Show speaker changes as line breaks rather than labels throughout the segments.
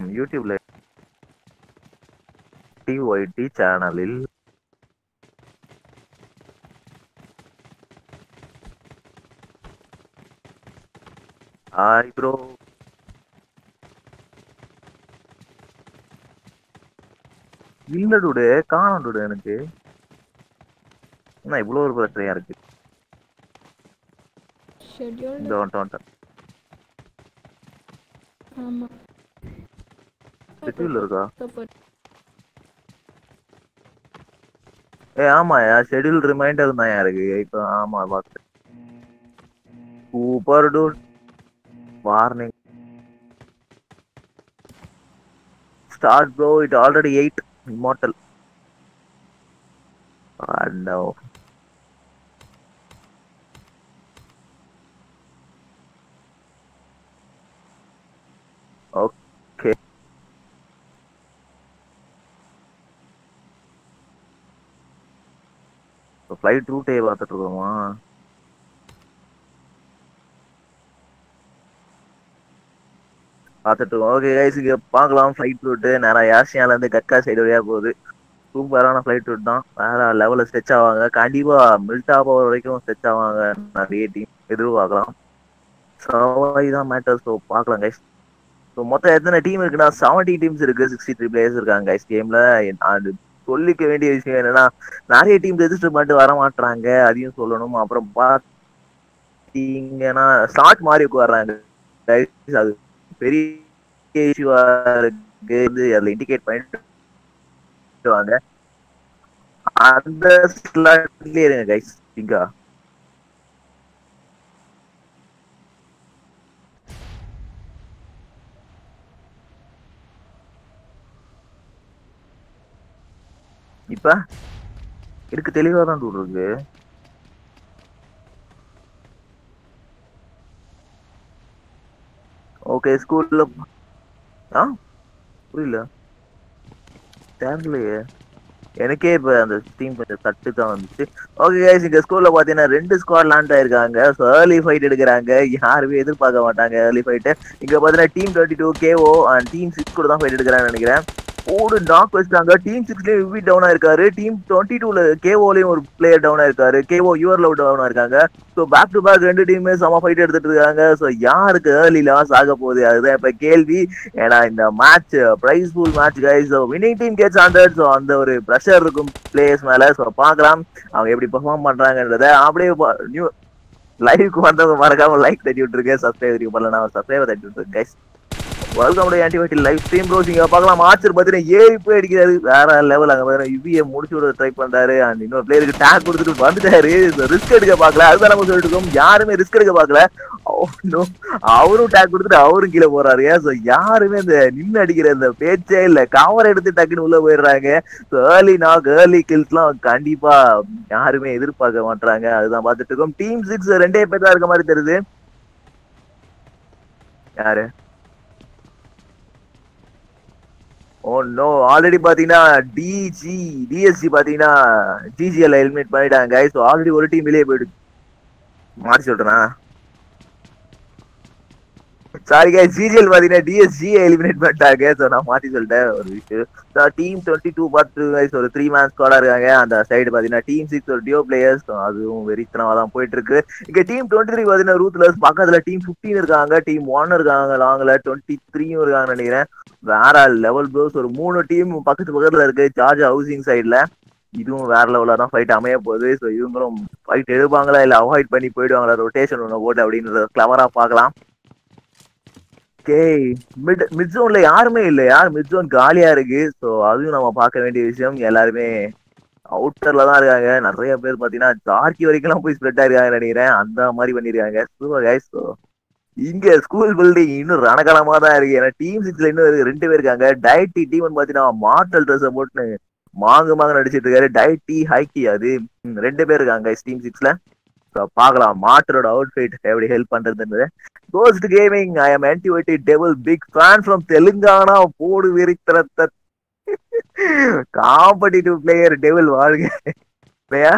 யூடியூப்ல டிஒய்டி சேனலில் ஹாய் ப்ரோ இல்ல டூடு காணும் டூடு எனக்கு என்ன இவ்வளோ ஒரு பிரச்சனையா இருக்கு
ஷெட்யூல்டு
இந்த வந்துட்டேன் வந்துட்டேன்
ஆமா
ஷெட்யூல் இருக்கா
சூப்பர்
ஏ ஆமாயா ஷெட்யூல் ரிமைண்டர் தான் இருக்கு இப்போ ஆமா பார்த்தேன் super dude warning start bro it already eight immortal no okay flight ரூட்டே பார்த்துட்டு இருக்கோமா பார்த்துட்டு இருக்கோம் ஓகே கைஸ் இங்க பார்க்கலாம் ஃப்ளைட் ரூட்டு நேரா யாசியால இருந்து கட்கா சைடு வழியா போகுது சூப்பரான ஃப்ளைட் ரூட் தான் வேற லெவலில் ஸ்ட்ரெச் ஆவாங்க கண்டிப்பா மில்டா போகிற வரைக்கும் ஸ்ட்ரெச் ஆவாங்க நிறைய டீம் எதிர்பார்க்கலாம் சவாய் தான் மேட்டர் ஸோ பார்க்கலாம் கைஸ் ஸோ மொத்தம் எத்தனை டீம் இருக்குன்னா செவன்டி டீம்ஸ் இருக்கு சிக்ஸ்டி த்ரீ பிளேயர்ஸ் இருக்காங்க கைஸ் கேம்ல அது சொல்லிக்க வேண்டிய விஷயம் என்னன்னா நிறைய டீம் ரெஜிஸ்டர் பண்ணிட்டு வர மாட்டாங்க அதையும் சொல்லணும் அப்புறம் பார்த்தீங்கன்னா ஸ்டார்ட் மாதிரி உட்கார்றாங்க guys. அது பெரிய இஷ்யூவா இருக்கு வந்து அதுல இண்டிகேட் பண்ணிட்டு வாங்க அந்த ஸ்லாட்லயே இருங்க கைஸ் இங்க இப்ப இருக்கு தெளிவா தான் இருக்கு ஓகே ஸ்கூல்ல ஆ புரியல தெரியலையே எனக்கே இப்ப அந்த டீம் கொஞ்சம் தட்டு தான் வந்துச்சு ஓகே கைஸ் இங்க ஸ்கூல்ல பாத்தீங்கன்னா ரெண்டு ஸ்குவாட் லாண்ட் ஆயிருக்காங்க ஸோ ஏர்லி ஃபைட் எடுக்கிறாங்க யாருமே எதிர்பார்க்க மாட்டாங்க ஏர்லி ஃபைட்டு இங்க பாத்தீங்கன்னா team twenty two KO and team six கூட தான் ஃபைட் எடுக்கிறாங்கன்னு நினைக்கிறேன் ஓடு நாக் வச்சிட்டாங்க டீம் சிக்ஸ்லயும் யூவி டவுன் ஆயிருக்காரு டீம் டுவெண்ட்டி டூல கேஓலயும் ஒரு பிளேயர் டவுன் ஆயிருக்காரு கேஓ யூஆர்ல டவுன் ஆயிருக்காங்க ஸோ பேக் டு பேக் ரெண்டு டீமே செம ஃபைட் எடுத்துட்டு இருக்காங்க ஸோ யாருக்கு ஏர்லி லாஸ் ஆக போகுது அதுதான் இப்ப கேள்வி ஏன்னா இந்த match prize full match guys so winning team gets hundred so அந்த ஒரு ப்ரெஷர் இருக்கும் பிளேயர்ஸ் மேல ஸோ பார்க்கலாம் அவங்க எப்படி பெர்ஃபார்ம் பண்றாங்கன்றத அப்படியே நியூ லைவ்க்கு வந்தவங்க மறக்காம லைக் தட்டி விட்டுருங்க சப்ஸ்கிரைப் வரைக்கும் பண்ணல நான் சப்ஸ்கிரைப் தட்டி விட்டுருக்கேன் கைஸ் வெல்கம் டு ஆன்டிபயோட்டி லைவ் ஸ்ட்ரீம் ப்ரோஸ் இங்க பார்க்கலாம் ஆச்சர் பார்த்தீங்கன்னா ஏறி போய் அடிக்கிறாரு வேற லெவல் அங்க பாருங்க யுவியை முடிச்சு விட ட்ரை பண்றாரு அண்ட் இன்னொரு பிளேயருக்கு டேக் கொடுத்துட்டு வந்துட்டாரு ரிஸ்க் எடுக்க பார்க்கல அதுதான் நம்ம சொல்லிட்டு இருக்கோம் யாருமே ரிஸ்க் எடுக்க பார்க்கல Oh, no. அவரும் டேக் கொடுத்துட்டு அவரும் கீழே போறாரு ஸோ யாருமே இந்த நின்று அடிக்கிற இந்த பேச்சே இல்ல கவர் எடுத்து டக்குன்னு உள்ள போயிடுறாங்க ஸோ ஏர்லி நாக் ஏர்லி கில்ஸ்லாம் கண்டிப்பா யாருமே எதிர்பார்க்க மாட்டாங்க அதுதான் பார்த்துட்டு இருக்கோம் டீம் சிக்ஸ் ரெண்டே பேர் தான் இருக்க மாதிரி தெரியுது யாரு ஓ நோ ஆல்ரெடி பாத்தீங்கன்னா டிஜி டிஎஸ்சி பாத்தீங்கன்னா ஜிஜிஎல் எலிமினேட் பண்ணிட்டாங்க ஸோ ஆல்ரெடி ஒரு டீம் வெளியே போயிடுச்சு மாற்றி சொல்றேனா சாரி கை ஜிஜிஎல் பாத்தீங்கன்னா டிஎஸ்ஜி எலிமினேட் பண்ணிட்டாங்க ஸோ நான் மாத்தி சொல்லிட்டேன் ஒரு விஷயம் டீம் டுவெண்ட்டி டூ பார்த்து guys ஒரு த்ரீ மேன் ஸ்குவாடா இருக்காங்க அந்த சைடு பாத்தீங்கன்னா டீம் சிக்ஸ் ஒரு டியோ பிளேயர்ஸ் அதுவும் வெறித்தனமா தான் போயிட்டு இருக்கு இங்க டீம் டுவெண்ட்டி த்ரீ பாத்தீங்கன்னா ரூத்லஸ் பக்கத்துல டீம் பிப்டீன் இருக்காங்க டீம் ஒன் இருக்காங்க லாங்ல டுவெண்ட்டி த்ரீயும் இருக்காங்கன்னு நினைக்கிறேன் வேற லெவல் ப்ரோஸ் ஒரு மூணு டீம் பக்கத்து பக்கத்துல இருக்கு ஜார்ஜ் ஹவுசிங் சைடுல இதுவும் வேற லெவலா தான் ஃபைட் அமைய போகுது ஸோ இவங்களும் ஃபைட் எடுப்பாங்களா இல்ல அவாய்ட் பண்ணி போயிடுவாங்களா ரொட்டேஷன் ஒன்று போட்டு அப்படின்றத கிளவரா பார்க்கலாம் ஓகே மிட் மிட் ஜோன்ல யாருமே இல்லை யார் மிட் ஜோன் காலியா இருக்கு ஸோ அதுவும் நம்ம பார்க்க வேண்டிய விஷயம் எல்லாருமே அவுட்டர்ல தான் இருக்காங்க நிறைய பேர் பாத்தீங்கன்னா ஜார்க்கி வரைக்கும் போய் ஸ்ப்ரெட் ஆயிருக்காங்க நினைக்கிறேன் அந்த மாதிரி பண்ணிருக்காங்க சூப்பர் கைஸ் ஸோ இங்க ஸ்கூல் பில்டிங் இன்னும் ரணகலமா தான் இருக்கு ஏன்னா டீம் சிக்ஸ்ல இன்னும் இருக்கு, ரெண்டு பேர் இருக்காங்க டயட்டி டீம் பாத்தீங்கன்னா மார்டல் ட்ரெஸ் போட்டு மாங்கு மாங்க நடிச்சிட்டு இருக்காரு டயட்டி ஹைக்கி அது ம், ரெண்டு பேர் இருக்காங்க டீம் சிக்ஸ்ல பார்க்கலாம் மாட்டரோட அவுட்ஃபிட் எப்படி ஹெல்ப் பண்றதுன்றது கோஸ்ட் கேமிங் ஐ எம் ஆன்டிவைட்டி devil big fan from Telangana போடு வெறித்தனத்தை காம்படிட்டிவ் பிளேயர் டெவல் வாழ்க இல்லையா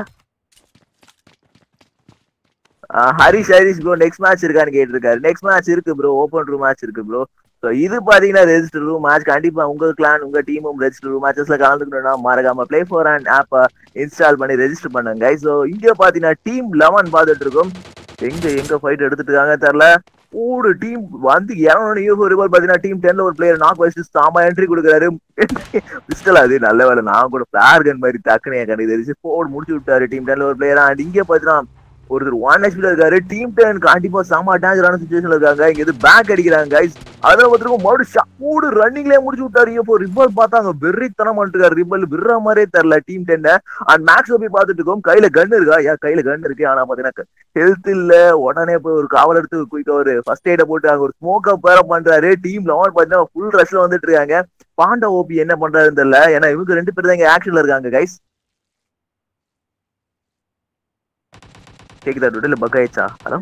Harish Harish bro next match இருக்கான்னு கேட்டிருக்காரு நெக்ஸ்ட் மேட்ச் இருக்கு ப்ரோ ஓப்பன் ரூம் மேட்ச் இருக்கு ப்ரோ ஸோ இது பாத்தீங்கன்னா ரெஜிஸ்டர் ரூம் மேட்ச் கண்டிப்பா உங்க கிளான் உங்க டீமும் ரெஜிஸ்டர் ரூம் மேட்சஸ்ல கலந்துக்கணும்னா மறக்காம பிளே ஃபோர் அண்ட் ஆப்பை இன்ஸ்டால் பண்ணி ரெஜிஸ்டர் பண்ணுங்க ஸோ இங்க பாத்தீங்கன்னா டீம் லெவன் பார்த்துட்டு இருக்கோம் எங்க எங்க ஃபைட் எடுத்துட்டு இருக்காங்க தெரியல ஒரு டீம் வந்து இரநூறு ஒரு பால் பாத்தீங்கன்னா டீம் டென்ல ஒரு பிளேயர் நாக் வச்சு சாமா என்ட்ரி கொடுக்குறாரு பிஸ்டல் அது நல்ல வேலை நான் கூட பிளார் கன் மாதிரி டக்குனு என் கணக்கு தெரிஞ்சு போர்டு முடிச்சு விட்டாரு டீம் டென்ல ஒரு பிளேயர் அண்ட் இங்க பாத்தீங்கன்னா ஒருத்தர் ஒன் ஹெச்பில இருக்காரு டீம் டென் கண்டிப்பா செம டேஞ்சரான சுச்சுவேஷன்ல இருக்காங்க இங்க இது பேக் அடிக்கிறாங்க கைஸ் அதுல ஒருத்தருக்கும் மறுபடியும் ஷாட் ரன்னிங்லயே முடிச்சு விட்டாரு இப்போ ரிப்பல் பார்த்தாங்க வெறித்தனம் பண்ணிருக்காரு ரிப்பல் விடுற மாதிரியே தெரியல டீம் டென்ன அண்ட் மேக்ஸ் போய் பார்த்துட்டு இருக்கோம் கையில கன் இருக்கா ஏன் கையில கன் இருக்கு ஆனா பாத்தீங்கன்னா ஹெல்த் இல்ல உடனே போய் ஒரு காவல் எடுத்து குயிக்க ஒரு ஃபர்ஸ்ட் எய்ட போட்டு அங்க ஒரு ஸ்மோக் அப் வேற பண்றாரு டீம் லெவன் பாத்தீங்கன்னா ஃபுல் ரஷ்ல வந்துட்டு இருக்காங்க பாண்டா ஓபி என்ன பண்றாருன்னு தெரியல ஏன்னா இவங்க ரெண்டு பேரும் தான் இங்க ஆக்ஷன்ல இருக்காங்க கைஸ் கேக்குதா டோட்டல் பக் ஆயிடுச்சா ஹலோ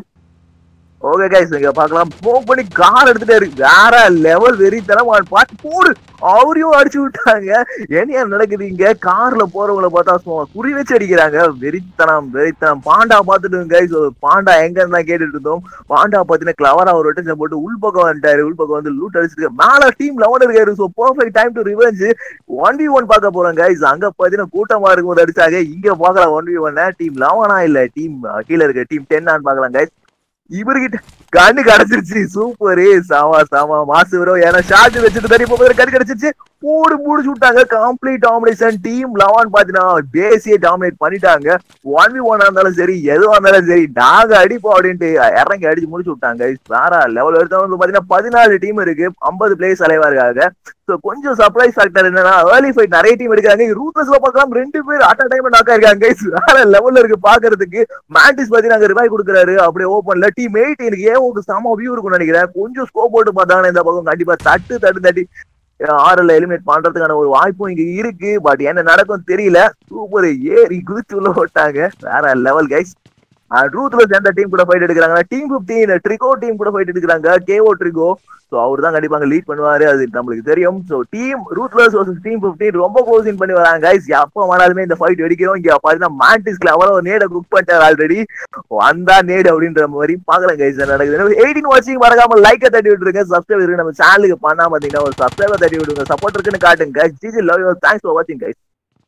ஓகே கைஸ் இங்க பார்க்கலாம் ஸ்மோக் பண்ணி கார் எடுத்துட்டே இருக்கு வேற லெவல் வெறித்தனம் பாட்டு போடு அவரையும் அடிச்சு விட்டாங்க என்ன நடக்குது இங்க கார்ல போறவங்கள பார்த்தா சும்மா குறி வச்சு அடிக்கிறாங்க வெறித்தனம் வெறித்தனம் பாண்டா பார்த்துட்டு கைஸ் பாண்டா எங்க இருந்தா கேட்டுட்டு இருந்தோம் பாண்டா பாத்தீங்கன்னா கிளவரா ஒரு ரொட்டேஷன் போட்டு உள்பக்கம் வந்துட்டாரு உள்பக்கம் வந்து லூட் அடிச்சிருக்கு மேல டீம் லெவன் இருக்காரு so perfect time to revenge one v one பார்க்க போறோம் கைஸ் அங்க பாத்தீங்கன்னா கூட்டமா இருக்கும்போது அடிச்சாங்க இங்க பாக்கலாம் ஒன் வி ஒன்ன டீம் லெவனா இல்ல டீம் கீழே இருக்க டீம் டென்னான்னு பாக்கலாம் கைஸ் இவர்கிட்ட கண்ணு கிடைச்சிருச்சு சூப்பரு சாமா சாமா மாசு வரும் ஏன்னா ஷார்ட் வச்சுட்டு தண்ணி போகிற கண்ணு கிடைச்சிருச்சு போடு முடிச்சு விட்டாங்க கம்ப்ளீட் டாமினேஷன் டீம் லெவன் பாத்தீங்கன்னா பேசியே டாமினேட் பண்ணிட்டாங்க ஒன் வி ஒன்னா இருந்தாலும் சரி எதுவா இருந்தாலும் சரி நாங்க அடிப்போம் அப்படின்ட்டு இறங்கி அடிச்சு முடிச்சு விட்டாங்க வேற லெவல் எடுத்தவங்க பாத்தீங்கன்னா பதினாலு டீம் இருக்கு ஐம்பது பிளேயர்ஸ் அலைவா இருக்காங்க ஸோ கொஞ்சம் சர்ப்ரைஸ் ஃபேக்டர் என்னன்னா ஏர்லி ஃபைட் நிறைய டீம் எடுக்காங்க ரூத்லஸ்ல பார்க்கலாம் ரெண்டு பேர் அட் டைம் நாக்கா இருக்காங்க வேற லெவல்ல இருக்கு பாக்குறதுக்கு மேண்டிஸ் பாத்தீங்கன்னா அங்க ரிவாய் கொடுக்குறாரு அப்படியே ஓப்பன்ல டீம் எயிட் எனக்கு ஏன் உங்களுக்கு செம வியூ இருக்கும்னு நினைக்கிறேன் கொஞ்சம் ஸ்கோப் போட்டு பார்த்தாங்கன்னா இந்த பக்கம் கண்டிப்பா தட்டு தட்டு தட்டி ஆறுல எலிமினேட் பண்றதுக்கான ஒரு வாய்ப்பும் இங்க இருக்கு பட் என்ன நடக்கும் தெரியல சூப்பர் ஏறி குதிச்சு உள்ள போட்டாங்க வேற லெவல் கைஸ் ரூத்லஸ் எந்த டீம் கூட ஃபைட் எடுக்கிறாங்கன்னா டீம் பிப்டீன் ட்ரிகோ டீம் கூட ஃபைட் எடுக்கிறாங்க கேஓ ட்ரிகோ ஸோ அவர் தான் கண்டிப்பாங்க லீட் பண்ணுவாரு அது நம்மளுக்கு தெரியும் so team Ruthless versus team fifteen ரொம்ப க்ளோசிங் பண்ணி வராங்க கைஸ் எப்போ வேணாலுமே இந்த ஃபைட் வெடிக்கிறோம் இங்க பாத்தீங்கன்னா மேண்டிஸ்ல அவ்வளோ நேட குக் பண்ணிட்டார் ஆல்ரெடி வந்தா நேடு அப்படின்ற மாதிரி பாக்கலாம் கைஸ் என்ன நடக்குது எயிட்டீன் வாட்சிங் மறக்காம லைக்கை தட்டி விட்டுருங்க சப்ஸ்கிரைப் இருக்கு நம்ம சேனலுக்கு பண்ணாம பார்த்தீங்கன்னா ஒரு சப்ஸ்கிரைபர் தட்டி விடுங்க சப்போர்ட் இருக்குன்னு காட்டுங்க GG love you thanks for வாட்சிங் கைஸ்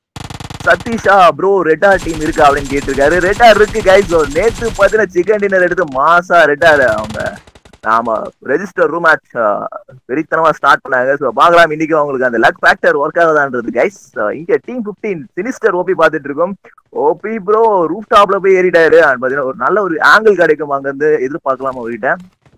சதீஷா ப்ரோ ரெட்டா டீம் இருக்கு அப்படின்னு கேட்டிருக்காரு ரெட்டா இருக்கு கைஸ் நேத்து பாத்தீங்கன்னா சிக்கன் டின்னர் எடுத்து மாசா ரெட்டா அவங்க நாம ரெஜிஸ்டர் ரூம் மேட்ச் வெறித்தனமா ஸ்டார்ட் பண்ணாங்க ஸோ பார்க்கலாம் இன்னைக்கு அவங்களுக்கு அந்த லக் ஃபேக்டர் ஒர்க் ஆகுதான்றது கைஸ் இங்க டீம் பிப்டீன் சினிஸ்டர் ஓபி பார்த்துட்டு இருக்கோம் ஓபி ப்ரோ ரூஃப் டாப்ல போய் ஏறிட்டாரு பாத்தீங்கன்னா ஒரு நல்ல ஒரு ஆங்கிள் கிடைக்கும் அங்க இருந்து எதிர்பார்க்கலாம் அவர்கிட்ட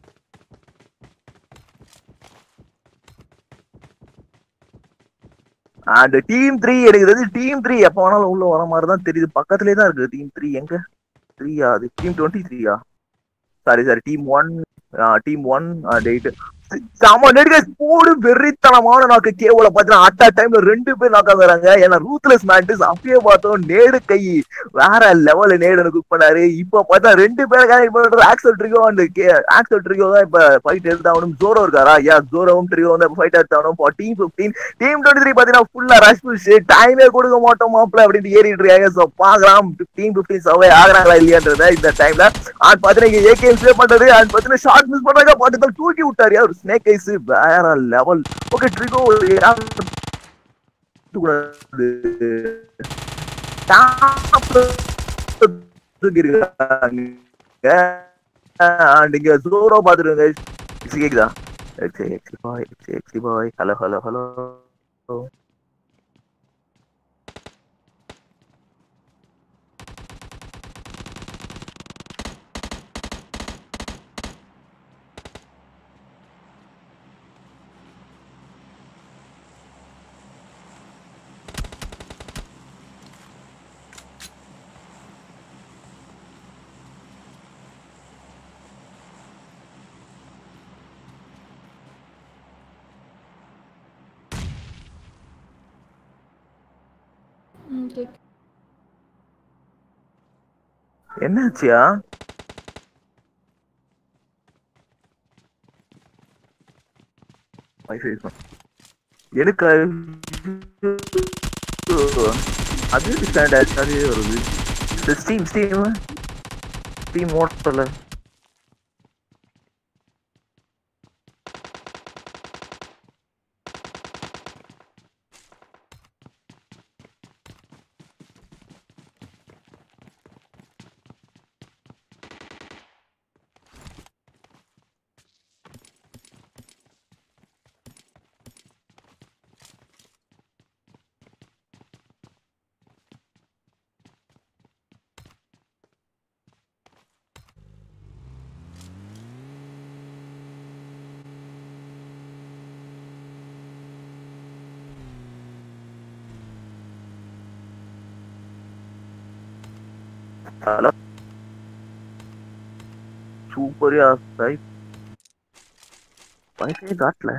அண்ட் டீம் த்ரீ எனக்கு தெரிஞ்சு டீம் த்ரீ எப்போ வேணாலும் உள்ள வர மாதிரி தான் தெரியுது பக்கத்துலேயே தான் இருக்கு டீம் த்ரீ எங்க த்ரீயா அது டீம் டுவெண்ட்டி த்ரீயா sorry sorry team one team one and eight செம நெடுக போடு வெறித்தனமான நாக்கு கேவல பாத்தீங்கன்னா அட் டைம்ல ரெண்டு பேர் நாக்கா வராங்க ஏன்னா ரூத்லெஸ் மேண்டிஸ் அப்பயே பார்த்தோம் நேடு கை வேற லெவல்ல நேடு குக் பண்ணாரு இப்ப பார்த்தா ரெண்டு பேரை கனெக்ட் பண்றது Axel Trigo and Axel Trigo தான் இப்ப ஃபைட் எடுத்தாகணும் ஜோரோ இருக்காரா யா ஜோரோவும் ட்ரிகோ வந்து ஃபைட் எடுத்தாகணும் team fifteen team twenty three பாத்தீங்கன்னா ஃபுல்லா ரஷ் புஷ் டைமே கொடுக்க மாட்டோம் மாப்பிள அப்படின்னு ஏறிட்டு இருக்காங்க ஸோ பாக்கலாம் டீம் பிப்டீன் சர்வே ஆகுறாங்களா இல்லையான்றத இந்த டைம்ல அண்ட் பாத்தீங்கன்னா ஏகேஎம் சேவ் பண்றது அண்ட் பாத்தீங்கன்னா ஷார்ட் மிஸ் பண்றாங்க பாட்டு தூக்கி விட்டாரு யார் ஸ்னேக் ஐஸ் வேற லெவல் ஓகே ட்ரிகோ நீங்க ஜோரோ பாத்துருங்க கேக்குதா எக்ஸி எக்ஸி பாய் எக்ஸி எக்ஸி பாய் ஹலோ ஹலோ ஹலோ
ம் கேக்
என்னாச்சியா வைஃபை எனக்கு அது ஸ்டாண்ட் ஆச்சு அது வருது ஸ்டீம் ஸ்டீம் ஸ்டீம் ஓட்டல ஹலோ சூப்பரியா சாய் வைஃபை காட்டல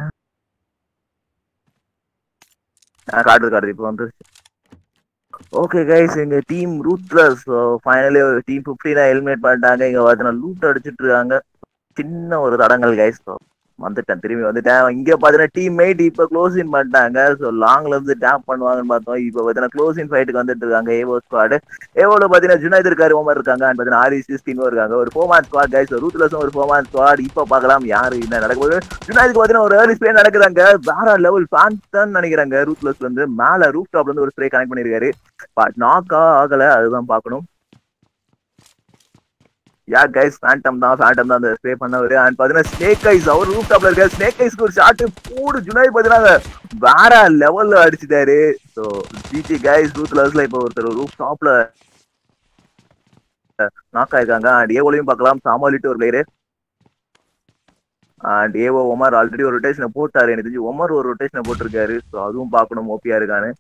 ஆ காட்டுது காட்டுது இப்போ வந்துருச்சு ஓகே கைஸ் எங்க டீம் ரூத்லஸ் ஃபைனலி டீம் ஃபிஃப்டினா எலிமினேட் பண்ணிட்டாங்க இங்க பார்த்தீங்கன்னா லூட் அடிச்சிட்டு இருக்காங்க சின்ன ஒரு தடங்கள் கைஸ் வந்துட்டேன் திரும்பி வந்துட்டேன் இங்க பாத்தீங்கன்னா டீம் மேட் இப்ப க்ளோஸ் இன் பண்ணிட்டாங்க ஸோ லாங்ல இருந்து டேப் பண்ணுவாங்கன்னு பார்த்தோம் இப்போ பாத்தீங்கன்னா க்ளோஸ் இன் ஃபைட்டுக்கு வந்துட்டு இருக்காங்க ஏவோ ஸ்குவாடு ஏவோல பாத்தீங்கன்னா ஜுனைத் இருக்காரு ஓமர் இருக்காங்க அண்ட் பாத்தீங்கன்னா ஆரி சிஸ்டின் இருக்காங்க ஒரு ஃபோமான் ஸ்குவாட் கைஸ் ரூத்லஸும் ஒரு ஃபோமான் ஸ்குவாட் இப்போ பார்க்கலாம் யாரு என்ன நடக்குது ஜுனைதுக்கு பாத்தீங்கன்னா ஒரு ஏர்லி ஸ்ப்ரே நடக்குறாங்க வேற லெவல் ஃபேன்ஸ் தான் நினைக்கிறாங்க ரூத்லஸ் வந்து மேல ரூஃப் டாப்ல இருந்து ஒரு ஸ்ப்ரே கனெக்ட் பண்ணிருக்காரு பட் நாக்கா ஆகல அதுதான் பார்க்கணும் யா கைஸ் ஃபேண்டம் தான் ஃபேண்டம் தான் அந்த ஸ்ப்ரே பண்ணவர் அண்ட் பாத்தீங்கன்னா ஸ்னேக் ஐஸ் அவர் ரூஃப் டாப்ல இருக்க ஸ்னேக் ஐஸ்க்கு ஒரு ஷாட் போடு ஜுனாய் பாத்தீங்கன்னா வேற லெவல்ல அடிச்சுட்டாரு ஸோ ஜிடி கைஸ் ரூத்லஸ்ல இப்போ ஒருத்தர் ரூஃப் டாப்ல நாக் ஆயிருக்காங்க அண்ட் ஏவோலையும் பார்க்கலாம் சாமாலிட்டு ஒரு player and Evo Omar already ஒரு ரொட்டேஷனை போட்டாரு எனக்கு தெரிஞ்சு ஒமர் ஒரு ரொட்டேஷனை போட்டிருக்காரு ஸோ அதுவும் பார்க்கணும் ஓபியா இருக்கான்னு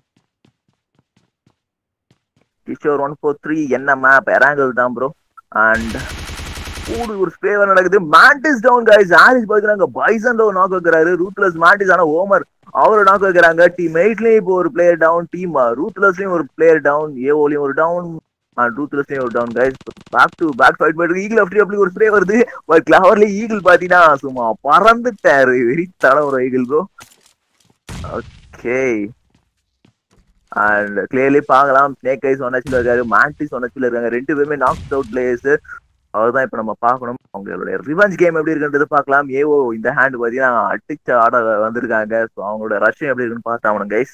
கிஷோர் ஒன் ஃபோர் த்ரீ என்ன மேப் எராங்கல் தான் ப்ரோ அண்ட் கூடு ஒரு ஸ்ப்ரேவர் நடக்குது மேண்டிஸ் டவுன் கைஸ் ஆரிஸ் பாக்குறாங்க பைசன்ல ஒரு நாக் வைக்கிறாரு ரூத்லஸ் மேண்டிஸ் ஆனா ஓமர் அவரை நாக் வைக்கிறாங்க டீம் எயிட்லயும் இப்போ ஒரு பிளேயர் டவுன் டீம் ரூத்லஸ்லயும் ஒரு பிளேயர் டவுன் ஏஓலயும் ஒரு டவுன் ரூத்லஸ்லயும் ஒரு down guys back to back fight பண்ணிட்டு ஈகிள் அப்படி அப்படி ஒரு ஸ்ப்ரே வருது பட் கிளவர்லி ஈகிள் பாத்தீங்கன்னா சும்மா பறந்துட்டாரு வெறி தட ஒரு eagle bro okay and clearly பார்க்கலாம் ஸ்னேக் ஐஸ் ஒன்னச்சில் இருக்காரு மேண்டிஸ் ஒன்னச்சில் இருக்காங்க ரெண்டு பேருமே நாக் அவுட் பிளேயர்ஸ் அவர்தான் இப்ப நம்ம பார்க்கணும் அவங்களுடைய ரிவெஞ்ச் கேம் எப்படி இருக்குன்றது பார்க்கலாம் ஏவோ இந்த ஹேண்ட் பார்த்தீங்கன்னா அடிச்ச ஆட வந்திருக்காங்க ஸோ அவங்களோட ரஷ்யம் எப்படி இருக்குன்னு பார்த்தாகணும் கைஸ்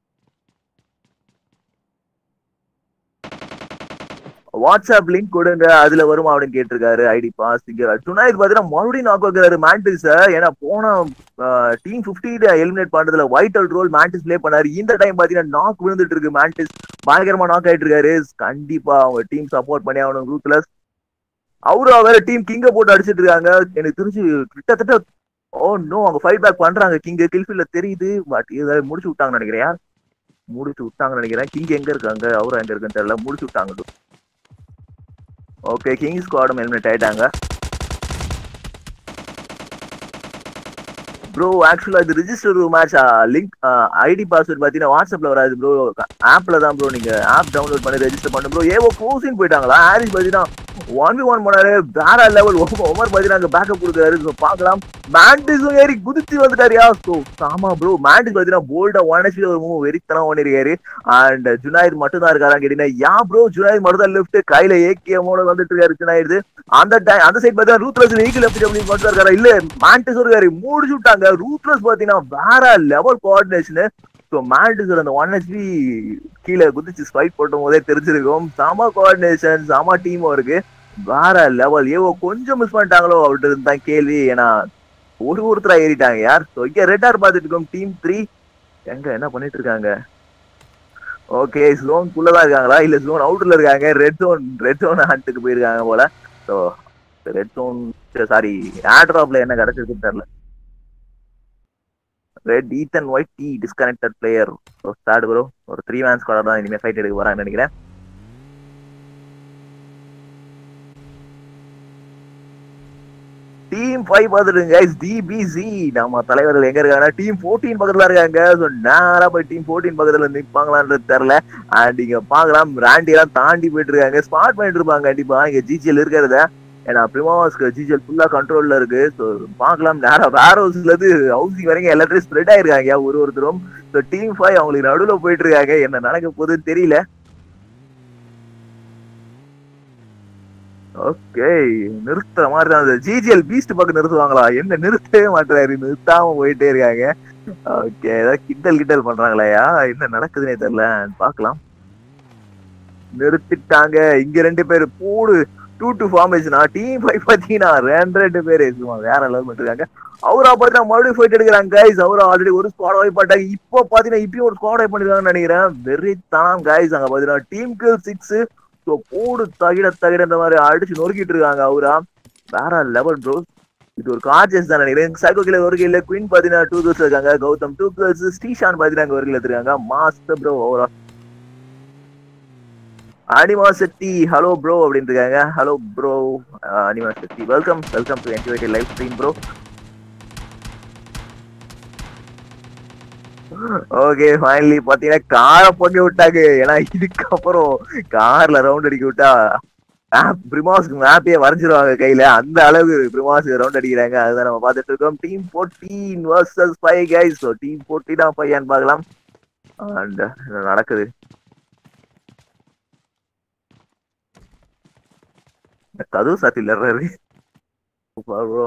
வாட்ஸ்அப் லிங்க் கொடுங்க அதுல வருமா அப்படின்னு கேட்டிருக்காரு ஐடி பாஸ் இங்க டுனாய்க்கு பாத்தீங்கன்னா மறுபடியும் நாக் வைக்கிறாரு மேண்டிஸ் ஏன்னா போன டீம் பிப்டி எலிமினேட் பண்றதுல வைட்டல் ரோல் மேண்டிஸ் பிளே பண்ணாரு இந்த டைம் பாத்தீங்கன்னா நாக் விழுந்துட்டு இருக்கு மேண்டிஸ் பயங்கரமா நாக் ஆயிட்டு இருக்காரு கண்டிப்பா அவங்க டீம் சப்போர்ட் பண்ணி ஆகணும் ரூத்லஸ் அவரும் வேற டீம் கிங்க போட்டு அடிச்சிட்டு இருக்காங்க எனக்கு தெரிஞ்சு கிட்டத்தட்ட ஓ நோ அவங்க ஃபைட் பேக் பண்றாங்க கிங்க கில்ஃபீல்ட்ல தெரியுது பட் இதை முடிச்சு விட்டாங்கன்னு நினைக்கிறேன் யார் முடிச்சு விட்டாங்கன்னு நினைக்கிறேன் கிங் எங்க இருக்காங்க அவரும் எங்க இருக்குன்னு தெரியல முடிச்சு விட்டாங்க ஓகே கிங் ஸ்குவாடும் எலிமினேட் ஆயிட்டாங்க ப்ரோ ஆக்சுவலா இது register match link ID password பாத்தீங்கன்னா வாட்ஸ்அப்ல வராது ப்ரோ ஆப்ல தான் ப்ரோ நீங்க ஆப் டவுன்லோட் பண்ணி ரெஜிஸ்டர் பண்ணு ப்ரோ ஏவோ க்ளோசிங் போயிட்டாங்களா ஹாரிஸ் பாத்தீங்கன்னா ஒன் பி ஒன் பண்ணாரு வேற லெவல் ஒமர் பாத்தீங்கன்னா அங்க பேக்கப் கொடுக்குறாரு ஸோ பார்க்கலாம் மேண்டிஸும் ஏறி குதிச்சு வந்துட்டாரியா ஸோ ஆமா ப்ரோ மேண்டிஸ் பாத்தீங்கன்னா போல்டா ஒன் ஹெச்ல ஒரு மூவ் வெறித்தனம் பண்ணிருக்காரு அண்ட் ஜுனாயித் மட்டும் தான் இருக்காரா கேட்டீங்கன்னா யா ப்ரோ ஜுனாயித் மட்டும் தான் லெஃப்ட் கையில ஏகேமோட வந்துட்டு இருக்காரு ஜுனாயித் அந்த டைம் அந்த சைட் பார்த்தா ரூத்லஸ் ஈகிள் எப்படி அப்படி மட்டும் இருக்காரு இல்ல மேண்டிஸ் இருக்காரு முடிச்சு விட்டாங்க ரூத்லஸ் பாத்தீங்கன்னா வேற லெவல் கோஆர்டினேஷன் ஸோ மேண்டிஸ் அந்த ஒன் ஹெச்பி கீழே குதிச்சு ஸ்பைட் போட்டும் போதே தெரிஞ்சிருக்கும் செம கோஆர்டினேஷன் செம டீம் இருக்கு வேற லெவல் ஏவோ கொஞ்சம் மிஸ் பண்ணிட்டாங்களோ அப்படின்னு தான் கேள்வி ஏன்னா ஒரு ஒருத்தரா ஏறிட்டாங்க யார் ஸோ இங்க ரெட் ஆர் பார்த்துட்டு இருக்கோம் டீம் த்ரீ எங்க என்ன பண்ணிட்டு இருக்காங்க ஓகே ஜோன் குள்ளதான் இருக்காங்களா இல்ல ஜோன் அவுட்ல இருக்காங்க ரெட் ஜோன் ரெட் ஜோன் ஹண்ட்டுக்கு போயிருக்காங்க போல ஸோ ரெட் ஜோன் சாரி ஏர்ட்ராப்ல என்ன கிடைச்சிருக்குன்னு தெரியல ரெட் ஈத்தன் ஒயிட் டி disconnected player so start bro ஒரு த்ரீ மேன் ஸ்குவாட் தான் இனிமேல் ஃபைட் எடுக்க வரான்னு நினைக்கிறேன் டீம் ஃபைவ் பார்த்துடுங்க கைஸ் டிபிசி நம்ம தலைவர்கள் எங்க இருக்காங்க டீம் ஃபோர்டீன் பக்கத்துல இருக்காங்க ஸோ நேரா போய் டீம் ஃபோர்டீன் பக்கத்துல நிற்பாங்களான்றது தெரியல அண்ட் இங்க பார்க்கலாம் ராண்டி எல்லாம் தாண்டி போயிட்டு இருக்காங்க ஸ்பாட் பண்ணிட்டு இருப்பாங்க கண்டிப்பா இங்க ஜிஜிஎல் இருக்கிறத ஏன்னா பிரிமாஸ்க்கு ஜிஜிஎல் ஃபுல்லா கண்ட்ரோல்ல இருக்கு ஸோ பார்க்கலாம் நேரா வேற ஹவுஸ்ல இருந்து ஹவுசிங் வரைக்கும் எல்லாத்தையும் ஸ்ப்ரெட் ஆயிருக்காங்க ஒரு ஒருத்தரும் ஸோ டீம் ஃபைவ் அவங்களுக்கு நடுவில் போயிட்டு இருக்காங்க என்ன நடக்க போகுதுன்னு தெரியல ஓகே நிறுத்துற மாதிரி தான் அந்த ஜிஜிஎல் பீஸ்ட் பக்கம் நிறுத்துவாங்களா என்ன நிறுத்தவே மாட்டாரு நிறுத்தாம போயிட்டே இருக்காங்க ஓகே ஏதாவது கிண்டல் கிண்டல் பண்றாங்களையா என்ன நடக்குதுன்னே தெரியல பார்க்கலாம் நிறுத்திட்டாங்க இங்க ரெண்டு பேர் போடு டூ டூ ஃபார்மேஷனா டீம் ஃபைவ் பாத்தீங்கன்னா ரெண்டு ரெண்டு பேர் சும்மா வேற லெவல் பண்ணிருக்காங்க அவரா பாத்தீங்கன்னா மறுபடியும் ஃபைட் எடுக்கிறாங்க கைஸ் அவரா ஆல்ரெடி ஒரு ஸ்குவாட் வாய் பண்ணிட்டாங்க இப்போ பாத்தீங்கன்னா இப்பயும் ஒரு ஸ்குவாட் வாய் பண்ணிருக்காங்கன்னு நினைக்கிறேன் வெரி தான் கைஸ் அங்க பாத்தீங்கன்னா டீம் கில் சிக்ஸ் ஸோ போடு தகிட தகிட இந்த மாதிரி அடிச்சு நொறுக்கிட்டு இருக்காங்க அவரா வேற லெவல் ப்ரோ இது ஒரு கார்ஜஸ் தான் நினைக்கிறேன் சைக்கோ கிளர் ஒரு கில்ல குயின் பாத்தீங்கன்னா டூ கேர்ள்ஸ் இருக்காங்க கௌதம் டூ கேர்ள்ஸ் ஸ்ரீஷான் பாத்தீங்கன்னா ஒரு கிலோ இருக்காங்க மாஸ்டர் ப்ரோ ஓவரா அனிமா சக்தி ஹலோ ப்ரோ அப்படின்னு இருக்காங்க hello bro Anima Shakti welcome welcome to என்டிவைட்டி live stream bro okay finally பாத்தீங்கன்னா காரை பொங்கி விட்டாங்க ஏன்னா இதுக்கப்புறம் கார்ல ரவுண்ட் அடிக்க விட்டா பிரிமாஸ்க்கு மேப்பே வரைஞ்சிருவாங்க கையில அந்த அளவுக்கு பிரிமாஸ்க்கு ரவுண்ட் அடிக்கிறாங்க அதுதான் நம்ம பார்த்துட்டு இருக்கோம் team fourteen versus five guys so team ஃபோர்டீனா பையன் பார்க்கலாம் அண்ட் நடக்குது கதவு சாத்தில ப்ரோ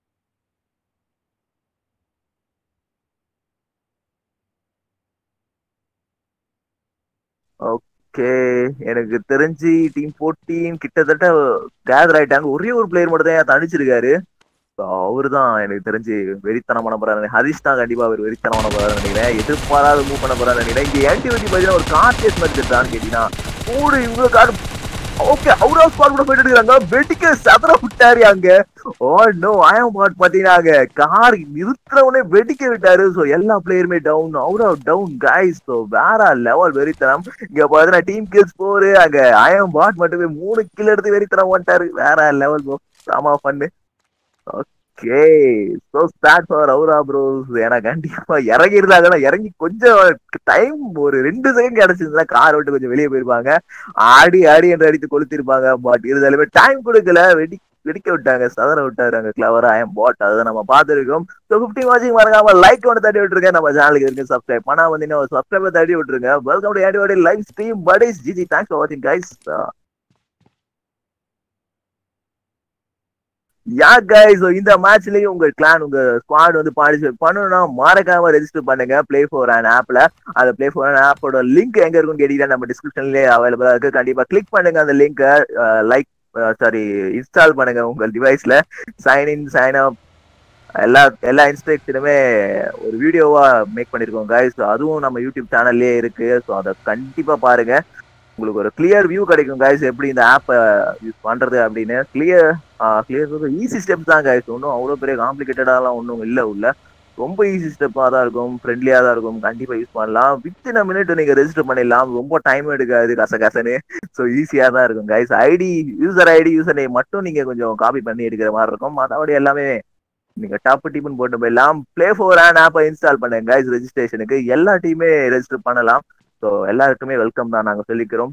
ஓகே எனக்கு தெரிஞ்சு டீம் ஃபோர்டீன் கிட்டத்தட்ட கேதர் ஆயிட்டாங்க ஒரே ஒரு பிளேயர் மட்டும் தான் தனிச்சிருக்காரு அவரு தான் எனக்கு தெரிஞ்சு வெறித்தனமான போறாரு ஹரிஷ் தான் கண்டிப்பா அவர் வெறித்தனமான போறாரு நினைக்கிறேன் எதிர்பாராத மூவ் பண்ண போறாரு நினைக்கிறேன் இங்க ஆன்டிவிட்டி பாத்தீங்கன்னா ஒரு கார் கேஸ் மாதிரி இருக்கான்னு கேட்டீங்கன்னா ஓடு இவ்வளவு car okay out of spot கூட போயிட்டு இருக்காங்க வெட்டிக்க சதற விட்டாரு அங்க ஓ நோ ஆயம் பாட் பாத்தீங்கன்னா அங்க கார் நிறுத்துறவனே வெடிக்க விட்டாரு சோ எல்லா பிளேயருமே down out of down guys so வேற லெவல் வெறித்தனம் இங்க பாத்தீங்கன்னா டீம் கில்ஸ் போரு அங்க ஆயம் பாட் மட்டுமே மூணு கில் எடுத்து வெறித்தனம் வந்துட்டாரு வேற லெவல் ப்ரோ சாமா பண்ணு okay so start for Aura bros ஏன்னா கண்டிப்பா இறங்கி இருந்தாங்கன்னா இறங்கி கொஞ்சம் டைம் ஒரு ரெண்டு செகண்ட் கிடைச்சிருந்தா கார் விட்டு கொஞ்சம் வெளியே போயிருப்பாங்க ஆடி ஆடி என்று அடித்து கொளுத்திருப்பாங்க பட் இருந்தாலுமே டைம் கொடுக்கல வெடி வெடிக்க விட்டாங்க சதற விட்டாரு அங்க கிளவரா ஐம் பாட் அதை நம்ம பார்த்துருக்கோம் ஸோ ஃபிஃப்டி வாட்சிங் மறக்காம லைக் ஒன்று தட்டி விட்டுருங்க நம்ம சேனலுக்கு இருக்கு சப்ஸ்கிரைப் பண்ணா வந்தீங்கன்னா ஒரு சப்ஸ்கிரைப் தட்டி விட்டுருங்க வெல்கம் டு ஆடியோட live stream buddies GG thanks for வாட்சிங் கைஸ் யா கைஸ் இந்த மேட்ச்லயும் உங்க கிளான் உங்க ஸ்குவாட் வந்து பார்ட்டிசிபேட் பண்ணணும்னா மறக்காம ரெஜிஸ்டர் பண்ணுங்க பிளே ஃபோர் அண்ட் ஆப்ல அந்த பிளே ஃபோர் அண்ட் ஆப்போட லிங்க் எங்க இருக்குன்னு கேட்டீங்கன்னா நம்ம டிஸ்கிரிப்ஷன்லயே அவைலபிளா இருக்கு கண்டிப்பா கிளிக் பண்ணுங்க அந்த லிங்க் லைக் சாரி இன்ஸ்டால் பண்ணுங்க உங்க டிவைஸ்ல சைன் இன் சைன் அப் எல்லா எல்லா இன்ஸ்ட்ரக்ஷனுமே ஒரு வீடியோவா மேக் பண்ணிருக்கோம் கைஸ் அதுவும் நம்ம யூடியூப் சேனல்லே இருக்கு ஸோ அதை கண்டிப்பா பாருங்க உங்களுக்கு ஒரு கிளியர் வியூ கிடைக்கும் கைஸ் எப்படி இந்த ஆப்பை யூஸ் பண்றது அப்படின்னு கிளியர் கிளியர் ஈஸி ஸ்டெப்ஸ் தான் கைஸ் ஒன்றும் அவ்வளோ பெரிய காம்ப்ளிகேட்டடாலாம் ஒன்றும் இல்லை உள்ள ரொம்ப ஈஸி ஸ்டெப்பாக தான் இருக்கும் ஃப்ரெண்ட்லியாக தான் இருக்கும் கண்டிப்பாக யூஸ் பண்ணலாம் வித்தின் மினிட் நீங்கள் ரெஜிஸ்டர் பண்ணிடலாம் ரொம்ப டைம் எடுக்காது கச கசன்னு ஸோ ஈஸியாக தான் இருக்கும் guys ID user ID user name மட்டும் நீங்கள் கொஞ்சம் காப்பி பண்ணி எடுக்கிற மாதிரி இருக்கும் மற்றபடி எல்லாமே நீங்க டாப் டீம்னு போட்டு போயிடலாம் பிளே ஃபோர் ஆன் ஆப்பை இன்ஸ்டால் பண்ணுங்க கைஸ் ரெஜிஸ்ட்ரேஷனுக்கு எல்லா டீமே ரெஜிஸ்டர் பண்ணலாம் ஸோ எல்லாருக்குமே வெல்கம் தான் நாங்கள் சொல்லிக்கிறோம்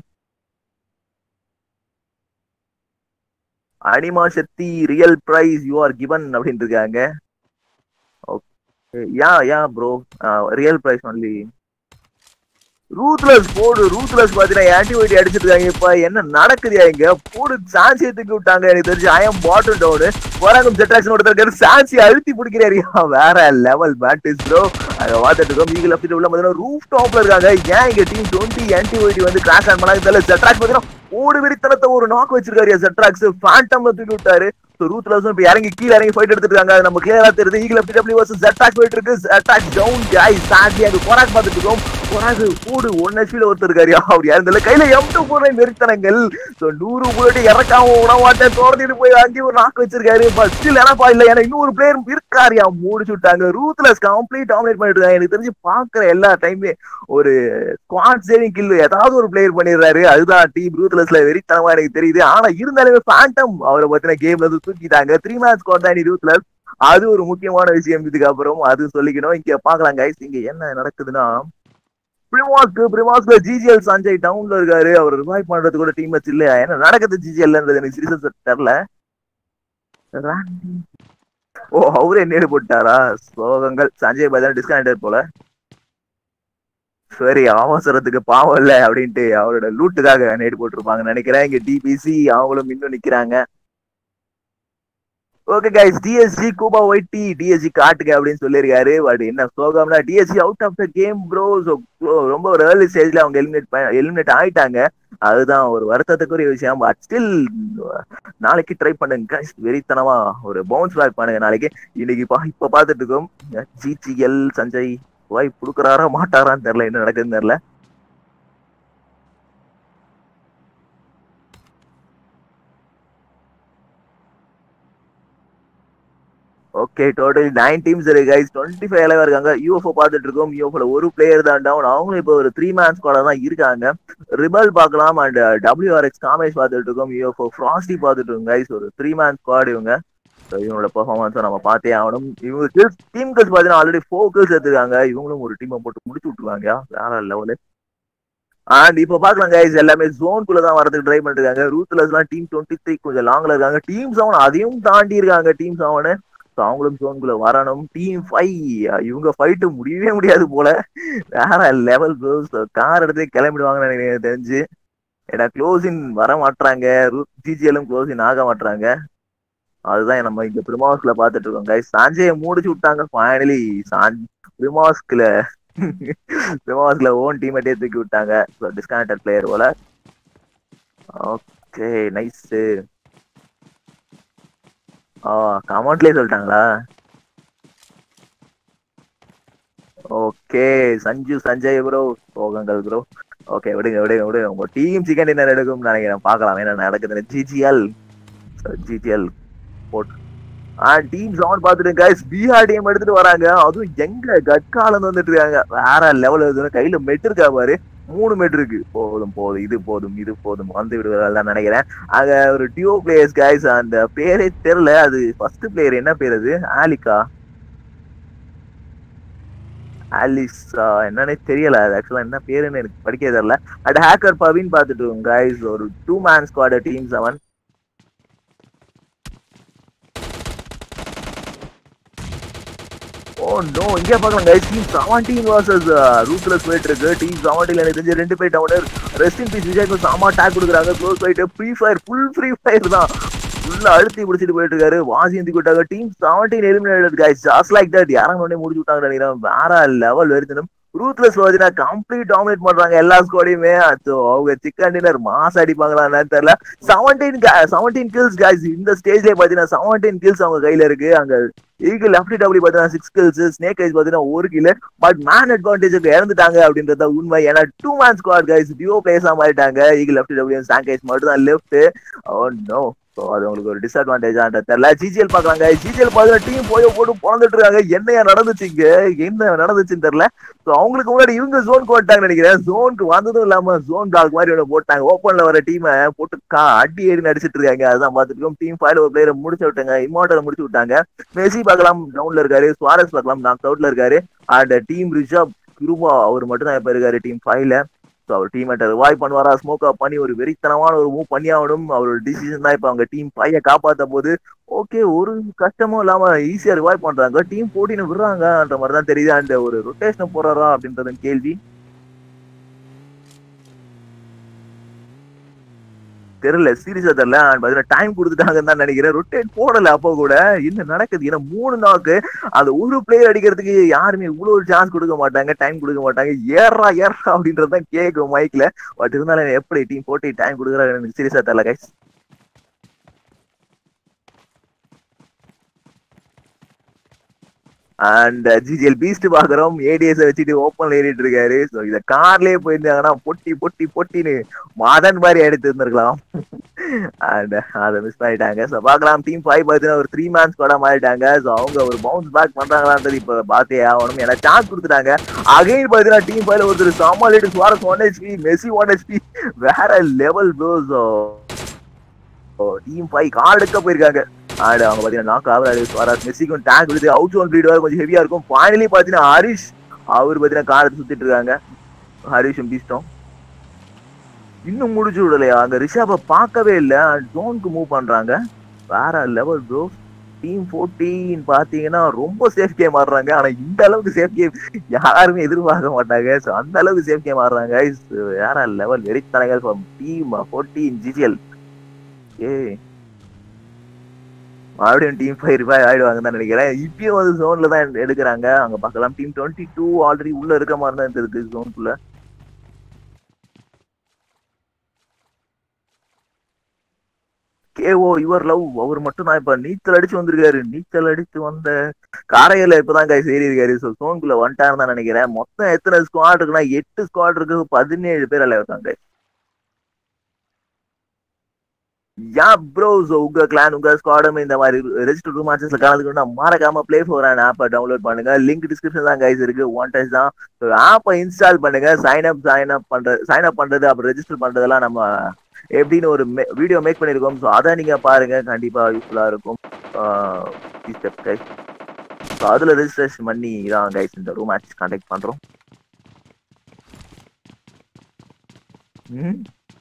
அனிமா சக்தி real prize you are given அப்படின்னு இருக்காங்க okay ya ya bro real prize only ruthless போடு ரூத்லெஸ் பாத்தீங்கன்னா ஆன்டிபயோட்டி அடிச்சிட்டு இருக்காங்க இப்ப என்ன நடக்குதுயா இங்க போடு சான்சியை தூக்கி விட்டாங்க எனக்கு தெரிஞ்சு ஐஎம் பாட்டில் டவுனு வராங்கும் ஜெட்ராக்ஷன் ஒருத்தர் சான்சி அழுத்தி பிடிக்கிறாரியா வேற லெவல் பேட்டிஸ் ப்ரோ அங்க பார்த்துட்டு இருக்கோம் ஈகிள் லெஃப்ட் உள்ள பாத்தீங்கன்னா ரூஃப் டாப்ல இருக்காங்க ஏன் இங்க டீம் டுவெண்ட்டி ஆன்டிபயோட்டி வந்து கிராஷ் ஆன் பண்ணாங்க தெரியல ஜெட்ராக்ஸ் பாத்தீங்கன்னா ஓடு வெறித்தனத்தை ஒரு நாக் வச்சிருக்காரு ஜெட்ராக்ஸ் ஃபேண்டம்ல தூக்கி விட்டாரு ரூத்லஸும் இப்ப இறங்கி கீழ இறங்கி ஃபைட் எடுத்துட்டு இருக்காங்க அது நம்ம கிளியரா தெரியுது eagle FT W versus attack போயிட்டு இருக்கு அட்டாக் டவுன் கைஸ் சாண்டி அங்க கொராக் பார்த்துட்டு இருக்கோம் கொராக் கூடு ஒன் ஹெச்பில ஒருத்தர் இருக்காரு அவர் யாருந்தில்ல கையில எம் டூ போற நெருத்தனங்கள் சோ நூறு புல்லட் இறக்காம விட மாட்டேன் தோர்த்திட்டு போய் அங்கே ஒரு நாக்கு வச்சிருக்காரு பட் ஸ்டில் எனப்பா இல்ல ஏன்னா இன்னொரு பிளேயர் இருக்காருயா முடிச்சு விட்டாங்க ரூத்லஸ் கம்ப்ளீட் டாமினேட் பண்ணிட்டு இருக்காங்க எனக்கு தெரிஞ்சு பாக்குற எல்லா டைமே ஒரு ஸ்குவாட் சேவிங் கில் ஏதாவது ஒரு பிளேயர் பண்ணிடுறாரு அதுதான் டீம் ரூத்லஸ்ல வெறித்தனமா எனக்கு தெரியுது ஆனா இருந்தாலுமே ஃபேண்டம் அவரை பத்தின கேம்ல இருந்து தூக்கிட்டாங்க த்ரீ மேட்ச் ஸ்குவாட் தான் ரூத்லஸ் அது ஒரு முக்கியமான விஷயம் இதுக்கு அப்புறம் அது சொல்லிக்கணும் இங்க பாக்கலாம் கைஸ் இங்க என்ன நடக்குதுன்னா பிரிமாஸ்க்கு பிரிமாஸ்க்கு ஜிஜிஎல் சஞ்சய் டவுன்ல இருக்காரு அவர் ரிவைவ் பண்றது கூட டீம் வச்சு இல்லையா என்ன நடக்குது ஜிஜிஎல்ன்றது எனக்கு சீரியஸ் தெரியல ஓ அவரே நேரு போட்டாரா சோகங்கள் சஞ்சய் பஜார் டிஸ்கனெக்டட் போல சரி அவசரத்துக்கு பாவம் இல்ல அப்படின்ட்டு அவரோட லூட்டுக்காக நேடு போட்டிருப்பாங்க நினைக்கிறேன் இங்க டிபிசி அவங்களும் இன்னும் நிக்கிறாங்க ஓகே கைஸ் டிஎஸ்ஜி கூபா ஒய்டி டிஎஸ்ஜி காட்டுங்க அப்படின்னு சொல்லியிருக்காரு பட் என்ன சோகம்னா TSG out of the game bro ரொம்ப ஒரு ஏர்லி ஸ்டேஜ்ல அவங்க எலிமினேட் எலிமினேட் ஆயிட்டாங்க அதுதான் ஒரு வருத்தத்துக்குரிய விஷயம் பட் ஸ்டில் நாளைக்கு ட்ரை பண்ணுங்க கைஸ் வெறித்தனமா ஒரு பவுன்ஸ் பேக் பண்ணுங்க நாளைக்கு இன்னைக்கு பா இப்ப பாத்துட்டு இருக்கோம் ஜிஜிஎல் சஞ்சய் வாய் கொடுக்குறாரா மாட்டாரான்னு தெரியல என்ன நடக்குதுன்னு தெரியல ஓகே டோட்டல் நைன் டீம்ஸ் இருக்கு கைஸ் டுவெண்ட்டி ஃபைவ் அளவு இருக்காங்க யூஎஃப்ஓ பார்த்துட்டு இருக்கோம் யூஎஃப்ல ஒரு பிளேயர் தான் டவுன் அவங்களும் இப்போ ஒரு த்ரீ மேன் ஸ்குவாட தான் இருக்காங்க ரிபல் பார்க்கலாம் அண்ட் டபிள்யூஆர்எக்ஸ் காமேஷ் பார்த்துட்டு இருக்கோம் யூஎஃப்ஓ ஃப்ராஸ்டி பார்த்துட்டு இருக்கோம் கைஸ் ஒரு த்ரீ மேன் ஸ்குவாட் இவங்க So, இவங்களோட பெர்ஃபார்மன்ஸை நம்ம பார்த்தே ஆகணும் இவங்க கில்ஸ் டீம் கில்ஸ் பார்த்தீங்கன்னா ஆல்ரெடி ஃபோர் கில்ஸ் எடுத்துருக்காங்க இவங்களும் ஒரு டீமை போட்டு முடிச்சு விட்டுருவாங்க வேற லெவலு அண்ட் இப்போ பார்க்கலாம் கைஸ் எல்லாமே ஜோன்குள்ள தான் வரதுக்கு ட்ரை பண்ணிட்டு இருக்காங்க ரூத்லஸ்லாம் டீம் டுவெண்ட்டி த்ரீ கொஞ்சம் லாங்ல இருக்காங்க டீம் செவன் அதையும் தாண்டி இருக்காங்க டீம் செவனு ஸோ அவங்களும் ஜோன்குள்ள வரணும் டீம் ஃபைவ் இவங்க ஃபைட்டு முடியவே முடியாது போல வேற லெவல் கார் எடுத்து கிளம்பிடுவாங்கன்னு எனக்கு தெரிஞ்சு ஏன்னா க்ளோசின் வர மாட்டாங்க ஜிஜிஎலும் க்ளோசின் ஆக மாட்டாங்க அதுதான் நம்ம இங்க பிரிமாஸ்க்ல பாத்துட்டு இருக்கோம் கைஸ் சாஞ்சையை மூடிச்சு விட்டாங்க ஃபைனலி சான் பிரிமாஸ்க்ல பிரிமாஸ்க்ல ஓன் டீமேட்டே தூக்கி விட்டாங்க டிஸ்கனெக்டட் பிளேயர் போல ஓகே நைஸ் ஆ கமெண்ட்லயே சொல்லிட்டாங்களா ஓகே சஞ்சு சஞ்சய் ப்ரோ போகங்கள் ப்ரோ ஓகே விடுங்க விடுங்க விடுங்க உங்க டீம் சிக்கன் டின்னர் எடுக்கும்னு நினைக்கிறேன் பார்க்கலாம் என்ன நடக்குதுன்னு ஜிஜிஎல் ஜிடிஎல் போட் ஆ டீம் செவன் பார்த்துட்டு கைஸ் பிஆர் டீம் எடுத்துட்டு வராங்க அதுவும் எங்க கட்காலம் வந்துட்டு இருக்காங்க வேற லெவல் இருக்கு கையில மெட் இருக்கா பாரு மூணு மெட் இருக்கு போதும் போதும் இது போதும் இது போதும் வந்து விடுவதால் நினைக்கிறேன் அங்க ஒரு டியூ பிளேயர்ஸ் கைஸ் அந்த பேரே தெரியல அது ஃபர்ஸ்ட் பிளேயர் என்ன பேர் அது ஆலிகா ஆலிஸா என்னன்னே தெரியல அது ஆக்சுவலா என்ன பேருன்னு எனக்கு படிக்க தெரியல அட் ஹேக்கர் பவின் பார்த்துட்டு கைஸ் ஒரு two man squad team seven oh no இங்க பார்க்கலாம் கைஸ் டீம் 17 வர்சஸ் ரூத்லெஸ் போயிட்டு இருக்கு டீம் 17 எனக்கு தெரிஞ்சு ரெண்டு பேர் டவுனர் ரெஸ்ட் இன் பீஸ் விஜய்க்கு சாமா டாக் கொடுக்குறாங்க close fight free fire full free fire தான் ஃபுல்லா அழுத்தி பிடிச்சிட்டு போயிட்டு இருக்காரு வாசி எந்தி விட்டாங்க team 17 eliminated guys just like that யாரும் உடனே முடிச்சு விட்டாங்க நினைக்கிறேன் வேற லெவல் வெறுத்தனும் ரூத்லெஸ் பார்த்தீங்கன்னா கம்ப்ளீட் டாமினேட் பண்றாங்க எல்லா ஸ்குவாடையுமே அவங்க சிக்கன் டின்னர் மாஸ் அடிப்பாங்களான்னு தெரியல செவன்டீன் செவன்டீன் கில்ஸ் கைஸ் இந்த ஸ்டேஜ்ல பாத்தீங்கன்னா செவன்டீன் கில்ஸ் அவங்க கையில இருக்கு அங்க ஈகிள் லெஃப்ட் டபிள்யூ பாத்தீங்கன்னா சிக்ஸ் கில்ஸ் ஸ்னேக் ஐஸ் பாத்தீங்கன்னா ஒரு கில் பட் மேன் அட்வான்டேஜுக்கு இறந்துட்டாங்க அப்படின்றத உண்மை ஏன்னா two man squad guys duo பிளேஸா மாறிட்டாங்க eagle left W snake eyes மட்டும் தான் லெஃப்ட் ஓ நோ ஸோ அது உங்களுக்கு ஒரு டிஸ்அட்வான்டேஜான்ற தெரியல ஜிஜிஎல் பாக்குறாங்க ஜிஜிஎல் பாத்தீங்கன்னா டீம் போய் போட்டு பிறந்துட்டு இருக்காங்க என்னையா நடந்துச்சுங்க என்ன நடந்துச்சுன்னு தெரியல ஸோ அவங்களுக்கு முன்னாடி இவங்க ஜோனுக்கு வந்துட்டாங்க நினைக்கிறேன் ஜோனுக்கு வந்ததும் இல்லாம ஜோன் டாக் மாதிரி ஒன்று போட்டாங்க ஓப்பன்ல வர டீமை போட்டு கா அடி ஏறி நடிச்சிட்டு இருக்காங்க அதுதான் பார்த்துட்டு டீம் ஃபைவ்ல ஒரு பிளேயரை முடிச்சு விட்டாங்க இமார்டலை முடிச்சு விட்டாங்க மெஸ்ஸி பார்க்கலாம் டவுன்ல இருக்காரு சுவாரஸ் பார்க்கலாம் நாக் அவுட்ல இருக்காரு அண்ட் டீம் ரிஷப் கிருபா அவர் மட்டும் தான் இப்ப இருக்காரு டீம் ஃபைவ்ல ஸோ அவர் டீமேட்டை ரிவாய்வ் பண்ணுவாரா ஸ்மோக் அப் பண்ணி ஒரு வெறித்தனமான ஒரு மூவ் பண்ணி ஆகணும் அவரோட டிசிஷன் தான் இப்போ அவங்க டீம் பைய காப்பாத்த போது ஓகே ஒரு கஷ்டமும் இல்லாம ஈஸியா ரிவாய்வ் பண்றாங்க டீம் போட்டின்னு விடுறாங்கன்ற மாதிரி தான் தெரியுது அந்த ஒரு ரொட்டேஷன் போறாரா அப்படின்றது கேள்வி தெரியல சீரியஸா தெரியல பாத்தீங்கன்னா டைம் கொடுத்துட்டாங்கன்னு தான் நினைக்கிறேன் ரொட்டேட் போடல அப்போ கூட என்ன நடக்குது ஏன்னா மூணு நாக்கு அந்த ஒரு பிளேயர் அடிக்கிறதுக்கு யாருமே இவ்வளவு ஒரு சான்ஸ் கொடுக்க மாட்டாங்க டைம் கொடுக்க மாட்டாங்க ஏறா ஏறா அப்படின்றது தான் கேட்கும் மைக்ல பட் இருந்தாலும் எப்படி டீம் போட்டு டைம் கொடுக்குறாங்க எனக்கு சீரியஸா தெரியல கைஸ் அண்ட் ஜிஜிஎல் பீஸ்ட் பாக்குறோம் ஏடிஎஸ் வச்சுட்டு ஓப்பன்ல ஏறிட்டு இருக்காரு ஸோ இத கார்லயே போயிருந்தாங்கன்னா பொட்டி பொட்டி பொட்டின்னு மாதன் மாதிரி எடுத்து இருந்திருக்கலாம் அண்ட் அதை மிஸ் பண்ணிட்டாங்க ஸோ பார்க்கலாம் டீம் ஃபைவ் பார்த்தீங்கன்னா ஒரு த்ரீ மேன்ஸ் கூட மாறிட்டாங்க ஸோ அவங்க ஒரு பவுன்ஸ் பேக் பண்றாங்களான்றது இப்போ பார்த்தே ஆகணும் ஏன்னா சான்ஸ் கொடுத்துட்டாங்க அகைன் பார்த்தீங்கன்னா டீம் ஃபைவ்ல ஒருத்தர் சாமாலிட்டு Suarez one HP Messi one HP வேற level bro so team five call எடுக்க போயிருக்காங்க அண்ட் அவங்க பாத்தீங்கன்னா நாக் ஆவராது ஸ்வராஜ் மெஸ்ஸிக்கும் டேங்க் விழுது அவுட் ஜோன் ப்ளீட் வர கொஞ்சம் ஹெவியா இருக்கும் ஃபைனலி பாத்தீங்கன்னா ஹரிஷ் அவர் பாத்தீங்கன்னா கார் எடுத்து சுத்திட்டு இருக்காங்க ஹரிஷும் பீஸ்டும் இன்னும் முடிச்சு விடலையா அங்க ரிஷாபை பார்க்கவே இல்லை ஜோனுக்கு மூவ் பண்றாங்க வேற லெவல் ப்ரோ டீம் ஃபோர்டீன் பாத்தீங்கன்னா ரொம்ப சேஃப் கேம் ஆடுறாங்க ஆனா இந்த அளவுக்கு சேஃப் கேம் யாருமே எதிர்பார்க்க மாட்டாங்க ஸோ அந்த அளவுக்கு சேஃப் கேம் ஆடுறாங்க வேற லெவல் வெறித்தனைகள் டீம் ஃபோர்டீன் ஜிஜிஎல் ஏ மறுபடியும் டீம் ஃபைவ் ரிவைவ் ஆயிடுவாங்க தான் நினைக்கிறேன் இப்பயும் வந்து ஜோன்ல தான் எடுக்கிறாங்க அங்க பார்க்கலாம் டீம் டுவெண்ட்டி டூ ஆல்ரெடி உள்ள இருக்க மாதிரி தான் இருக்கு ஜோனுக்குள்ள கேஓ யுவர் லவ் அவர் மட்டும் தான் இப்ப நீச்சல் அடிச்சு வந்திருக்காரு நீச்சல் அடிச்சு வந்த காரையில இப்பதான் கை சேரி இருக்காரு ஸோ ஜோனுக்குள்ள வந்துட்டாருன்னு தான் நினைக்கிறேன் மொத்தம் எத்தனை ஸ்குவாட் இருக்குன்னா எட்டு ஸ்குவாட் இருக்கு பதினேழு பேர் அல்ல இருக்காங்க யா ப்ரோ உங்க கிளான் உங்க ஸ்குவாடும் இந்த மாதிரி ரெஜிஸ்டர் ரூம் மேட்சஸ்ல கலந்துக்கணும்னா மறக்காம ப்ளே ஃபோர் அண்ட் ஆப்பை டவுன்லோட் பண்ணுங்க லிங்க் டிஸ்கிரிப்ஷன் தான் கைஸ் இருக்கு ஒன் டச் தான் ஆப்பை இன்ஸ்டால் பண்ணுங்க சைன் அப் சைன் அப் பண்றது சைன் அப் பண்றது அப்புறம் ரெஜிஸ்டர் பண்றதெல்லாம் நம்ம எப்படின்னு ஒரு வீடியோ மேக் பண்ணிருக்கோம் ஸோ அதை நீங்க பாருங்க கண்டிப்பா யூஸ்ஃபுல்லா இருக்கும் ஸ்டெப் கைஸ் ஸோ அதுல ரெஜிஸ்ட்ரேஷன் பண்ணி தான் கைஸ் இந்த ரூம் மேட்ச் கண்டக்ட் பண்றோம் ம்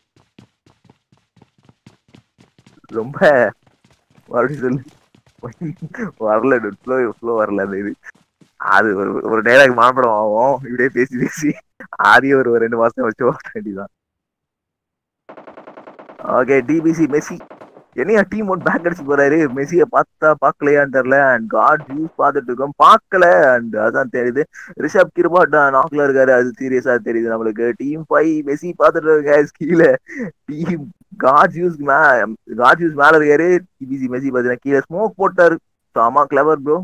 ரொம்ப மறுபடியும் சொல்லு வரல ஃப்ளோ ஃப்ளோ வரல அந்த இது அது ஒரு ஒரு டைலாக் மாப்படம் ஆகும் இப்படியே பேசி பேசி ஆதியே ஒரு ரெண்டு மாசம் வச்சு ஓட்ட வேண்டியதான் ஓகே டிபிசி மெஸ்ஸி என்னையா டீம் ஒன் பேக் அடிச்சு போறாரு மெஸ்ஸிய பார்த்தா பார்க்கலையான்னு தெரியல அண்ட் காட் யூஸ் பார்த்துட்டு இருக்கோம் பார்க்கல அண்ட் அதான் தெரியுது ரிஷப் கிருபாட் நாக்ல இருக்காரு அது சீரியஸா தெரியுது நம்மளுக்கு டீம் ஃபைவ் மெஸ்ஸி பார்த்துட்டு இருக்காரு கீழே team god use god use மேல இருக்காரு டிபிசி மெஸ்ஸி பாத்தீங்கன்னா கீழே ஸ்மோக் போட்டாரு ஆமா கிளவர் ப்ரோ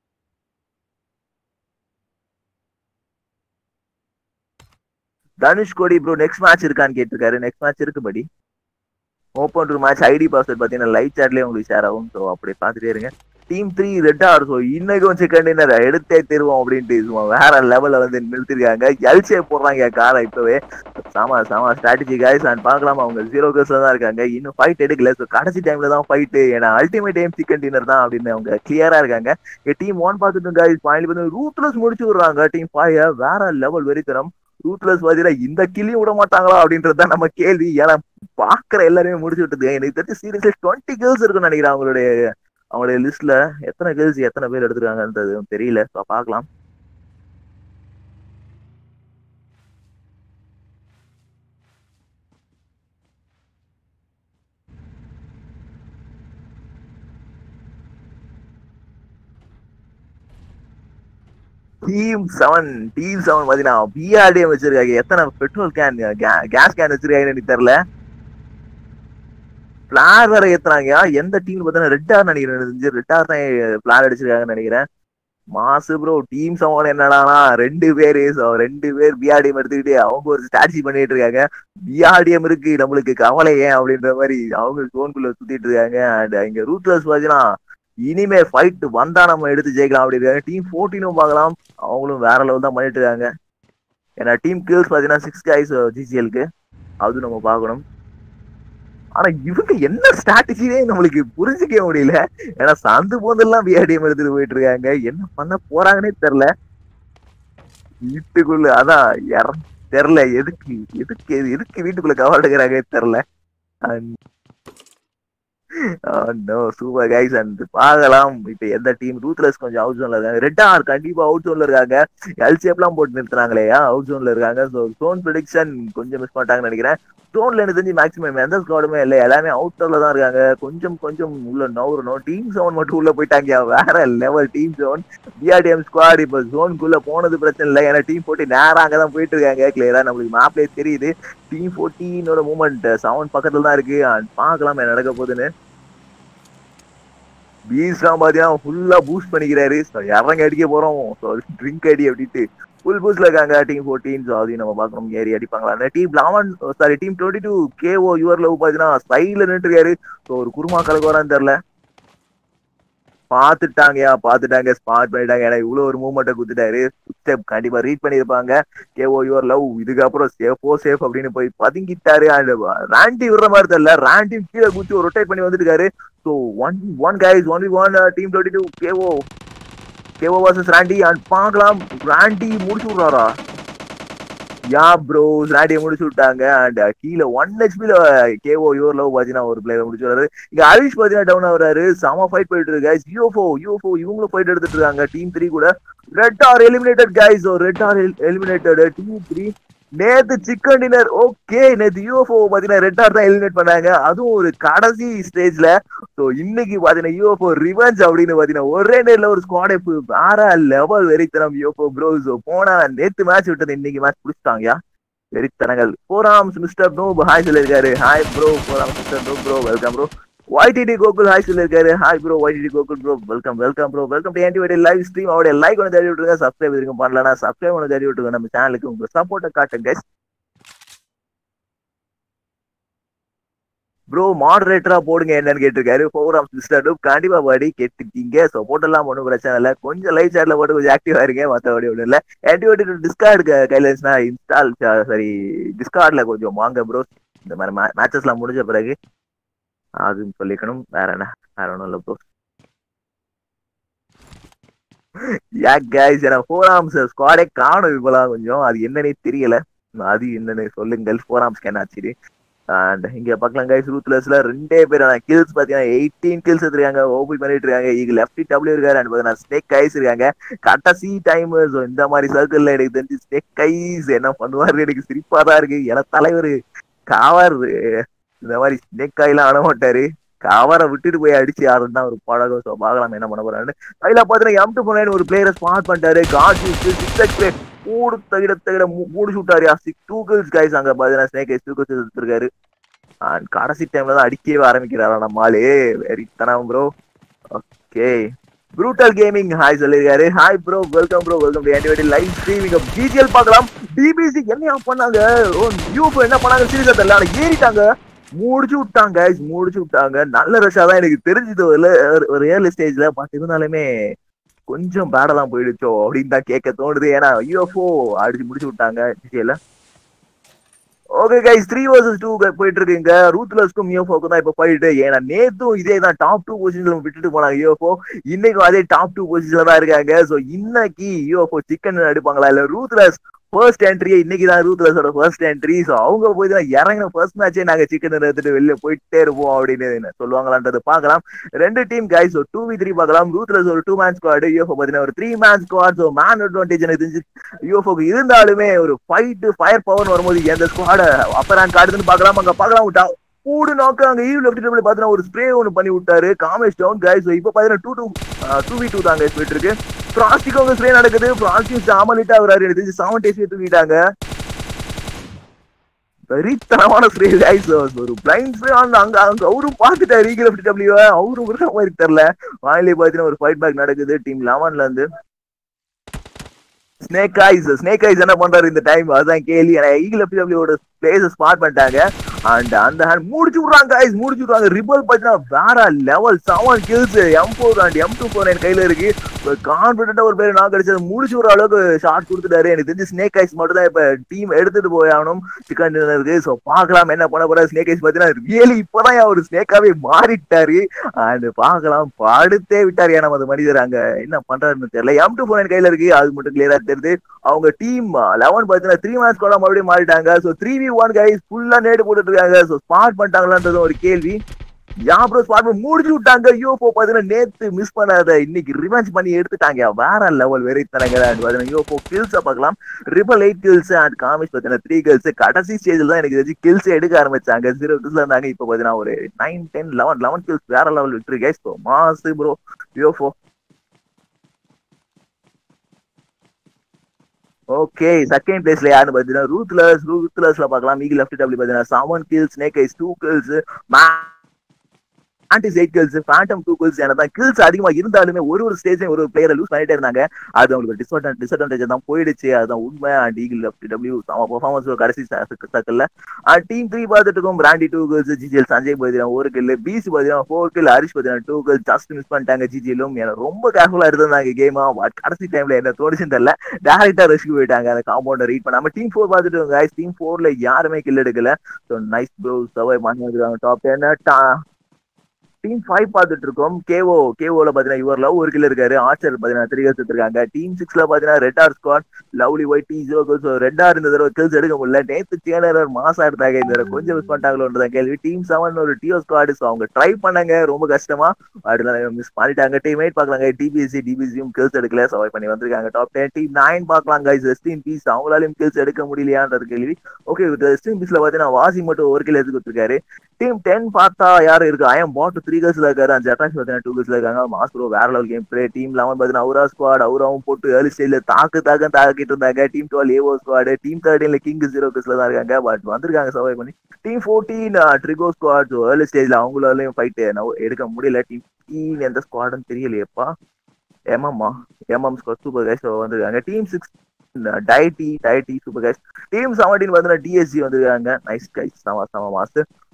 தனுஷ் கோடி ப்ரோ நெக்ஸ்ட் மேட்ச் இருக்கான்னு கேட்டிருக்காரு நெக்ஸ்ட் மேட்ச் இருக்கு படி open to match ID password பார்த்தீங்கன்னா லைவ் சாட்லேயே உங்களுக்கு ஷேர் ஆகும் ஸோ அப்படி பார்த்துட்டே இருங்க team three red R so இன்னைக்கும் செகண்ட் இன்னர் எடுத்தே தருவோம் அப்படின்ட்டு சும்மா வேற லெவலில் வந்து நிறுத்திருக்காங்க எல்சே போடுறாங்க காரை இப்பவே சாமா சாமா ஸ்ட்ராட்டஜி கைஸ் அண்ட் பார்க்கலாம் அவங்க ஜீரோ கேர்ஸ்ல தான் இருக்காங்க இன்னும் ஃபைட் எடுக்கல ஸோ கடைசி டைம்ல தான் ஃபைட்டு ஏன்னா அல்டிமேட் டைம் செகண்ட் இன்னர் தான் அப்படின்னு அவங்க கிளியரா இருக்காங்க டீம் ஒன் பார்த்துட்டு கைஸ் பாயிண்ட் வந்து ரூத்லெஸ் முடிச்சு விடுறாங்க டீம் ஃபைவ் வேற லெவல் வெறித்தனம் ரூத்லெஸ் பாத்தீங்கன்னா இந்த கிளியும் விட மாட்டாங்களா அப்படின்றது தான் நம்ம கேள்வி ஏன்னா பாக்குற எல்லாருமே முடிச்சு விட்டது எனக்கு தெரிஞ்சு சீரியஸ்லி டுவெண்ட்டி கேர்ள்ஸ் இருக்குன்னு நினைக்கிறேன் அவங்களுடைய அவங்களுடைய லிஸ்ட்ல எத்தனை கேர்ள்ஸ் எத்தனை பேர் எடுத்திருக்காங்கன்றது தெரியல ஸோ பார்க்கலாம் டீம் செவன் டீம் செவன் பாத்தீங்கன்னா பிஆர்டிஎம் வச்சிருக்காங்க எத்தனை பெட்ரோல் கேன் கேஸ் கேன் வச்சிருக்காங்கன்னு எனக்கு தெரியல பிளார் வேற ஏத்துறாங்க எந்த டீம் பார்த்தீங்கன்னா ரெட் ஆர் நினைக்கிறேன் ரெட் ஆர் தான் பிளார் அடிச்சிருக்காங்கன்னு நினைக்கிறேன் மாசு ப்ரோ டீம் செவன் என்னடானா ரெண்டு பேரு ரெண்டு பேர் பிஆர்டிஎம் எடுத்துக்கிட்டு அவங்க ஒரு ஸ்ட்ராட்டஜி பண்ணிட்டு இருக்காங்க பிஆர்டிஎம் இருக்கு நம்மளுக்கு கவலை ஏன் அப்படின்ற மாதிரி அவங்க ஜோன்குள்ள சுத்திட்டு இருக்காங்க அண்ட் இங்க ரூட்லஸ் பாத்தீங்கன்னா இனிமே ஃபைட் வந்தா நம்ம எடுத்து ஜெயிக்கலாம் அப்படி இருக்காங்க டீம் ஃபோர்டீனும் பார்க்கலாம் அவங்களும் வேற லெவல் தான் பண்ணிட்டு இருக்காங்க ஏன்னா டீம் கில்ஸ் பாத்தீங்கன்னா சிக்ஸ் கைஸ் ஜிசிஎலுக்கு அது நம்ம பார்க்கணும் ஆனா இவங்க என்ன ஸ்ட்ராட்டஜினே நம்மளுக்கு புரிஞ்சுக்க முடியல ஏன்னா சந்து போதெல்லாம் பிஆர்டிஎம் எடுத்துட்டு போயிட்டு இருக்காங்க என்ன பண்ண போறாங்கன்னே தெரியல வீட்டுக்குள்ள அதான் தெரியல எதுக்கு எதுக்கு எதுக்கு வீட்டுக்குள்ள கவர் எடுக்கிறாங்க தெரியல நோ சூப்பர் கைஸ் அண்ட் பார்க்கலாம் இப்ப எந்த டீம் ரூத்லெஸ் கொஞ்சம் அவுட் ஜோன்ல இருக்காங்க ரெட் ஆர் கண்டிப்பா அவுட் ஜோன்ல இருக்காங்க எல்சிஎப்லாம் போட்டு நிறுத்துறாங்களேயா அவுட் ஜோன்ல இருக்காங்க ஸோ ஜோன் ப்ரிடிக்ஷன் கொஞ்சம் மிஸ் பண்ணிட்டாங்கன்னு நினைக்கிறேன் ஜோன்ல எனக்கு தெரிஞ்சு மேக்ஸிமம் எந்த ஸ்குவாடுமே இல்லை எல்லாமே அவுட்டர்ல தான் இருக்காங்க கொஞ்சம் கொஞ்சம் உள்ள நவரணும் டீம் செவன் மட்டும் உள்ள போயிட்டாங்க வேற level team seven PRTM squad இப்போ ஜோனுக்குள்ள போனது பிரச்சனை இல்லை ஏன்னா டீம் போட்டி நேரம் அங்கதான் போயிட்டு இருக்காங்க கிளியரா நம்மளுக்கு மேப்லேயே தெரியுது டீம் ஃபோர்டீனோட மூமெண்ட் செவன் பக்கத்துல தான் இருக்கு பார்க்கலாம் என்ன நடக்க போகுதுன்னு பீஸ்லாம் பாத்தீங்கன்னா ஃபுல்லா பூஸ்ட் பண்ணிக்கிறாரு இறங்க அடிக்க போறோம் ட்ரிங்க் அடி அப்படின்ட்டு ஃபுல் பூஸ்ட்ல இருக்காங்க டீம் ஃபோர்டீன் ஸோ அதையும் நம்ம பார்க்கணும் ஏறி அடிப்பாங்களா team eleven sorry team twenty two KO your love பாத்தீங்கன்னா சைட்ல நின்றுருக்காரு ஸோ ஒரு குருமா கலக்கு வரான்னு தெரியல பாத்துட்டாங்கயா பாத்துட்டாங்க ஸ்பாட் பண்ணிட்டாங்க ஏன்னா இவ்வளவு ஒரு மூவ்மெண்ட்டை குத்துட்டாரு ஸ்டெப் கண்டிப்பா ரீட் பண்ணிருப்பாங்க கேஓ யுவர் லவ் இதுக்கப்புறம் சேஃபோ சேஃப் அப்படின்னு போய் பதுங்கிட்டாரு அண்ட் ராண்டி விடுற மாதிரி தெரியல ராண்டி கீழே குத்தி ரொட்டேட் பண்ணி வந்துருக்காரு so one one guys one v one team twenty two KO KO versus Randy and பார்க்கலாம் ராண்டி முடிச்சு விடுறாரா யா ப்ரோ ராண்டியை முடிச்சு விட்டாங்க அண்ட் கீழே ஒன் ஹெச்பில கேஓ யோர் லவ் பாத்தீங்கன்னா ஒரு பிளேயர் முடிச்சு வராரு இங்க ஹரிஷ் பாத்தீங்கன்னா டவுன் ஆகுறாரு செம ஃபைட் போயிட்டு இருக்கு கைஸ் யூஎஃப்ஓ யூஎஃப்ஓ இவங்களும் ஃபைட் எடுத்துட்டு இருக்காங்க டீம் த்ரீ கூட red R eliminated guys red R eliminated team three நேத்து சிக்கன் டின்னர் ஓகே நேத்து யூஎஃப்ஓ பாத்தீங்கன்னா ரெட் ஆர் தான் எலிமினேட் பண்ணாங்க அதுவும் ஒரு கடைசி ஸ்டேஜ்ல ஸோ இன்னைக்கு பாத்தீங்கன்னா யூஎஃப்ஓ ரிவெஞ்ச் அப்படின்னு பாத்தீங்கன்னா ஒரே நேரில் ஒரு ஸ்குவாட் வேற லெவல் வெறித்தனம் யூஎஃப்ஓ ப்ரோ ஸோ போனா நேத்து மேட்ச் விட்டது இன்னைக்கு மேட்ச் பிடிச்சிட்டாங்கயா வெறித்தனங்கள் போராம்ஸ் மிஸ்டர் நோ ஹாய் சொல்லியிருக்காரு ஹாய் ப்ரோ போராம் mister no bro welcome bro YTD Gokul hi சொல்லியிருக்காரு hi bro YTD Gokul bro welcome welcome bro welcome to ஆன்டிவைடி லைவ் ஸ்ட்ரீம் அவருடைய லைக் ஒன்று தேடி விட்டுருங்க சப்ஸ்கிரைப் இருக்கும் பண்ணலன்னா சப்ஸ்கிரைப் ஒன்று தேடி விட்டுருங்க நம்ம சேனலுக்கு உங்க சப்போர்ட்டை காட்டுங்க guys ப்ரோ மாடரேட்டரா போடுங்க என்னன்னு கேட்டிருக்காரு ப்ரோக்ராம் சிஸ்டர் கண்டிப்பா பாடி கேட்டுட்டீங்க ஸோ போட்டெல்லாம் ஒன்றும் பிரச்சனை இல்லை கொஞ்சம் லைட் சாட்ல போட்டு கொஞ்சம் ஆக்டிவா இருங்க மற்றபடி ஒன்றும் இல்லை ஆன்டிபயோட்டிக் டிஸ்கார்டு கையில் இருந்துச்சுன்னா இன்ஸ்டால் சரி டிஸ்கார்ட்ல கொஞ்சம் வாங்க ப்ரோ இந்த மாதிரி மேட்சஸ்லாம் முடிஞ்ச பிறகு அதுன்னு சொல்லிக்கணும் வேற என்ன வேற ஒன்றும் இல்லை ப்ரோ யா கைஸ் ஏன்னா ஃபோர் ஆர்ம்ஸ் ஸ்குவாடே காணும் இப்போலாம் கொஞ்சம் அது என்னன்னே தெரியல அது என்னன்னு சொல்லுங்கள் ஃபோர் ஆர்ம்ஸ்க்கு என்ன ஆச்சு அண்ட் இங்க பார்க்கலாம் கைஸ் ரூத்லெஸ்ல ரெண்டே பேர் கில்ஸ் பாத்தீங்கன்னா எயிட்டீன் கில்ஸ் எடுத்துருக்காங்க ஓபி பண்ணிட்டு இருக்காங்க இங்க லெஃப்ட் டபிள்யூ இருக்காரு அண்ட் பாத்தீங்கன்னா ஸ்னேக் கைஸ் இருக்காங்க கடைசி டைம் இந்த மாதிரி சர்க்கிள்ல எனக்கு தெரிஞ்சு ஸ்னேக் கைஸ் என்ன பண்ணுவாரு எனக்கு சிரிப்பா தான் இருக்கு ஏன்னா தலைவர் காவர் இந்த மாதிரி ஸ்னேக் காயெல்லாம் அண மாட்டாரு கவரை விட்டுட்டு போய் அடிச்சு யாருன்னா ஒரு பழகம் ஸோ பார்க்கலாம் என்ன பண்ண போறான்னு கையில பாத்தீங்கன்னா எம் டு போனேன் ஒரு பிளேயரை ஸ்பாட் பண்ணிட்டாரு காட் சிக்ஸ் பிளே மூணு தகிட தகிட மூணு ஷூட்டாரியா சிக்ஸ் டூ கில்ஸ் கைஸ் அங்க பாத்தீங்கன்னா ஸ்னேக் கைஸ் டூ கில்ஸ் எடுத்திருக்காரு அண்ட் கடைசி டைம்ல தான் அடிக்கவே ஆரம்பிக்கிறாரா நம்மாலே வெரி தனம் bro okay brutal gaming hi சொல்லிருக்காரு hi bro welcome bro welcome to ஆன்டிவேட்டி லைவ் ஸ்ட்ரீமிங் பிஜிஎல் பார்க்கலாம் டிபிசி என்ன பண்ணாங்க ஓ யூஃப் என்ன பண்ணாங்க சீரியஸா தெரியல ஆனா ஏறிட்டாங்க முடிச்சு விட்டாங்க முடிச்சு விட்டாங்க நல்ல ரஷ்ஷா தான் எனக்கு தெரிஞ்சது ஒரு ஏர்லி ஸ்டேஜ்ல பட் இருந்தாலுமே கொஞ்சம் பேடா தான் போயிடுச்சோ அப்படின்னு தான் கேட்க தோணுது ஏன்னா யூஎஃப்ஓ அடிச்சு முடிச்சு விட்டாங்க டிசிஎல்ல okay guys three versus two போயிட்டு இருக்குங்க ரூத்லஸ்க்கும் யூஎஃப்ஓக்கும் தான் இப்போ போயிட்டு ஏன்னா நேத்தும் இதே தான் டாப் டூ பொசிஷன்ல விட்டுட்டு போனாங்க யூஎஃப்ஓ இன்னைக்கும் அதே டாப் டூ பொசிஷன்ல தான் இருக்காங்க ஸோ இன்னைக்கு யூஎஃப்ஓ சிக்கன் அடிப்பாங்களா இல்ல ரூத்லஸ் ஃபர்ஸ்ட் என்ட்ரி இன்னைக்கு தான் ரூத்லஸோட ஃபர்ஸ்ட் என்ட்ரி ஸோ அவங்க போய் தான் இறங்கின ஃபர்ஸ்ட் மேட்சே நாங்க சிக்கன் எடுத்துட்டு வெளில போயிட்டே இருப்போம் அப்படின்னு சொல்லுவாங்களான்றது பார்க்கலாம் ரெண்டு team guys so two v three பார்க்கலாம் ரூத்லஸ் ஒரு டூ மேன் ஸ்குவாடு யூஎஃப்ஓ பார்த்தீங்கன்னா ஒரு three man squad so man advantage எனக்கு தெரிஞ்சு யூஎஃப்ஓக்கு இருந்தாலுமே ஒரு ஃபைட் ஃபயர் பவர் வரும்போது எந்த ஸ்குவாட அப்பர் ஹேண்ட் காட்டுதுன்னு பார்க்கலாம் அங்க பார்க்கலாம் விட்டா கூடு நோக்க அங்க ஈவ் லெஃப்ட் டேபிள் பாத்தீங்கன்னா ஒரு ஸ்ப்ரே ஒன்று பண்ணி விட்டாரு காமேஷ் டவுன் கைஸ் இப்போ பாத்தீங்கன்னா two two two v two தான் கைஸ் போயிட்டு இருக்கு பிராஸ்டிக் அவங்க ஸ்ப்ரே நடக்குது பிராஸ்டிக் சாமலிட்டா வராரு எடுத்து செவன் டேஸ் தூக்கிட்டாங்க வெறித்தனமான ஸ்ப்ரே கைஸ் ஒரு பிளைண்ட் ஸ்ப்ரே அங்க அங்க அவரும் பார்த்துட்டாரு ஈகல் லெஃப்ட் டபிள்யூ அவரும் விடுற மாதிரி தெரியல வாயிலே பாத்தீங்கன்னா ஒரு ஃபைட் பேக் நடக்குது டீம் லெவன்ல இருந்து ஸ்னேக் ஐஸ் ஸ்னேக் ஐஸ் என்ன பண்றாரு இந்த டைம் அதான் கேள்வி ஏன்னா ஈகிள் எஃப்டபிள்யூட பிளேஸ் ஸ்பாட் பண்ணிட்டாங்க அண்ட் அந்த ஹேண்ட் முடிச்சு விடுறாங்க ஐஸ் முடிச்சு விடுறாங்க ரிபல் பார்த்தீங்கன்னா வேற level seven kills M four and M two four என் கையில இருக்கு கான்பிடண்டா ஒரு பேர் நான் கிடைச்சது முடிச்சு விடுற அளவுக்கு ஷார்ட் கொடுத்துட்டாரு எனக்கு தெரிஞ்சு ஸ்னேக் ஐஸ் மட்டும் தான் இப்ப டீம் எடுத்துட்டு போய் ஆகணும் சிக்கன் டின்னருக்கு ஸோ பார்க்கலாம் என்ன பண்ண போறாரு ஸ்னேக் ஐஸ் பார்த்தீங்கன்னா ரியலி இப்பதான் அவர் ஸ்னேக்காவே மாறிட்டாரு அண்ட் பார்க்கலாம் படுத்தே விட்டாரு நமது மனிதர் அங்க என்ன பண்றாருன்னு தெரியல எம் டூ ஃபோர் என் கையில இருக்கு அது மட்டும் கிளியரா தெரியுது அவங்க டீம் லெவன் பார்த்தீங்கன்னா த்ரீ மேட்ச் கூட மறுபடியும் மாறிட்டாங்க so three v one guys ஃபுல்லா நேடு போட்டுட்டு இருக்காங்க ஸோ ஸ்பாட் பண்ணிட்டாங்களான்றது ஒரு கேள்வி யாப்ரோ ஸ்பாட் முடிச்சு விட்டாங்க யூஎஃப்ஓ பாத்தீங்கன்னா நேத்து மிஸ் பண்ணாத இன்னைக்கு ரிவெஞ்ச் பண்ணி எடுத்துட்டாங்க வேற லெவல் வெறித்தனங்க பாத்தீங்கன்னா யூஎஃப்ஓ கில்ஸ் பார்க்கலாம் ரிபல் எயிட் கில்ஸ் அண்ட் காமிஸ் பாத்தீங்கன்னா த்ரீ கில்ஸ் கடைசி ஸ்டேஜ்ல தான் எனக்கு தெரிஞ்சு கில்ஸ் எடுக்க ஆரம்பிச்சாங்க ஜீரோ கில்ஸ்ல இருந்தாங்க இப்போ பாத்தீங்கன்னா ஒரு nine ten eleven eleven kills வேற லெவல் விட்டுரு கைஸ் மாசு ப்ரோ யூஎஃப்ஓ ஓகே செகண்ட் பிளேஸ்ல யாருன்னு பாத்தீங்கன்னா ரூத்லஸ் ரூத்லஸ்ல பார்க்கலாம் ஈகிள் லெஃப்ட் டபிள்யூ பாத்தீங்கன்னா seven kills snake eyes two kills ஆன்டிஸ் eight kills phantom two kills எனக்கு தான் கில்ஸ் அதிகமா இருந்தாலுமே ஒரு ஒரு ஸ்டேஜையும் ஒரு பிளேயரை லூஸ் பண்ணிட்டே இருந்தாங்க அது அவங்களுக்கு டிஸ்அட்வான்டேஜ் டிஸ்அட்வான்டேஜ் தான் போயிடுச்சு அதுதான் உண்மை and eagle left W performance கடைசி சர்க்கிள்ல டீம் த்ரீ பார்த்துட்டு இருக்கும் Brandy two kills GGL Sanjay பாத்தீங்கன்னா ஒரு கில் பிசி பாத்தீங்கன்னா ஃபோர் கில் ஹரிஷ் பாத்தீங்கன்னா டூ கில் ஜஸ்ட் மிஸ் பண்ணிட்டாங்க ஜிஜிஎலும் எனக்கு ரொம்ப கேர்ஃபுல்லா இருந்தாங்க கேமா பட் கடைசி டைம்ல என்ன தோணுச்சுன்னு தெரியல டேரக்டா ரெஸ்க்கு போயிட்டாங்க அந்த காம்பவுண்ட ரீட் பண்ணாம டீம் ஃபோர் பார்த்துட்டு கைஸ் டீம் ஃபோர்ல யாருமே கில் எடுக்கல ஸோ நைஸ் ப்ரோ சர்வை பண்ணி வந்துருக்காங்க டாப் டென் டீம் ஃபைவ் பார்த்துட்டு இருக்கோம் கேஓ கேஓல பாத்தீங்கன்னா இவர்ல ஒரு கிலோ இருக்காரு ஆர்ச்சர் பாத்தீங்கன்னா த்ரீ கில்ஸ் எடுத்திருக்காங்க டீம் சிக்ஸ்ல பாத்தீங்கன்னா ரெட் ஆர் ஸ்குவாட் லவ்லி ஒயிட் டி ஜோ கில்ஸ் ரெட் ஆர் இந்த தடவை கில்ஸ் எடுக்க முடியல நேத்து சேனர் மாசா எடுத்தாங்க இந்த தடவை கொஞ்சம் மிஸ் பண்ணிட்டாங்களோன்றதான் கேள்வி டீம் செவன் ஒரு டிஓ ஸ்குவாடு ஸோ அவங்க ட்ரை பண்ணாங்க ரொம்ப கஷ்டமா அதனால மிஸ் பண்ணிட்டாங்க டீம் எயிட் பாக்கலாங்க டிபிஎஸ்சி டிபிசியும் கில்ஸ் எடுக்கல சர்வை பண்ணி வந்திருக்காங்க டாப் டென் டீம் நைன் பாக்கலாம் கைஸ் ரெஸ்ட் இன் பீஸ் அவங்களாலையும் கில்ஸ் எடுக்க முடியலையான்றது கேள்வி ஓகே ரெஸ்ட் இன் பீஸ்ல பாத்தீங்கன்னா வாசி மட்டும் ஒரு கிலோ எடுத்து கொடுத்துருக்காரு டீம் டென் பார்த்தா யாரு இருக்கு ஐஎம் பாட் த்ரீ கேர்ஸ்ல இருக்காரு அஞ்சு அட்டாக்ஸ் பார்த்தீங்கன்னா டூ கேர்ஸ்ல இருக்காங்க மாஸ்ப்ரோ வேற level game play team eleven பார்த்தீங்கன்னா அவுரா ஸ்குவாட் அவுராவும் போட்டு ஏர்லி ஸ்டேஜ்ல தாக்கு தாக்க தாக்கிட்டு இருந்தாங்க டீம் டுவெல் ஏவோ ஸ்குவாடு டீம் தேர்ட்டீன்ல கிங் ஜீரோ கேர்ஸ்ல தான் இருக்காங்க பட் வந்திருக்காங்க சர்வை பண்ணி டீம் ஃபோர்டீன் ட்ரிகோ ஸ்குவாட் ஏர்லி ஸ்டேஜ்ல அவங்களாலையும் ஃபைட் எடுக்க முடியல டீம் டீம் எந்த ஸ்குவாடுன்னு தெரியலையப்பா எம்எம்மா எம்எம் ஸ்குவாட் சூப்பர் கைஸ் வந்திருக்காங்க டீம் சிக்ஸ் டைட்டி டைட்டி சூப்பர் கைஸ் டீம் செவன்டீன் பார்த்தீங்கன்னா டிஎஸ்சி வந்திருக்காங்க நைஸ் கைஸ் சம சம மாஸ்டர்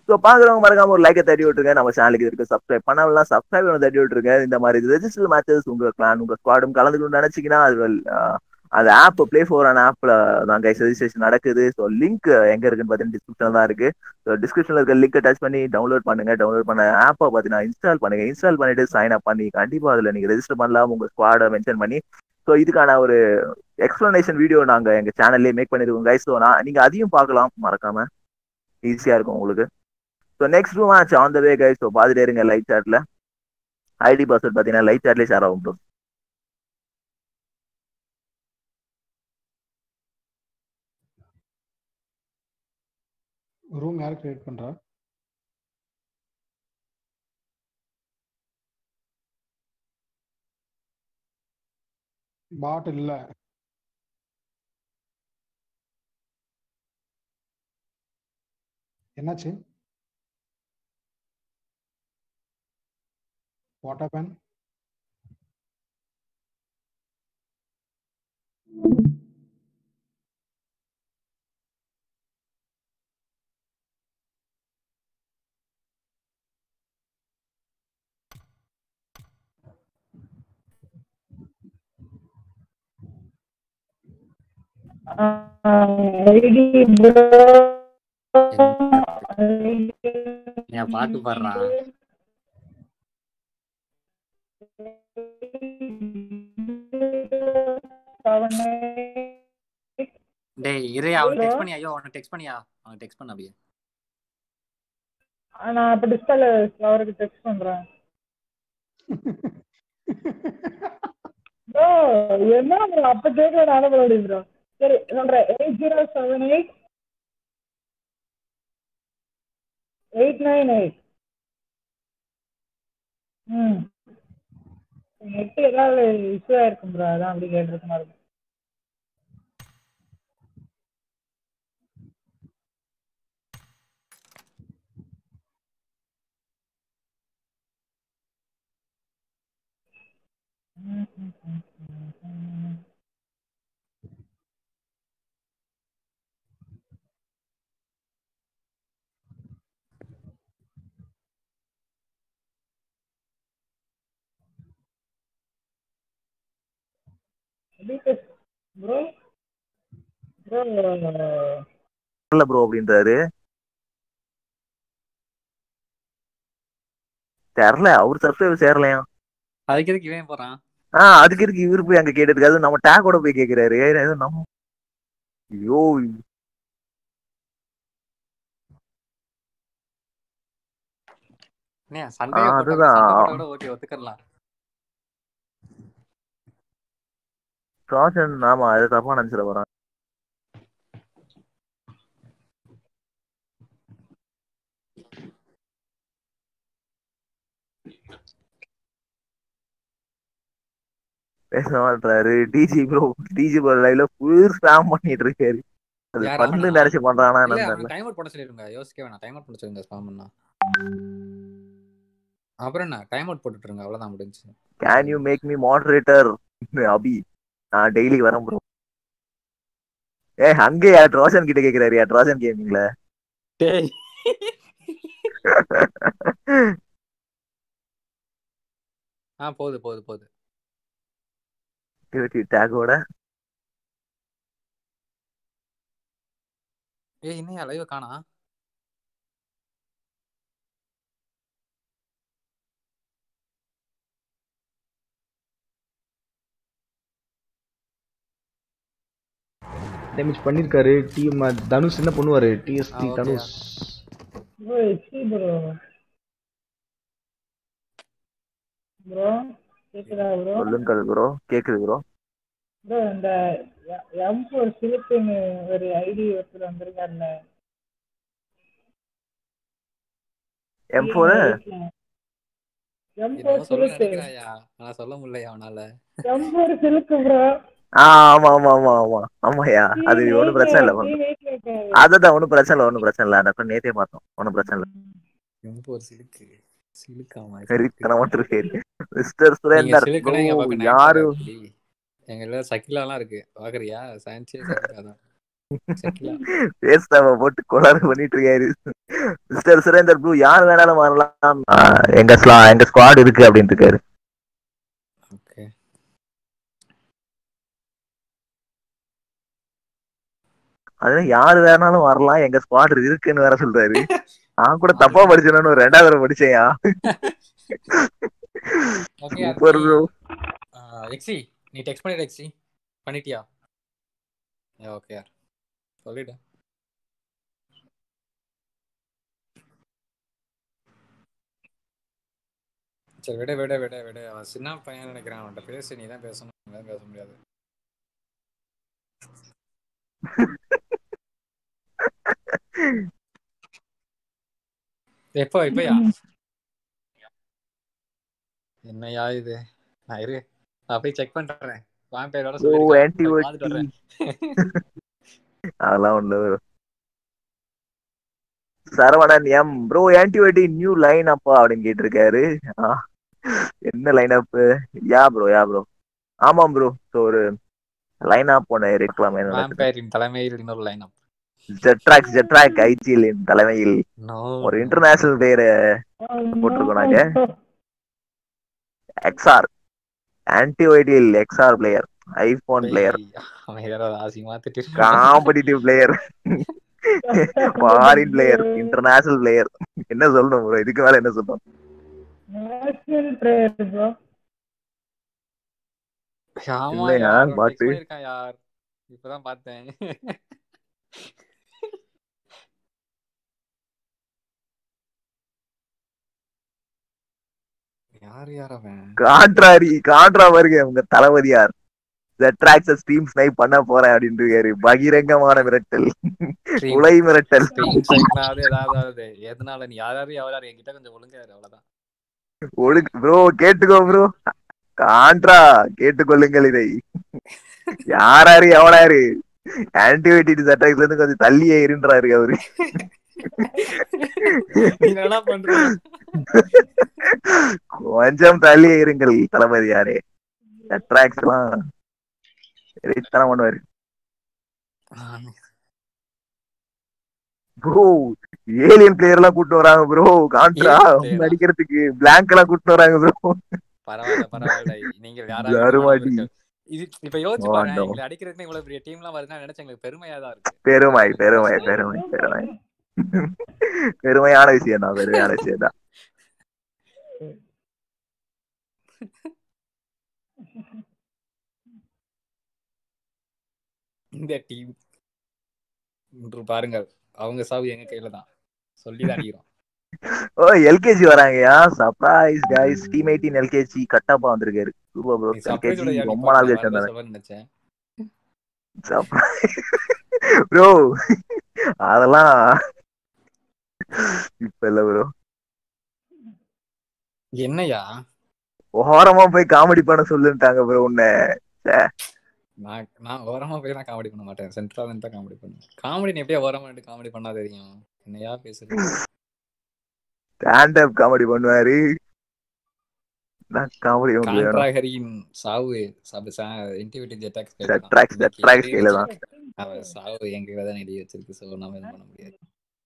ஸோ பாக்குறவங்க மறக்காம ஒரு லைக்கை தட்டி விட்டுருங்க நம்ம சேனலுக்கு இருக்கு சப்ஸ்கிரைப் பண்ணலாம் சப்ஸ்கிரைப் தட்டி விட்டுருங்க இந்த மாதிரி ரெஜிஸ்டர் மேட்சஸ் உங்க பிளான் உங்க ஸ்குவாடும் கலந்துக்கணும்னு நினைச்சீங்கன்னா அது well, ஆஹ், அது ஆப் பிளே ஃபோர் ஆன் ஆப்ல தான் கைஸ் ரெஜிஸ்ட்ரேஷன் நடக்குது ஸோ லிங்க் எங்க இருக்குன்னு பார்த்தீங்கன்னா டிஸ்கிரிப்ஷன் தான் இருக்கு ஸோ டிஸ்கிரிப்ஷன்ல இருக்க லிங்கை டச் பண்ணி டவுன்லோட் பண்ணுங்க டவுன்லோட் பண்ண ஆப்பை பார்த்தீங்கன்னா இன்ஸ்டால் பண்ணுங்க இன்ஸ்டால் பண்ணிட்டு சைன் அப் பண்ணி கண்டிப்பா அதுல நீங்க ரெஜிஸ்டர் பண்ணலாம் உங்க ஸ்குவாடை மென்ஷன் பண்ணி ஸோ இதுக்கான ஒரு எக்ஸ்பிளனேஷன் வீடியோ நாங்க எங்க சேனல்லே மேக் பண்ணிருக்கோம் கைஸ் ஸோ நான் நீங்க அதையும் பார்க்கலாம் மறக்காம ஈஸியா இருக்கும் உங்களுக்கு so next match on the way guys so பார்த்துட்டே இருங்க லைட் சாட்ல ஐடி பாஸ்வேர்ட் பார்த்தீங்கன்னா லைட் சாட்லேயே ஷேர் ஆகும் bro.
ரூம் யார் கிரியேட் பண்றா பாட் இல்ல என்னாச்சு வாட் ஹேப்பன்
என் பாட்டு பாடுறான் டேய் இரு அவன் டெக்ஸ்ட் பண்ணியா ஐயோ அவனை டெக்ஸ்ட் பண்ணியா அவன் டெக்ஸ்ட் பண்ண அப்படியே
நான் அப்ப டிஸ்பிளே அவருக்கு டெக்ஸ்ட் பண்றேன் ப்ரோ என்ன bro, அப்ப கேட்கல நானும் பண்ண ப்ரோ சரி சொல்றேன் eight zero seven eight eight nine eight ம் நெட் ஏதாவது இஷ்யூ ஆயிருக்கும் ப்ரோ அதான் அப்படி கேட்டிருக்கணும் இருக்கும் ம், ம், ம், ம், ம். ப்ரோ ப்ரோ
இல்ல ப்ரோ அப்படின்றாரு தெரில அவர் சப்ஸ்கிரைபர் சேரலையா
அதுக்கு எதுக்கு இவன் போறான்
ஆ அதுக்கு இருக்கு இவரு போய் அங்க கேட்டுருக்கு அது நம்ம டேக்கோட போய் கேக்குறாரு ஏய், ஏதோ நம்ம ஐயோ
என்ன சண்டே
ஆ,
போட்டா
அதுதான்.
சண்டை போட்டா கூட ஓகே ஒத்துக்கலாம்
ரோஷன் ஆமா அது தப்பா நினைச்சிட போறான் பேச மாட்டாரு டிஜி ப்ரோ டிஜி ப்ரோ லைவ்ல ஃபுல் ஸ்பேம் பண்ணிட்டு இருக்காரு அது
யார்
பண்ணு
அவனா?
நினைச்சு பண்றானா
இல்ல
என்னன்னு
அவன்
தெரியல
டைம் அவுட் பண்ண சொல்லிருங்க யோசிக்க வேணாம் டைம் அவுட் பண்ண சொல்லுங்க ஸ்பாம் பண்ணா அப்புறம் என்ன டைம் அவுட் போட்டுட்டுருங்க அவ்வளவுதான் முடிஞ்சு
can you make me moderator அபி நான் டெய்லி வரேன் ப்ரோ ஏ அங்கே ரோஷன் கிட்ட கேக்குறாரு ரோஷன் கேமிங்ல
டேய் ஆ போகுது போகுது போகுது
டேக்கோட
ஏய் இன்னும் லைவ் காணா
டேமேஜ் பண்ணிருக்காரு டீம் தனுஷ் என்ன பண்ணுவாரு டிஎஸ்டி
ஆ, okay.
தனுஷ்
ப்ரோ எச்சி ப்ரோ ப்ரோ கேக்குதா ப்ரோ
சொல்லுங்கள் ப்ரோ கேக்குது ப்ரோ
ப்ரோ இந்த எம் ஃபோர் சிலிப்புன்னு ஒரு ஐடி ஒருத்தர் வந்திருக்காருல்ல
எம் ஃபோர்
எம்
என்னமோ
ஃபோர்
சொல்ல
சிலிப்பு
நினைக்கிறாயா ஆனா சொல்ல முடியலையா அவனால
எம் ஃபோர் சிலிப்பு ப்ரோ
ஆ ஆமா ஆமா ஆமா ஆமா ஆமாயா அது ஒண்ணும் பிரச்சனை இல்ல ஒண்ணும் அதுதான் ஒண்ணும் பிரச்சனை இல்ல ஒண்ணும் பிரச்சனை இல்ல அதான் நேத்தே பார்த்தோம் ஒண்ணும் பிரச்சனை இல்ல
ரொம்ப ஒரு சிலுக்கு சிலுக்காமா
வெறித்தனமா இருக்கு மிஸ்டர்
நீங்க
சுரேந்தர்
சிலுக்குனா இங்க
bro,
பக்கம்
யாரு
யாரு எங்க எல்லாம் சக்கிலாலாம் இருக்கு பாக்குறியா சயின்ஸே சக்கிலா தான் சக்கிலா
பேஸ்டாம போட்டு கொலாறு பண்ணிட்டு இருக்காரு மிஸ்டர் சுரேந்தர் ப்ளூ யார் வேணாலும் வரலாம் ஆ, எங்க ஸ்லா எங்க ஸ்குவாட் இருக்கு அப்படின்னு இருக்காரு
ஓகே
அது யார் வேணாலும் வரலாம் எங்க ஸ்குவாட் இருக்குன்னு வேற சொல்றாரு நான் கூட தப்பா படிச்சேன்னு ஒரு ரெண்டாவது தடவை படிச்சேன்யா
ஓகே
சூப்பர் ப்ரோ
எக்ஸி நீ டெக்ஸ்ட் பண்ணிடு எக்ஸி பண்ணிட்டியா ஓகே யார் சொல்லிடு சரி விட விட விட விட அவன் சின்ன பையன் நினைக்கிறான் அவன்கிட்ட பேசு நீ தான் பேசணும் அவன் பேச முடியாது எப்போ இப்பயா என்னையா இது நான் இரு நான் போய் செக் பண்றேன் வாம்பேரோட
ப்ரோ
சொல்லிருக்கான்
ஆன்டி
போய் பார்த்துட்டு வரேன்
அதெல்லாம் ஒண்ணு bro. சரவணன் எம் ப்ரோ ஆன்டிபயோட்டி நியூ லைன் அப்பா அப்படின்னு கேட்டிருக்காரு ஆ, என்ன line up yeah bro yeah bro ஆமாம் ப்ரோ ஸோ ஒரு லைன் அப் ஒன்று இருக்கலாம்
வாம்பேரின் தலைமையில் இன்னொரு லைன் அப்
ஜெட்ராக் ஜெட்ராக் ஐஜிஎல் தலைமையில்
நோ
ஒரு இன்டர்நேஷனல் பிளேயர் போட்டிருக்கோம் நாங்க. எக்ஸ்ஆர் ஆன்டிபயோட்டில் எக்ஸ்ஆர் பிளேயர் ஐபோன் பிளேயர்
அவன் ஏதாவது அசிங்கமா திட்டிருக்கான்
competitive player foreign player international player என்ன சொல்லணும் ப்ரோ இதுக்கு மேல என்ன சொல்லணும்
நேஷனல் பிளேயர் ப்ரோ
ஆமா
இல்லையா,
யார் அவன்
பாட்டு?
text பண்ணிருக்கான் யார் இப்பதான் பார்த்தேன் யார் யார் அவன்
கான்ட்ராரி கான்ட்ரா வருங்க உங்க தளபதியார் ஜெட்ராக்ஸ ஸ்ட்ரீம் ஸ்னைப் பண்ண போறேன் அப்படின்னு இருக்காரு பகிரங்கமான மிரட்டல்
Stream-
உலை மிரட்டல்
stream siteனாவது ஏதாவது எதனால நீ யாராரு யாராரு என்கிட்ட கொஞ்சம் ஒழுங்கா இரு, அவ்வளவுதான்
ஒழுங்கு ப்ரோ கேட்டுக்கோ ப்ரோ கான்ட்ரா கேட்டுக்கொள்ளுங்கள் இதை யாராரு எவனாரு ஆன்டிபயோட்டிக் அட்டாக்ல இருந்து கொஞ்சம் தள்ளியே இருன்றாரு அவரு
நீ என்ன பண்ற
கொஞ்சம் தள்ளியே இருங்கள் தளபதியாரே அட்ராக்ஸ் எல்லாம் வெறித்தனம் பண்ணுவாரு ப்ரோ ஏலியன் பிளேயர் எல்லாம் கூட்டு வராங்க ப்ரோ கான்ட்ரா
Alien player ஆ?
நடிக்கிறதுக்கு பிளாங்க் எல்லாம் கூட்டு வராங்க ப்ரோ
பரவாயில்ல பரவாயில்ல நீங்க
தருமாடி.
யாராவது இது இப்ப யோசிச்சு
Oh,
பாருங்க
no.
எங்களை அடிக்கிறதுக்கு இவ்வளவு பெரிய டீம் எல்லாம் வருதுன்னா நினைச்சு எங்களுக்கு பெருமையா தான் இருக்கு
பெருமை பெருமை பெருமை பெருமை பெருமையான விஷயம் தான் பெருமையான விஷயம் தான்
இந்த டீம் இன்று பாருங்கள் அவங்க சாவு எங்க கையில தான் சொல்லிதான் அடிக்கிறோம்
ஓ எல்கேஜி வராங்கயா surprise guys team eighteen LKG Kattappa வந்திருக்காரு சூப்பர் ப்ரோ
நீ surprise ஓட
எல்கேஜி
யார்
ரொம்ப நாள்
நீ
கழிச்சு வந்தாங்க
சொல்லணும்னு நினைச்சேன்
ப்ரோ அதெல்லாம் இப்ப இல்ல ப்ரோ
என்னையா
ஓரமா போய் காமெடி பண்ண சொல்லுட்டாங்க ப்ரோ உன்னை
நான் நான் ஓரமா போய் நான் காமெடி பண்ண மாட்டேன் சென்ட்ரா தான் காமெடி பண்ணுவேன் காமெடி நீ எப்படியா ஓரமா நின்று காமெடி பண்ணா தெரியும் என்னையா பேசுறது
ஸ்டாண்ட் அப் காமெடி பண்ணுவாரு நான் காமெடி பண்ண
கான்ட்ராகரியின் சாவு சப இன்டிவிட்டி ஜெட்டாக்ஸ்
Jetrax- Jetrax கையில தான்.
அவ சாவு எங்க கையில தான் எழுதி வச்சிருக்கு சோ நம்ம எதுவும் பண்ண முடியாது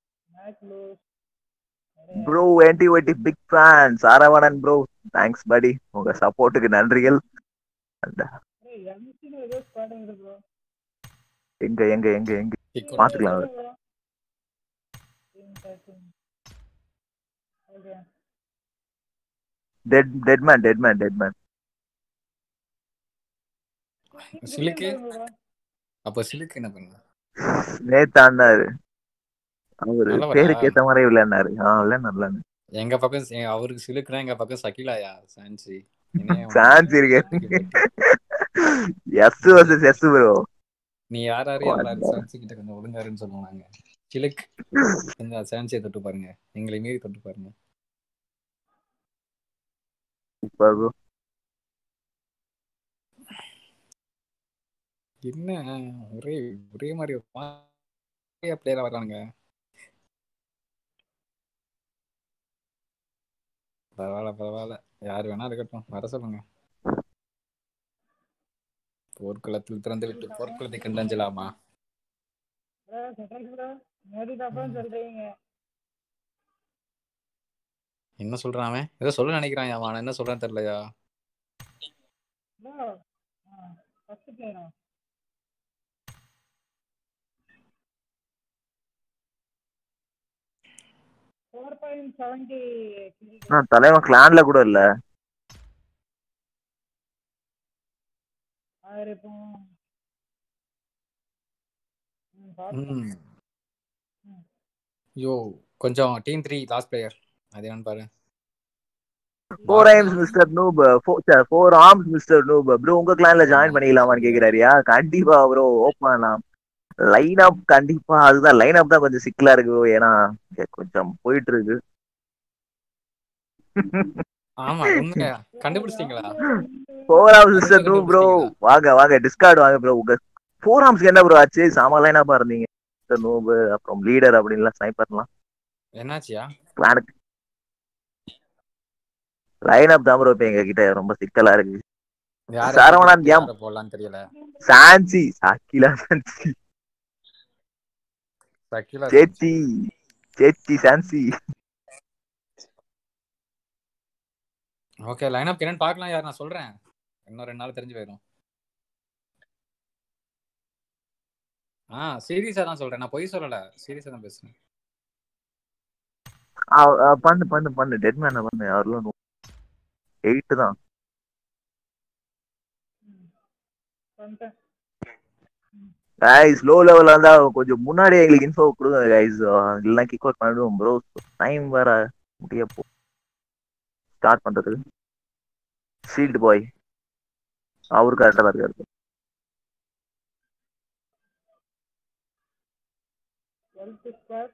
ப்ரோ ஆன்டிபயோட்டி big fan Saravanan bro thanks படி உங்க சப்போர்ட்டுக்கு நன்றிகள் அந்த
எம்சின்னு ஏதோ ஸ்குவாட் இருக்கு ப்ரோ
எங்க எங்க எங்க எங்க
Kick out.
பாத்துக்கலாம்
okay
dead dead man dead man dead man
சிலுக்கு அப்ப சிலுக்கு என்ன பண்ண
நேத்து ஆடினாரு அவரு
நல்லவரா?
பேருக்கு ஏத்த மாதிரி விளையாடினாரு ஆ விளையாடு விளையாடு
எங்க பக்கம் சி- அவருக்கு சிலுக்குனா எங்க பக்கம் சகிலாயா சான்சி என்னைய அவன்
சான்ஸ் இருக்கு
தூக்கி போட்டு.
எஸ் வர்சஸ் எஸ் ப்ரோ
நீ யாராரு யாராரு சான்சி கிட்ட கொஞ்சம் ஒழுங்காருன்னு சொல்லுவோம் நாங்க சிலுக் கொஞ்சம் சான்சியை தொட்டு பாருங்க எங்களை மீறி தொட்டு பாருங்க
சூப்பர் ப்ரோ
என்ன ஒரே ஒரே மாதிரி பிளேயரா வர்றானுங்க பரவாயில்ல பரவாயில்ல யார் வேணா இருக்கட்டும் வர சொல்லுங்க போர்க்களத்தில் திறந்து விட்டு போர்க்களத்தை கண்டஞ்சலாமா
சட்டைக்கு ப்ரோ மோதி பாப்பான்னு சொல்றீங்க
என்ன சொல்றான் அவன் ஏதோ சொல்ல நினைக்கிறான் அவன் என்ன சொல்றான்னு தெரியலையா
ப்ரோ ஃபர்ஸ்ட் பிளேயரா ஃபோர் பாயிண்ட் செவன்டி
நான் தலைவன் கிளான்ல கூட இல்ல
அவர் இப்போ ம், பார்த்தேன்.
ம் ஐயோ கொஞ்சம் டீம் த்ரீ லாஸ்ட் பிளேயர் அது என்னன்னு பாரு
four aims mister noob four arms mister noob bro உங்க கிளான்ல ஜாயின் பண்ணிக்கலாமான்னு கேக்குறாருயா கண்டிப்பா ப்ரோ ஓப்பன்லாம் லைன் அப் கண்டிப்பா அதுதான் லைன் அப் தான் கொஞ்சம் சிக்கலா இருக்கு bro. ஏன்னா இங்க கொஞ்சம் போயிட்டு இருக்கு
ஆமா உண்மையா கண்டுபிடிச்சிட்டீங்களா
four arms mister noob bro வாங்க வாங்க டிஸ்கார்ட் வாங்க ப்ரோ உங்க ஃபோர் ஆர்ம்ஸ்க்கு என்ன ப்ரோ ஆச்சு சாமா லைன் அப்பா இருந்தீங்க மிஸ்டர் நூப் அப்புறம் லீடர் அப்படின்லாம் ஸ்னைப்பர்லாம்
என்னாச்சியா
கிளானுக்கு லைன் அப் தான் ப்ரோ இப்ப எங்க கிட்ட ரொம்ப சிக்கலா இருக்கு
யாரு
சரவணன் கேம்.
யாரை போடலாம்னு தெரியல
சான்சி சாக்கிலா சான்சி
சக்கிலா
சேச்சி சேச்சி சான்சி
ஓகே லைன் அப் என்னன்னு பார்க்கலாம் யார் நான் சொல்றேன் இன்னும் ரெண்டு நாள் தெரிஞ்சு போயிடும் ஆ சீரியஸா தான் சொல்றேன் நான் பொய் சொல்லல சீரியஸா தான் பேசுறேன்
ஆ- ஆ, பண்ணு பண்ணு பண்ணு டெட் மேன பண்ணு அவர்லாம் எயிட் தான்
பண்ணிட்டேன்
கைஸ் லோ லெவல்ல இருந்தா கொஞ்சம் முன்னாடி எங்களுக்கு இன்ஃபோ கொடுங்க கைஸ் இல்லைன்னா கிக் அவுட் பண்ணிடுவோம் ப்ரோ டைம் வேற முடிய போ ஸ்டார்ட் பண்றதுக்கு ஷீல்டு பாய் அவரு கரெக்டா தான் இருக்காரு
டுவெல்த் ஸ்கொயர்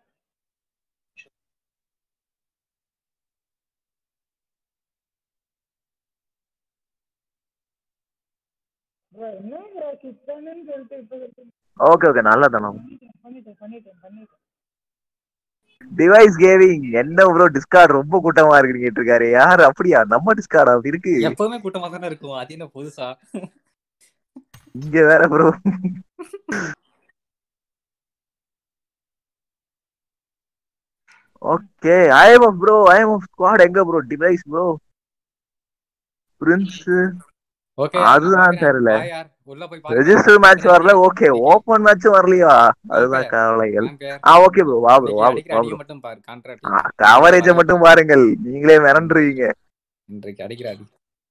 ப்ரோ என்ன ப்ரோ கிக் பண்ணுன்னு சொல்லிட்டு இப்போ
ஓகே ஓகே நல்லா தானே
பண்ணிட்டேன் பண்ணிட்டேன் பண்ணிட்டேன் பண்ணிட்டேன்
டிவைஸ் கேவிங் என்ன ப்ரோ டிஸ்கார்ட் ரொம்ப கூட்டமா இருக்குன்னு கேட்டிருக்காரு யார் அப்படியா நம்ம டிஸ்கார்ட் அப்படி இருக்கு
எப்பவுமே கூட்டமா தானே இருக்கும் அது என்ன புதுசா
இங்க வேற bro okay I am bro I am squad எங்க bro device bro prince
okay
அதுதான் தெரியல.
யார் உள்ள போய் பாருங்க.
ரெஜிஸ்டர் மேட்ச் வரல ஓகே ஓபன் மேட்ச் வரலையா அதுதான் கவலைகள்
Vampire.
ஆ ஓகே ப்ரோ வா ப்ரோ
இன்னைக்கு
வா
அடிக்கிற
ப்ரோ
அடியை மட்டும் பாரு கான்ட்ராக்ட்
கவரேஜ மட்டும் பாருங்கள் நீங்களே மிரண்டுருவீங்க
இன்றைக்கு அடிக்கிற அடி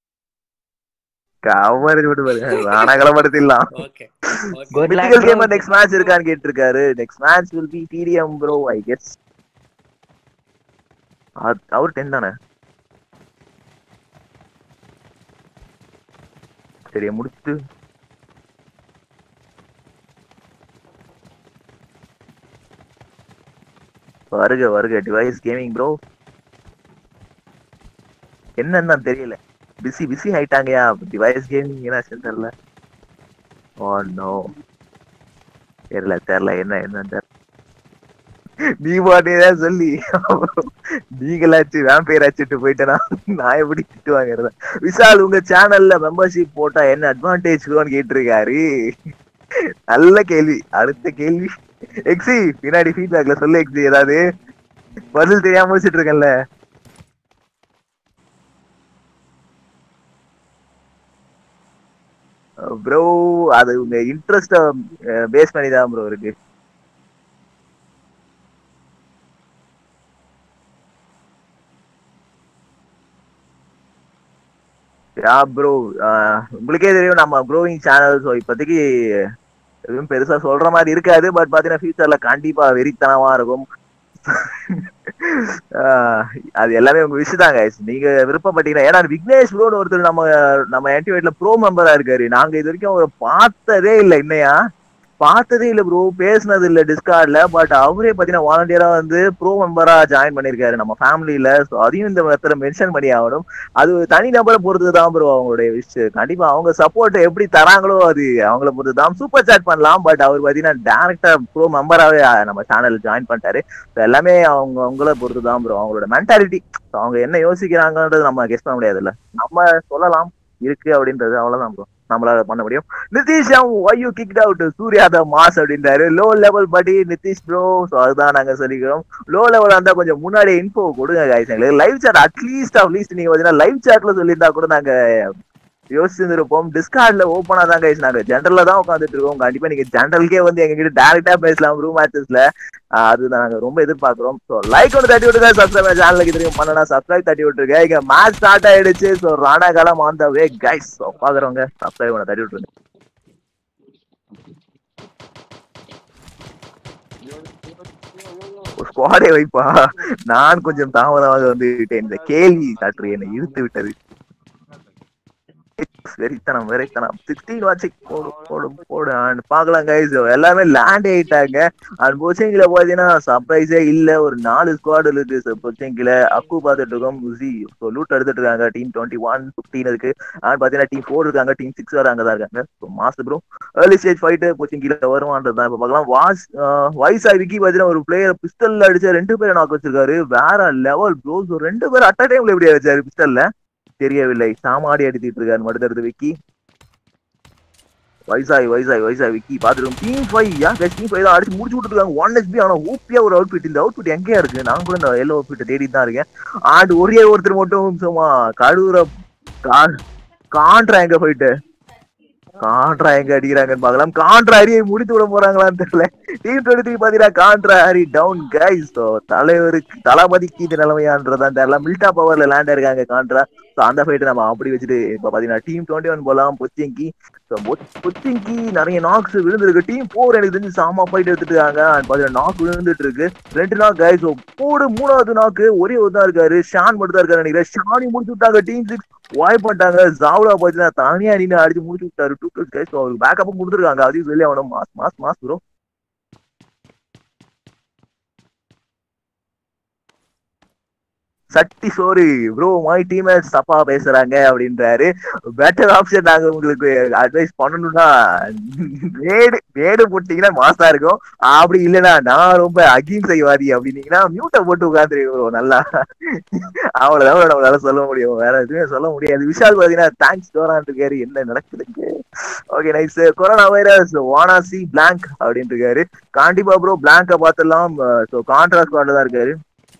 கவரேஜ் மட்டும் பாருங்க ரணகலப்படுத்திடலாம்
okay
Good luck,
mythical
bro.
Gamer next match இருக்கான்னு கேட்டிருக்காரு next match will be TDM bro I guess அவர் டென் தானே சரி முடிச்சுட்டு வருக வருக டிவைஸ் கேமிங் ப்ரோ என்னன்னு தான் தெரியல பிஸி பிஸி ஆயிட்டாங்கயா டிவைஸ் கேமிங் என்ன தெரியல ஓ நோ தெரியல தெரியல என்ன என்ன தெரியல நீ பாட்டேதான் சொல்லி நீங்களாச்சு வேம்பையர் அடிச்சுட்டு போயிட்டேனா நான் எப்படி திட்டு வாங்குறதா விஷால் உங்க சேனல்ல மெம்பர்ஷிப் போட்டா என்ன அட்வான்டேஜ் கேட்டிருக்காரு நல்ல கேள்வி அடுத்த கேள்வி எக்ஸி பின்னாடி ஃபீட்பேக்ல சொல்லு எக்ஸி ஏதாவது பதில் தெரியாம வச்சுட்டு இருக்கேன்ல ப்ரோ அது உங்க இன்ட்ரெஸ்ட பேஸ் பண்ணி தான் ப்ரோ இருக்கு யா ப்ரோ உங்களுக்கே தெரியும் நம்ம க்ரோவிங் சேனல் ஸோ இப்போதைக்கு எதுவும் பெருசா சொல்ற மாதிரி இருக்காது பட் பாத்தீங்கன்னா ஃபியூச்சர்ல கண்டிப்பா வெறித்தனமா இருக்கும் ஆஹ் அது எல்லாமே உங்க விஷயம் தான் guys. நீங்க விருப்பப்பட்டீங்கன்னா ஏன்னா விக்னேஷ் ப்ரோன்னு ஒருத்தர் நம்ம நம்ம ஆன்டிவேட்ல ப்ரோ மெம்பரா இருக்காரு நாங்க இது வரைக்கும் அவரை பார்த்ததே இல்லை இன்னையா பார்த்ததே இல்லை ப்ரோ பேசுனது இல்லை டிஸ்கார்ட்ல பட் அவரே பாத்தீங்கன்னா வாலண்டியரா வந்து ப்ரோ மெம்பரா ஜாயின் பண்ணிருக்காரு நம்ம ஃபேமிலியில ஸோ அதையும் இந்த இடத்துல மென்ஷன் பண்ணி ஆகணும் அது தனி நபரை பொறுத்து தான் ப்ரோ அவங்களுடைய விஷ் கண்டிப்பா அவங்க சப்போர்ட் எப்படி தராங்களோ அது அவங்கள பொறுத்து தான் சூப்பர் சாட் பண்ணலாம் பட் அவர் பாத்தீங்கன்னா டேரக்டா ப்ரோ மெம்பராகவே நம்ம சேனல் ஜாயின் பண்ணிட்டாரு So எல்லாமே அவங்க அவங்கள பொறுத்து தான் ப்ரோ அவங்களோட மென்டாலிட்டி அவங்க என்ன யோசிக்கிறாங்கன்றது நம்ம கெஸ் பண்ண முடியாதுல்ல நம்ம சொல்லலாம் இருக்கு அப்படின்றது அவ்வளவுதான் ப்ரோ நம்மளால பண்ண முடியும் Nitish why you kicked out Suriya the mass அப்படின்றாரு லோ லெவல் படி நிதிஷ் ப்ரோ ஸோ அதுதான் நாங்க சொல்லிக்கிறோம் லோ லெவல் இருந்தா கொஞ்சம் முன்னாடி இன்ஃபோ கொடுங்க guys எங்களுக்கு லைவ் சாட் அட்லீஸ்ட் அட்லீஸ்ட் நீங்க பாத்தீங்கன்னா லைவ் சாட்ல சொல்லியிருந்தா கூட நாங்க யோசிச்சிருப்போம் டிஸ்கார்ட்ல ஓப்பனா தான் கைஸ் நாங்க ஜென்ரல்ல தான் உட்காந்துட்டு இருக்கோம் கண்டிப்பா நீங்க ஜென்ரல்கே வந்து எங்க கிட்ட டேரக்டா பேசலாம் ரூம் மேட்சஸ்ல அதுதான் நாங்க ரொம்ப எதிர்பார்க்கிறோம் ஸோ லைக் ஒன்று தட்டி விட்டுருங்க சப்ஸ்கிரைப் சேனலுக்கு தெரியும் பண்ணனா சப்ஸ்கிரைப் தட்டி விட்டுருங்க இங்க மேட்ச் ஸ்டார்ட் ஆயிடுச்சு ஸோ ராணா காலம் on the way guys so பாக்குறவங்க சப்ஸ்கிரைப் பண்ண தட்டி விட்டுருங்க ஸ்குவாடே வைப்பா நான் கொஞ்சம் தாமதமாக வந்து விட்டேன் இந்த கேள்வி காற்று என்னை இழுத்து விட்டது வெறித்தனம் வெறித்தனம் சிக்ஸ்டீன் வாட்சி போடு போடு போடு அண்ட் பார்க்கலாம் கைஸ் எல்லாமே லேண்ட் ஆயிட்டாங்க அண்ட் பொச்சிங்கில பாத்தீங்கன்னா சர்ப்ரைஸே இல்ல ஒரு நாலு ஸ்குவாட் இருக்கு பொச்சிங்கில அக்கு பார்த்துட்டு இருக்கோம் ஜி ஸோ லூட் எடுத்துட்டு இருக்காங்க டீம் டுவெண்ட்டி ஒன் ஃபிஃப்டீன் இருக்கு அண்ட் பாத்தீங்கன்னா டீம் ஃபோர் இருக்காங்க டீம் சிக்ஸ் வர அங்கதான் இருக்காங்க so mass bro early stage fight பொச்சிங்கில வருவான்றது தான் இப்போ பார்க்கலாம் வாஸ் வயசா விக்கி பாத்தீங்கன்னா ஒரு பிளேயர் பிஸ்டல்ல அடிச்ச ரெண்டு பேரை நாக்கு வச்சிருக்காரு வேற லெவல் ப்ரோ ஸோ ரெண்டு பேரும் அட் டைம்ல எப்படி வச்சாரு பிஸ்டல்ல தெரியவில்லை சாமாடி அடித்துட்டு இருக்காரு மடுத்தடுத்து விக்கி வயசாய் வயசாய் வயசாய் விக்கி பாத்துருக்கோம் டீம் ஃபைவ் ஏன் டீம் ஃபைவ் தான் அடிச்சு முடிச்சு விட்டுருக்காங்க ஒன் எஸ்பி ஆனா ஊப்பியா ஒரு அவுட்ஃபிட் இந்த அவுட்ஃபிட் எங்கேயா இருக்கு நான் கூட இந்த எல்லோ அவுட்ஃபிட் தேடி தான் இருக்கேன் ஆண்டு ஒரே ஒருத்தர் மட்டும் சும்மா கழுவுற காண்ட்ரா எங்க போயிட்டு காண்ட்ரா எங்க அடிக்கிறாங்கன்னு பார்க்கலாம் காண்ட்ரா அரியை முடித்து விட போறாங்களான்னு தெரியல டீம் டுவெண்ட்டி த்ரீ பாத்தீங்கன்னா காண்ட்ரா ஹரி டவுன் கைஸ் தலைவருக்கு தளபதிக்கு இது நிலைமையான்றதான் தெரியல மில்டா பவர்ல லேண்ட் இருக்காங்க காண்ட்ரா ஸோ அந்த ஃபைட்டு நம்ம அப்படி வச்சுட்டு இப்போ பாத்தீங்கன்னா டீம் டுவெண்ட்டி ஒன் போலாம் பொச்சிங்கி ஸோ பொச்சிங்கி நிறைய நாக்ஸ் விழுந்திருக்கு டீம் ஃபோர் எனக்கு தெரிஞ்சு சாமா ஃபைட் எடுத்துட்டு இருக்காங்க அண்ட் பாத்தீங்கன்னா நாக் விழுந்துட்டு இருக்கு ரெண்டு நாக் கைஸ் போடு மூணாவது நாக்கு ஒரே ஒரு தான் இருக்காரு ஷான் மட்டும் தான் இருக்காரு நினைக்கிறேன் ஷானி முடிச்சு விட்டாங்க டீம் சிக்ஸ் வாய் பண்ணிட்டாங்க ஜாவ்லா பாத்தீங்கன்னா தனியா நின்று அடிச்சு முடிச்சு விட்டாரு டூ பிளஸ் கைஸ் அவருக்கு பேக்கப்பும் கொடுத்துருக்காங்க அதையும் சொல்லி அவனும் மாஸ் மாஸ் மாஸ் ப்ரோ சட்டி சோறு ப்ரோ மை டீம் தப்பா பேசுறாங்க அப்படின்றாரு பெட்டர் ஆப்ஷன் நாங்க உங்களுக்கு அட்வைஸ் பண்ணணும்னா வேடு வேடு போட்டீங்கன்னா மாசா இருக்கும் அப்படி இல்லைன்னா நான் ரொம்ப அகிம்சைவாதி அப்படின்னீங்கன்னா மியூட்டை போட்டு உட்காந்துருக்கேன் ப்ரோ நல்லா அவ்வளவுதான் bro நம்மளால சொல்ல முடியும் வேற எதுவுமே சொல்ல முடியாது விஷால் பாத்தீங்கன்னா தேங்க்ஸ் டோரான் இருக்காரு என்ன நடக்குதுங்க ஓகே நைஸ் கொரோனா வைரஸ் வானாசி பிளாங்க் அப்படின்ட்டு இருக்காரு கண்டிப்பா ப்ரோ பிளாங்க பாத்துடலாம் ஸோ கான்ட்ராஸ்ட் தான் இருக்காரு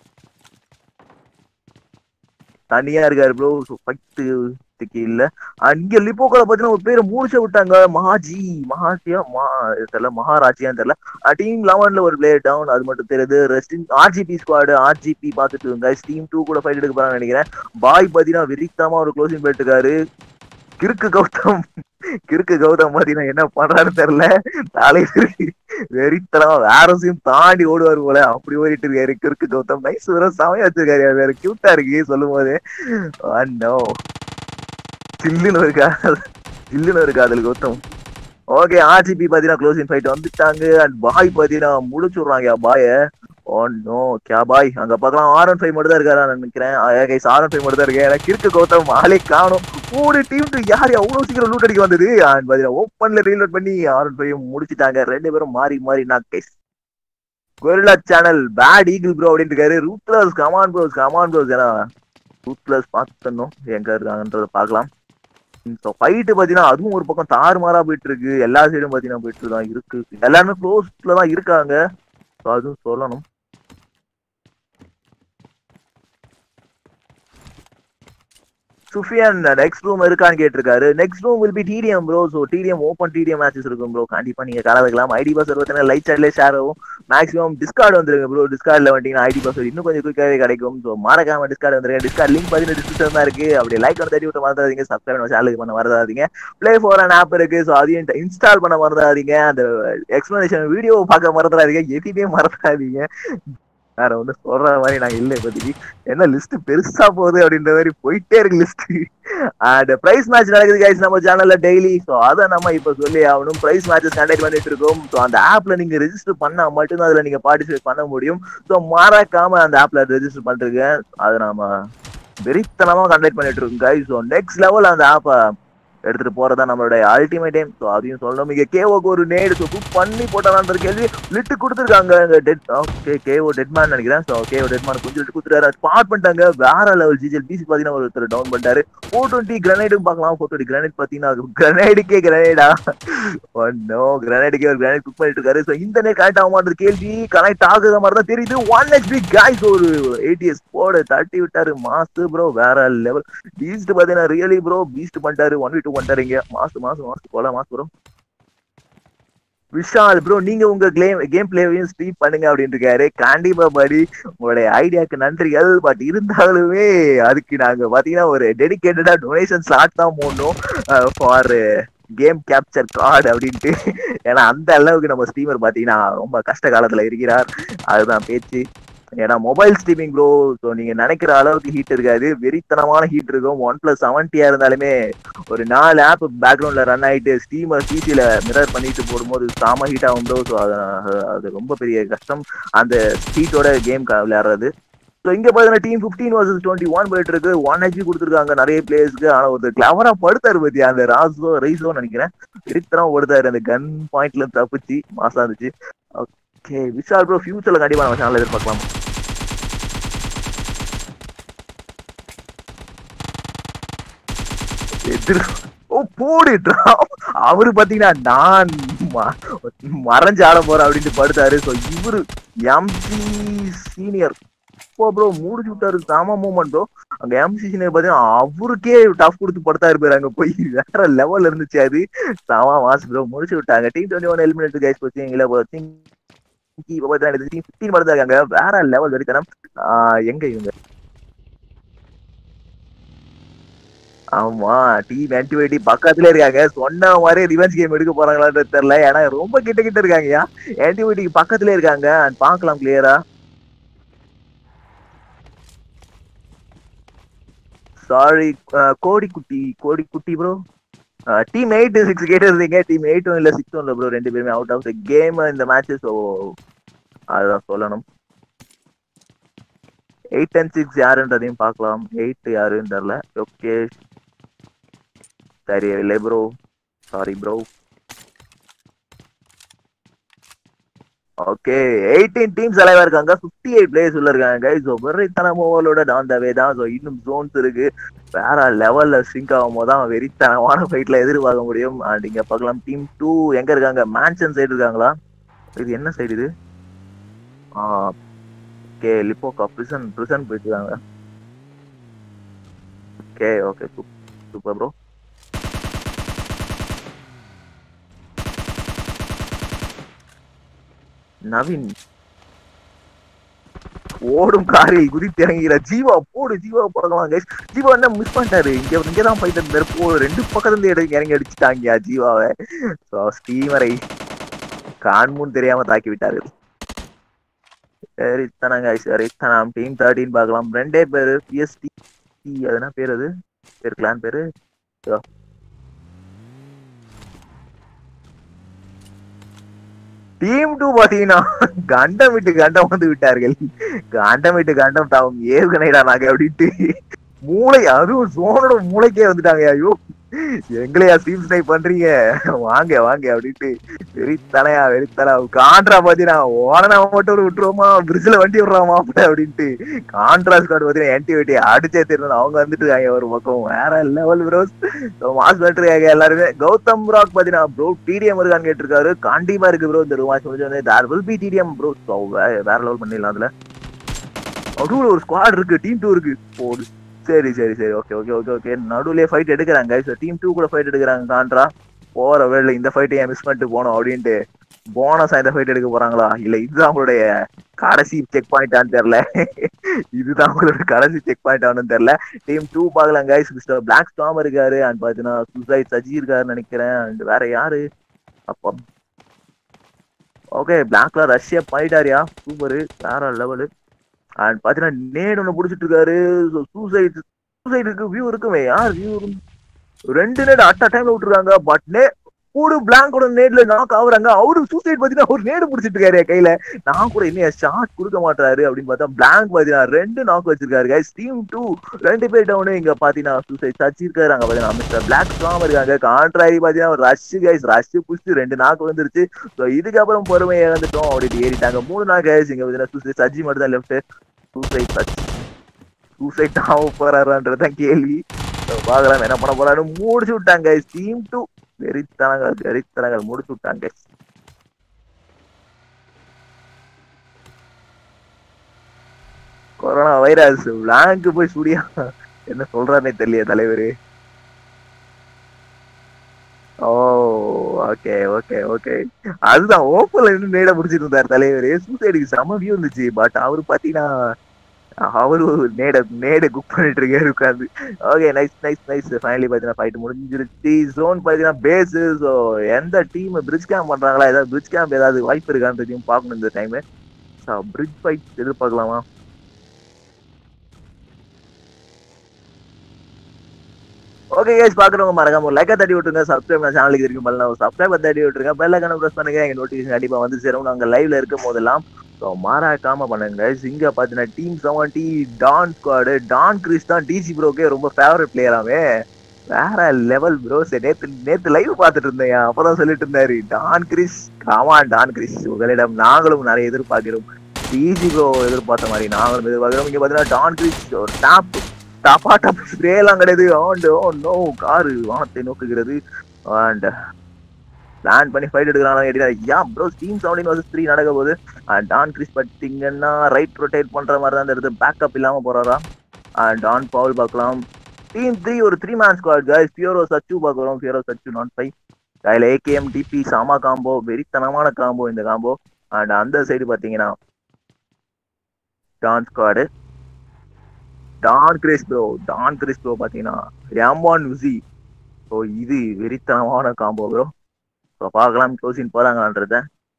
தனியா இருக்காரு ப்ரோ ஃபைட்டுக்கு இல்ல அங்க லிப்போக்கோல பாத்தீங்கன்னா ஒரு பேரை மூடிச்ச விட்டாங்க மகாஜி மகாஜியா மா தெரியல மகாராஜியான்னு தெரியல டீம் லெவன்ல ஒரு பிளேயர் டவுன் அது மட்டும் தெரியுது ரெஸ்டிங் ஆர்ஜிபி ஸ்குவாடு ஆர்ஜிபி பாத்துட்டு இருங்க டீம் டூ கூட ஃபைட் எடுக்க போறாங்கன்னு நினைக்கிறேன் பாய் பாத்தீங்கன்னா விரித்தமா ஒரு க்ளோசிங் போயிட்டு கிறுக்கு கௌதம் கிறுக்கு கௌதம் பாத்தீங்கன்னா என்ன பண்றாருன்னு தெரியல தலைவர் வெறித்தனமா வேறசையும் தாண்டி ஓடுவார் போல அப்படி ஓடிட்டு இருக்காரு கிறுக்கு கௌதம் நைஸ் வர சமயம் வச்சிருக்காரு வேற கியூட்டா இருக்கு சொல்லும் போது அண்ணோ சில்லுன்னு ஒரு காதல் சில்லுன்னு ஒரு காதல் கௌதம் ஓகே ஆர்ஜிபி பாத்தீங்கன்னா க்ளோசிங் ஃபைட் வந்துட்டாங்க அண்ட் பாய் பாத்தீங்கன்னா முடிச்சுடுறாங்க பாய ஓ நோ கே பாய் அங்க பார்க்கலாம் ஆர் ஒன் ஃபைவ் மட்டும் தான் இருக்காரு நான் நினைக்கிறேன் கைஸ் ஆர் ஒன் ஃபைவ் மட்டும் தான் இருக்கேன் எனக்கு கிறுக்கு கௌதம் ஆளே காணும் மூணு டீம் யார் அவ்வளவு சீக்கிரம் லூட் அடிக்க வந்தது அண்ட் பாத்தீங்கன்னா ஓப்பன்ல ரீலோட் பண்ணி ஆர் ஒன் ஃபைவ் முடிச்சிட்டாங்க ரெண்டு பேரும் மாறி மாறி நான் guys gorilla channel bad eagle bro அப்படின்னு இருக்காரு ruthless come on bros come on bros ஏன்னா ரூத்லஸ் பார்த்துடணும் எங்க இருக்காங்கன்றத பார்க்கலாம் ஸோ ஃபைட்டு பார்த்தீங்கன்னா அதுவும் ஒரு பக்கம் தாறுமாறா போயிட்டு இருக்கு எல்லா சைடும் பார்த்தீங்கன்னா போயிட்டு தான் இருக்கு எல்லாருமே க்ளோஸ்ல தான் இருக்காங்க ஸோ அதுவும் சொல்லணும் சுஃபியான் நெக்ஸ்ட் ரூம் இருக்கான்னு கேட்டிருக்காரு next room will be TDM bro so TDM open TDM matches இருக்கும் ப்ரோ கண்டிப்பா நீங்க கலந்துக்கலாம் ஐடி பாஸ் பார்த்தீங்கன்னா லைட் சாட்லேயே ஷேர் ஆகும் மேக்ஸிமம் டிஸ்கார்டு வந்துருங்க ப்ரோ டிஸ்கார்டில் வந்துட்டீங்கன்னா ஐடி பாஸ் இன்னும் கொஞ்சம் குயிக்காகவே கிடைக்கும் ஸோ மறக்காம டிஸ்கார்டு வந்துருங்க டிஸ்கார்ட் லிங்க் பார்த்தீங்கன்னா டிஸ்கிரிப்ஷன் தான் இருக்கு அப்படி லைக் வந்து தட்டி விட்டு மறந்துடாதீங்க சப்ஸ்கிரைப் பண்ண சேனலுக்கு பண்ண மறந்துடாதீங்க ப்ளே ஃபோர் அண்ட் ஆப் இருக்கு ஸோ அதையும் இன்ஸ்டால் பண்ண மறந்துடாதீங்க அந்த எக்ஸ்பிளனேஷன் வீடியோ பார்க்க மறந்துடாதீங்க எதையுமே மறந்துடாதீங்க வேற ஒண்ணு சொல்ற மாதிரி நாங்க இல்ல இப்போதைக்கு என்ன லிஸ்ட் பெருசா போகுது அப்படின்ற மாதிரி போயிட்டே இருக்கு லிஸ்ட் அண்ட் பிரைஸ் மேட்ச் நடக்குது கைஸ் நம்ம சேனல்ல டெய்லி ஸோ அதை நம்ம இப்ப சொல்லி ஆகணும் பிரைஸ் மேட்சஸ் கண்டக்ட் பண்ணிட்டு இருக்கோம் ஸோ அந்த ஆப்ல நீங்க ரெஜிஸ்டர் பண்ணா மட்டும்தான் அதுல நீங்க பார்ட்டிசிபேட் பண்ண முடியும் ஸோ மறக்காம அந்த ஆப்ல ரெஜிஸ்டர் பண்றீங்க அதை நாம வெறித்தனமா கண்டக்ட் பண்ணிட்டு இருக்கோம் கைஸ் ஸோ நெக்ஸ்ட் லெவல் அந்த ஆப்பை எடுத்துட்டு போறதா நம்மளுடைய அல்டிமேட் டைம் ஸோ அதையும் சொல்லணும் இங்க கேஓக்கு ஒரு நேடு ஸோ பண்ணி போட்டாலான்ற கேள்வி லிட்டு கொடுத்துருக்காங்க இங்க டெட் ஓகே கேஓ டெட்மேன் நினைக்கிறேன் ஸோ கேஓ டெட்மேன் கொஞ்சம் லிட்டு கொடுத்துருக்காரு ஸ்பாட் பண்ணிட்டாங்க வேற லெவல் ஜிஜிஎல் பிசி பாத்தீங்கன்னா ஒருத்தர் டவுன் பண்ணிட்டாரு ஃபோர் டுவெண்ட்டி கிரனைடும் பார்க்கலாம் ஃபோர் டுவெண்ட்டி கிரனைட் பாத்தீங்கன்னா கிரனைடுக்கே கிரனைடா நோ கிரனைடுக்கே ஒரு கிரனைட் குக் பண்ணிட்டு இருக்காரு ஸோ இந்த நேரம் கனெக்ட் ஆக மாட்டேது கேள்வி கனெக்ட் ஆகுற மாதிரி தான் தெரியுது ஒன் ஹெச்பி காய்ஸ் ஒரு ஏடிஎஸ் போட தட்டி விட்டாரு மாசு ப்ரோ வேற லெவல் பீஸ்ட் பாத்தீங்கன்னா ரியலி ப்ரோ பீஸ்ட் பண்ணிட்டாரு ஒன் வி டூ பண்ணிட்டாரு இங்க மாசு மாசு மாசு போல மாசு ப்ரோ விஷால் ப்ரோ நீங்க உங்க கேம் கேம் பிளேவையும் ஸ்ட்ரீம் பண்ணுங்க அப்படின்னு இருக்காரு கண்டிப்பா படி உங்களுடைய ஐடியாக்கு நன்றிகள் பட் இருந்தாலுமே அதுக்கு நாங்க பாத்தீங்கன்னா ஒரு டெடிகேட்டடா டொனேஷன் ஸ்லாட் தான் போடணும் ஃபார் கேம் கேப்சர் கார்டு அப்படின்ட்டு ஏன்னா அந்த அளவுக்கு நம்ம ஸ்ட்ரீமர் பாத்தீங்கன்னா ரொம்ப கஷ்ட காலத்துல இருக்கிறார் அதுதான் பேச்சு ஏன்னா மொபைல் ஸ்ட்ரீமிங் ப்ரோ ஸோ நீங்க நினைக்கிற அளவுக்கு ஹீட் இருக்காது வெறித்தனமான ஹீட் இருக்கும் ஒன் பிளஸ் செவன்ட்டியா இருந்தாலுமே ஒரு நாலு ஆப் பேக்ரவுண்ட்ல ரன் ஆயிட்டு ஸ்டீமர் சிசில மிரர் பண்ணிட்டு போடும்போது செம ஹீட் ஆகும் ப்ரோ ஸோ அது ரொம்ப பெரிய கஷ்டம் அந்த ஹீட்டோட கேம் விளையாடுறது ஸோ இங்க பாத்தீங்கன்னா team fifteen versus twenty one போயிட்டு இருக்கு ஒன் ஹெச்பி கொடுத்துருக்காங்க நிறைய பிளேயர்ஸ்க்கு ஆனா ஒருத்தர் கிளவரா படுத்தாரு பத்தி அந்த ராசோ ரைஸோ நினைக்கிறேன் வெறித்தனம் படுத்தாரு அந்த கன் பாயிண்ட்ல இருந்து தப்பிச்சு மாசா இருந்துச்சு ஓகே விஷால் ப்ரோ ஃபியூச்சர்ல கண்டிப்பா நம்ம சேனல் எதிர்பார்க்கலாம் எதிர் ஓ போடுட்டா அவரு பாத்தீங்கன்னா நான் ம- மறைஞ்சு ஆட போறேன் அப்படின்ட்டு படுத்தாரு ஸோ இவரு எம்சி சீனியர் இப்போ ப்ரோ முடிச்சு விட்டாரு சாம மூமெண்ட் ப்ரோ அங்க எம்சி சீனியர் பாத்தீங்கன்னா அவருக்கே டஃப் கொடுத்து படுத்தாரு பேர் அங்க போய் வேற லெவல்ல இருந்துச்சு அது சாமா மாஸ் ப்ரோ முடிச்சு விட்டாங்க team twenty one eliminate guys போச்சு எங்களை இப்போ பார்த்தீங்கன்னா டீம் ஃபிஃப்டீன் படுத்தா இருக்காங்க வேற லெவல் வெறித்தனம் ஆஹ் எங்க இவங்க ஆமா டீம் ஆன்டிபயோட்டி பக்கத்துல இருக்காங்க சொன்ன மாதிரி ரிவெஞ்ச் கேம் எடுக்க போறாங்களான்னு தெரியல ஏன்னா ரொம்ப கிட்ட கிட்ட இருக்காங்கயா ஆன்டிபயோட்டிக் பக்கத்துல இருக்காங்க and பார்க்கலாம் கிளியரா சாரி கோடி குட்டி கோடி குட்டி ப்ரோ டீம் எயிட் சிக்ஸ் கேட்டு இருந்தீங்க டீம் எயிட்டும் இல்ல சிக்ஸும் இல்ல ப்ரோ ரெண்டு பேருமே அவுட் ஆஃப் த கேம் இந்த மேட்ச் ஸோ அதுதான் சொல்லணும் எயிட் அண்ட் சிக்ஸ் யாருன்றதையும் பார்க்கலாம் எயிட் யாருன்னு தெரில ஓகே சரி இல்லை bro sorry bro okay eighteen teams அலைவா இருக்காங்க ஃபிஃப்டி எயிட் பிளேயர்ஸ் உள்ள இருக்காங்க ஸோ வெறித்தனம் ஓவலோட டான் த வே தான் ஸோ இன்னும் ஜோன்ஸ் இருக்கு வேற லெவல்ல ஸ்ட்ரிங்க் ஆகும் போது தான் வெறித்தனமான ஃபைட்ல எதிர்பார்க்க முடியும் அண்ட் இங்க பார்க்கலாம் டீம் டூ எங்க இருக்காங்க மேன்சன் சைடு இருக்காங்களா இது என்ன சைடு இது ஓகே லிப்போக்கா பிரிசன் பிரிசன் போயிட்டு இருக்காங்க okay okay super bro Naveen ஓடும் காரில் குதித்து இறங்குகிற ஜீவா போடு ஜீவா போடலாம் கைஸ் ஜீவா என்ன மிஸ் பண்ணிட்டாரு இங்க இங்க தான் ஃபைட் இருந்தாரு போ ரெண்டு பக்கத்துல இருந்து இறங்கி இறங்கி அடிச்சுட்டாங்க ஜீவாவை ஸோ ஸ்டீமரை காண்முன் தெரியாம தாக்கி விட்டார்கள் சரி தானே கைஸ் சரி தானாம் டீம் தேர்ட்டின் பார்க்கலாம் ரெண்டே பேரு பிஎஸ்டி அது என்ன பேர் அது பேர் கிளான் பேரு டீம் டூ பாத்தீங்கன்னா கண்டம் விட்டு கண்டம் வந்து விட்டார்கள் கண்டம் விட்டு கண்டம் தாவும் ஏவுகணைடா நாங்க அப்படின்ட்டு மூளை அதுவும் சோனோட மூளைக்கே வந்துட்டாங்க ஐயோ எங்களையா ஸ்டீம் ஸ்னைப் பண்றீங்க வாங்க வாங்க அப்படின்ட்டு வெறித்தனையா வெறித்தனா காண்ட்ரா பாத்தீங்கன்னா ஓனனா மட்டும் ஒரு விட்டுருவோமா பிரிட்ஜில் வண்டி விடுறாமா அப்படின்ட்டு காண்ட்ரா ஸ்குவாட் பாத்தீங்கன்னா என்டி வெட்டி அடிச்சே தெரியணும் அவங்க வந்துட்டு இருக்காங்க ஒரு பக்கம் வேற லெவல் ப்ரோஸ் மாஸ் பண்ணிருக்காங்க எல்லாருமே கௌதம் ராக் பாத்தீங்கன்னா ப்ரோ டிடிஎம் இருக்கான்னு கேட்டிருக்காரு கண்டிப்பா இருக்கு ப்ரோ இந்த மாஸ் முடிஞ்சு வந்து there will be TDM bro வேற லெவல் பண்ணிடலாம் அதுல நடுவுல ஒரு ஸ்குவாட் இருக்கு டீம் டூ இருக்கு போடு சரி சரி சரி ஓகே ஓகே ஓகே ஓகே நடுவுலயே ஃபைட் எடுக்கிறாங்க டீம் டூ கூட ஃபைட் எடுக்கிறாங்க காண்ட்ரா போற வேலை இந்த ஃபைட்டை ஏன் மிஸ் பண்ணிட்டு போனோம் அப்படின்ட்டு போனஸா இந்த ஃபைட் எடுக்க போறாங்களா இல்ல இதுதான் உங்களுடைய கடைசி செக் பாயிண்டான்னு தெரியல இதுதான் உங்களோட கடைசி செக் பாயிண்டானு தெரியல டீம் டூ பார்க்கலாம் கைஸ் மிஸ்டர் பிளாக் ஸ்டாம் இருக்காரு அண்ட் பாத்தீங்கன்னா சுசைட் சஜி இருக்காருன்னு நினைக்கிறேன் அண்ட் வேற யாரு அப்போ ஓகே பிளாக்ல ரஷ்யா பண்ணிட்டாரியா சூப்பரு வேற லெவலு அண்ட் பாத்தீங்கன்னா நேடு ஒன்று பிடிச்சிட்டு இருக்காரு சூசைட் சூசைடுக்கு வியூ இருக்குமே யார் வியூ ரெண்டு நேடு அட் அ டைம்ல விட்டுருக்காங்க பட் நே கூடு பிளாங்கோட நேட்ல நாக் ஆகுறாங்க அவரு சூசைட் பாத்தீங்கன்னா ஒரு நேடு முடிச்சிட்டு இருக்காரு என் கையில நான் கூட என்ன ஷாட் கொடுக்க மாட்டாரு அப்படின்னு பார்த்தா பிளாங்க் பாத்தீங்கன்னா ரெண்டு நாக் வச்சிருக்காரு கைஸ் டீம் டூ ரெண்டு பேர் டவுனு இங்க பாத்தீங்கன்னா சூசைட் சச்சிருக்காரு அங்க பாத்தீங்கன்னா மிஸ்டர் பிளாக் ஸ்ட்ராங் இருக்காங்க கான்ட்ராரி பாத்தீங்கன்னா ரஷ் கைஸ் ரஷ் புடிச்சு ரெண்டு நாக்கு வந்துருச்சு ஸோ இதுக்கப்புறம் பொறுமை இழந்துட்டோம் அப்படின்னு ஏறிட்டாங்க மூணு நாள் கைஸ் இங்க பாத்தீங்கன்னா சூசைட் சஜி மட்டும் தான் லெஃப்ட் சூசைட் சச்சி சூசைட் ஆக போறாருன்றதுதான் கேள்வி So, பார்க்கலாம் என்ன பண்ண போறாரு முடிச்சு விட்டாங்க டீம் டூ வெறித்தனங்கள் வெறித்தனங்கள் முடிச்சு விட்டாங்க கொரோனா வைரஸ் பிளாங்க் போய் சுடியா என்ன சொல்றாருன்னே தெரியல தலைவரு ஓ ஓகே ஓகே ஓகே அதுதான் ஓப்பன்ல இருந்து நேட முடிச்சிட்டு இருந்தார் தலைவர் சூசைடுக்கு செம வியூ இருந்துச்சு பட் அவரு பாத்தீங்கன்னா அவரு நேட நேட குக் பண்ணிட்டு இருக்காரு உட்காந்து okay nice nice nice finally பாத்தீங்கன்னா ஃபைட் முடிஞ்சிருச்சு ஜோன் பாத்தீங்கன்னா பேஸ் ஸோ எந்த டீம் பிரிட்ஜ் கேம்ப் பண்றாங்களா ஏதாவது பிரிட்ஜ் கேம்ப் ஏதாவது வாய்ப்பு இருக்கான்றதையும் பார்க்கணும் இந்த டைம் ஸோ பிரிட்ஜ் ஃபைட் எதிர்பார்க்கலாமா ஓகே கேஸ் பாக்குறவங்க மறக்காம ஒரு லைக்கா தட்டி விட்டுருங்க சப்ஸ்கிரைப் பண்ண சேனலுக்கு இருக்கு பல்ல சப்ஸ்கிரைப் தட்டி விட்டுருங்க பெல்ல கணக்கு ப்ரெஸ் பண்ணுங்க எங்க நோட்டிஃபிகேஷன் கண்டிப்பா வந்து சேரும் நாங்க லைவ்ல இருக்கும் போதெல்லாம் ஸோ மாறாக்காம பண்ணுங்க இங்க பாத்தீங்கன்னா team seventy Don squad Don Chris தான் டிசி ப்ரோக்கே ரொம்ப ஃபேவரட் பிளேயராமே வேற லெவல் ப்ரோ சரி நேத்து நேத்து லைவ் பார்த்துட்டு இருந்தேன் அப்பதான் சொல்லிட்டு இருந்தாரு டான் கிறிஸ் ஆமா டான் கிறிஸ் உங்களிடம் நாங்களும் நிறைய எதிர்பார்க்கிறோம் டிசி ப்ரோ எதிர்பார்த்த மாதிரி நாங்களும் எதிர்பார்க்கிறோம் இங்க பாத்தீங்கன்னா டான் கிறிஸ் ஒரு டாப் டப்பா டப் ஸ்ப்ரே எல்லாம் கிடையாது ஆண்டு ஓ நோ காரு வானத்தை நோக்குகிறது அண்ட் பிளான் பண்ணி ஃபைட் எடுக்கிறாங்க கேட்டீங்கன்னா yeah bro team seventeen versus three நடக்க போகுது அண்ட் டான் கிறிஸ் பார்த்தீங்கன்னா ரைட் ரொட்டேட் பண்ற மாதிரி தான் இந்த பேக்கப் இல்லாம போறாரா அண்ட் டான் பவுல் பார்க்கலாம் டீம் த்ரீ ஒரு த்ரீ மேன் ஸ்குவாட் கைஸ் பியூரோ சச்சு பார்க்குறோம் பியூரோ சச்சு நாட் ஃபைவ் கையில் ஏகேஎம் டிபி சாமா காம்போ வெறித்தனமான காம்போ இந்த காம்போ அண்ட் அந்த சைடு பார்த்தீங்கன்னா Don squad Don Chris bro Don Chris bro பார்த்தீங்கன்னா ரேமான் விசி ஸோ இது வெறித்தனமான காம்போ ப்ரோ ஸோ பார்க்கலாம் கோசின் போறாங்களான்றத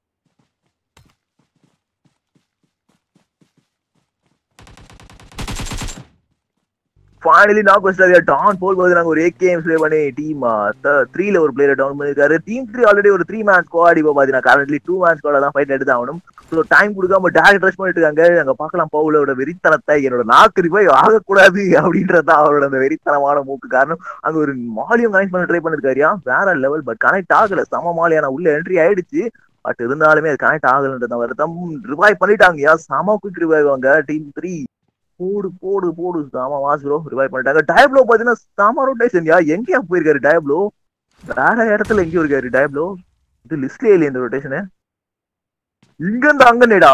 ஃபைனலி நாக் வச்சிட்டாரு டான் போல் போது நாங்க ஒரு ஏகேஎம் ப்ளே பண்ணி டீம் த்ரீல ஒரு பிளேயர் டவுன் பண்ணிருக்காரு டீம் த்ரீ ஆல்ரெடி ஒரு த்ரீ மேன் ஸ்குவாட் இப்போ பாத்தீங்கன்னா கரண்ட்லி டூ மேன் ஸ்குவாட் தான் ஃபைட் எடுத்து ஆகணும் ஸோ டைம் கொடுக்காம டேரக்ட் ரஷ் பண்ணிட்டு இருக்காங்க அங்க பார்க்கலாம் பவுலோட வெறித்தனத்தை என்னோட நாக்கு ரிவைவ் ஆகக்கூடாது அப்படின்றது அவரோட அந்த வெறித்தனமான மூக்கு காரணம் அங்க ஒரு மாலியும் கனெக்ட் பண்ண ட்ரை பண்ணிருக்காருயா வேற லெவல் பட் கனெக்ட் ஆகல சம மாலியான உள்ள என்ட்ரி ஆயிடுச்சு பட் இருந்தாலுமே அது கனெக்ட் ஆகலன்றது வருத்தம் ரிவைவ் பண்ணிட்டாங்கயா சம குயிக் ரிவைவ் அங்க டீம் த்ரீ போடு போடு போடு சாமா மாஸ் ப்ரோ ரிவைவ் பண்ணிட்டாங்க டயப்ளோ பாத்தீங்கன்னா சாமா ரொட்டேஷன் யா எங்கேயா போயிருக்காரு டயப்ளோ வேற இடத்துல எங்கேயும் இருக்காரு டயப்ளோ இது லிஸ்ட்லயே இல்லையா இந்த ரொட்டேஷனு இங்க இருந்து அங்க நேடா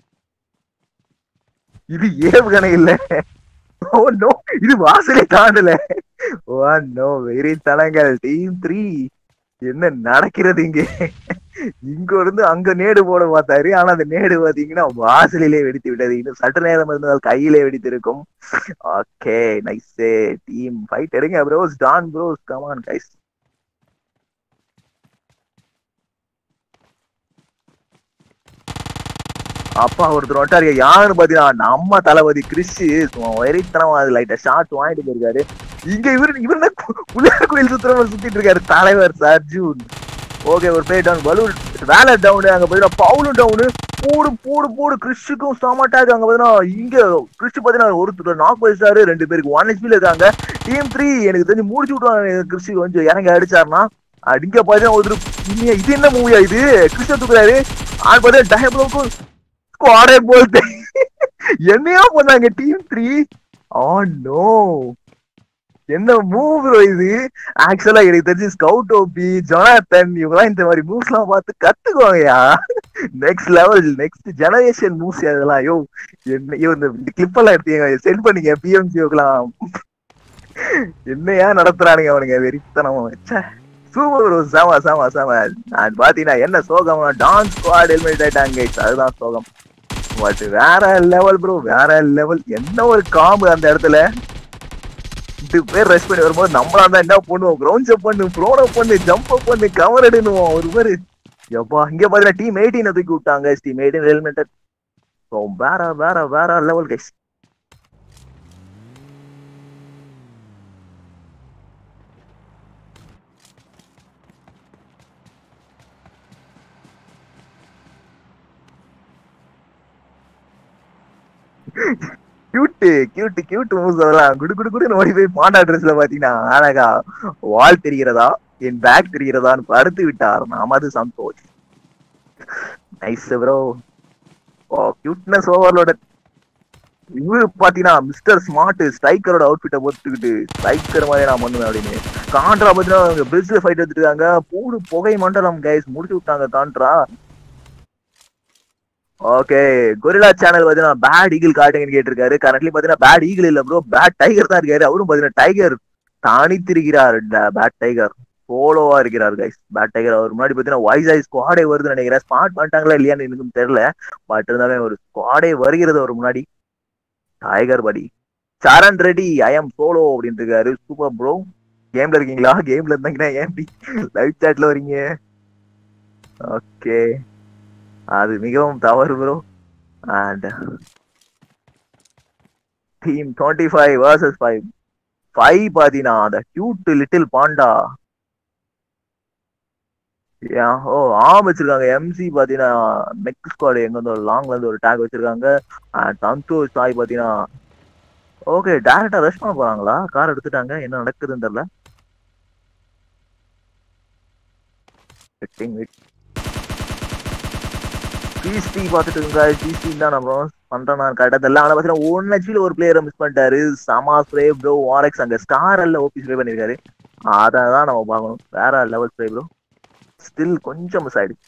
இது ஏவுகணை இல்ல ஓ நோ இது வாசலே தாண்டல ஓ நோ வெரி தலங்கள் டீம் த்ரீ என்ன நடக்கிறது இங்க இங்க இருந்து அங்க நேடு போட பார்த்தாரு ஆனா அந்த நேடு பாத்தீங்கன்னா வாசலிலே வெடித்து விட்டது இன்னும் சற்று நேரம் இருந்தால் கையிலே வெடித்திருக்கும் ஓகே நைஸ் டீம் ஃபைட் எடுங்க ப்ரோஸ் டான் ப்ரோஸ் கமான் கைஸ் அப்பா ஒருத்தர் வட்டாரு யாருன்னு பாத்தீங்கன்னா நம்ம தளபதி கிறிஸ் வெறித்தனமா அது லைட்டா ஷார்ட் வாங்கிட்டு போயிருக்காரு இங்க இவரு இவரு என்ன புள்ளையார் கோயில் சுத்துறவர் சுத்திட்டு இருக்காரு தலைவர் சர்ஜூன் ஓகே ஒரு பிளே டவுன் பலூன் வேலை டவுனு அங்க பாத்தீங்கன்னா பவுலும் டவுனு போடு போடு போடு கிறிஸ்டுக்கும் சாமாட்டாக்கு அங்க பாத்தீங்கன்னா இங்க கிறிஸ்டு பாத்தீங்கன்னா ஒருத்தர் நாக் வச்சிட்டாரு ரெண்டு பேருக்கு ஒன் ஹெச்பில இருக்காங்க டீம் த்ரீ எனக்கு தெரிஞ்சு முடிச்சு விட்டுவாங்க கிறிஸ்டு கொஞ்சம் இறங்கி அடிச்சாருன்னா அடிங்க பாத்தீங்கன்னா ஒருத்தர் இது என்ன மூவியா இது கிறிஸ்ட தூக்குறாரு ஆள் பார்த்தா டயப்ளோக்கும் ஸ்குவாடே போல்ட்டு என்னையா பண்ணாங்க டீம் த்ரீ ஆ நோ என்ன மூவ் ப்ரோ இது ஆக்சுவலா எனக்கு தெரிஞ்சு ஸ்கவுட் ஓபி ஜொனாத்தன் இவங்கலாம் இந்த மாதிரி மூவ்ஸ் எல்லாம் பார்த்து கத்துக்குவாங்கயா next level next generation moves அதெல்லாம் ஐயோ என்ன ஐயோ இந்த கிளிப் எல்லாம் எடுத்தீங்க சென்ட் பண்ணீங்க பிஎம்சிஓக்கெல்லாம் என்னையா நடத்துறானுங்க அவனுங்க வெறித்தனமா சூப்பர் ப்ரோ சாமா சாமா சாமா நான் பாத்தீங்கன்னா என்ன சோகம் டான்ஸ் ஸ்குவாட் எலிமினேட் ஆயிட்டாங்க அதுதான் சோகம் பட் வேற லெவல் ப்ரோ வேற லெவல் என்ன ஒரு காம்பு அந்த இடத்துல இது பேர் ரெஸ்ட் பண்ணி வரும்போது நம்மளா தான் என்ன பண்ணுவோம் கிரவுண்ட் ஜம்ப் பண்ணு ப்ரோட பண்ணு ஜம்ப் பண்ணு கவர் எடுனுவோம் ஒரு பேரு எப்பா இங்க பாத்தீங்கன்னா டீம் எயிட்டீன் தூக்கி விட்டாங்க டீம் எயிட்டீன் ஹெல்மெட்டட் ஸோ வேற வேற வேற level guys cute cute cute moves அதெல்லாம் குடு குடு குடுன்னு ஓடி போய் பாண்டா ட்ரெஸ்ல பாத்தீங்கன்னா அழகா வால் தெரிகிறதா என் பேக் தெரிகிறதான்னு படுத்து விட்டார் நமது Santhosh nice bro oh cuteness ஓவர்லோட இவரு பாத்தீங்கன்னா மிஸ்டர் ஸ்மார்ட் ஸ்ட்ரைக்கரோட அவுட்ஃபிட்டை போட்டுக்கிட்டு ஸ்ட்ரைக்கர் மாதிரி நான் பண்ணுவேன் அப்படின்னு காண்ட்ரா பாத்தீங்கன்னா பிரிட்ஜ் ஃபைட் எடுத்துருக்காங்க பூடு புகை மண்டலம் கைஸ் முடிச்சு விட்டாங்க காண்ட்ரா ஓகே கொரிலா சேனல் பாத்தீங்கன்னா பேட் ஈகிள் காட்டுங்கன்னு கேட்டிருக்காரு கரண்ட்லி பாத்தீங்கன்னா பேட் ஈகிள் இல்ல ப்ரோ பேட் டைகர் தான் இருக்காரு அவரும் பாத்தீங்கன்னா டைகர் தானித்திருக்கிறார் பேட் டைகர் சோலோவா இருக்கிறார் கைஸ் பேட் டைகர் அவர் முன்னாடி பாத்தீங்கன்னா வாய்ஸ் ஆய் ஸ்குவாடே வருதுன்னு நினைக்கிறேன் ஸ்மார்ட் பண்ணிட்டாங்களா இல்லையான்னு எனக்கும் தெரியல பட் இருந்தாலும் ஒரு ஸ்குவாடே வருகிறது அவர் முன்னாடி டைகர் படி Charan ready I am solo அப்படின்னு இருக்காரு சூப்பர் ப்ரோ கேம்ல இருக்கீங்களா கேம்ல இருந்தாங்கன்னா ஏன் லைவ் சாட்ல வரீங்க ஓகே அது மிகவும் தவறு bro and team twenty five versus five five பாத்தீங்கன்னா அந்த கியூட் லிட்டில் பாண்டா ஏன் ஓ ஆம் வச்சிருக்காங்க எம்சி பாத்தீங்கன்னா மெக் ஸ்குவாடு எங்க வந்து ஒரு லாங்ல இருந்து ஒரு டேக் வச்சிருக்காங்க அண்ட் சந்தோஷ் சாய் பாத்தீங்கன்னா ஓகே டேரக்டா ரஷ் பண்ண போறாங்களா கார் எடுத்துட்டாங்க என்ன நடக்குதுன்னு தெரியல வெட்டிங் வெட் சிசி பார்த்துட்டு இருந்தா சிசி தான் நம்ம பண்றேன் கரெக்டா தெரியல ஆனா பாத்தீங்கன்னா ஒன் ஹெச்பில ஒரு பிளேயரை மிஸ் பண்ணிட்டாரு சமா ஸ்ப்ரே ப்ரோ ஆர்எக்ஸ் அங்க ஸ்டார் அல்ல ஓபி ஸ்ப்ரே பண்ணிருக்காரு அதான் நம்ம பார்க்கணும் வேற லெவல் ஸ்ப்ரே ப்ரோ ஸ்டில் கொஞ்சம் மிஸ் ஆயிடுச்சு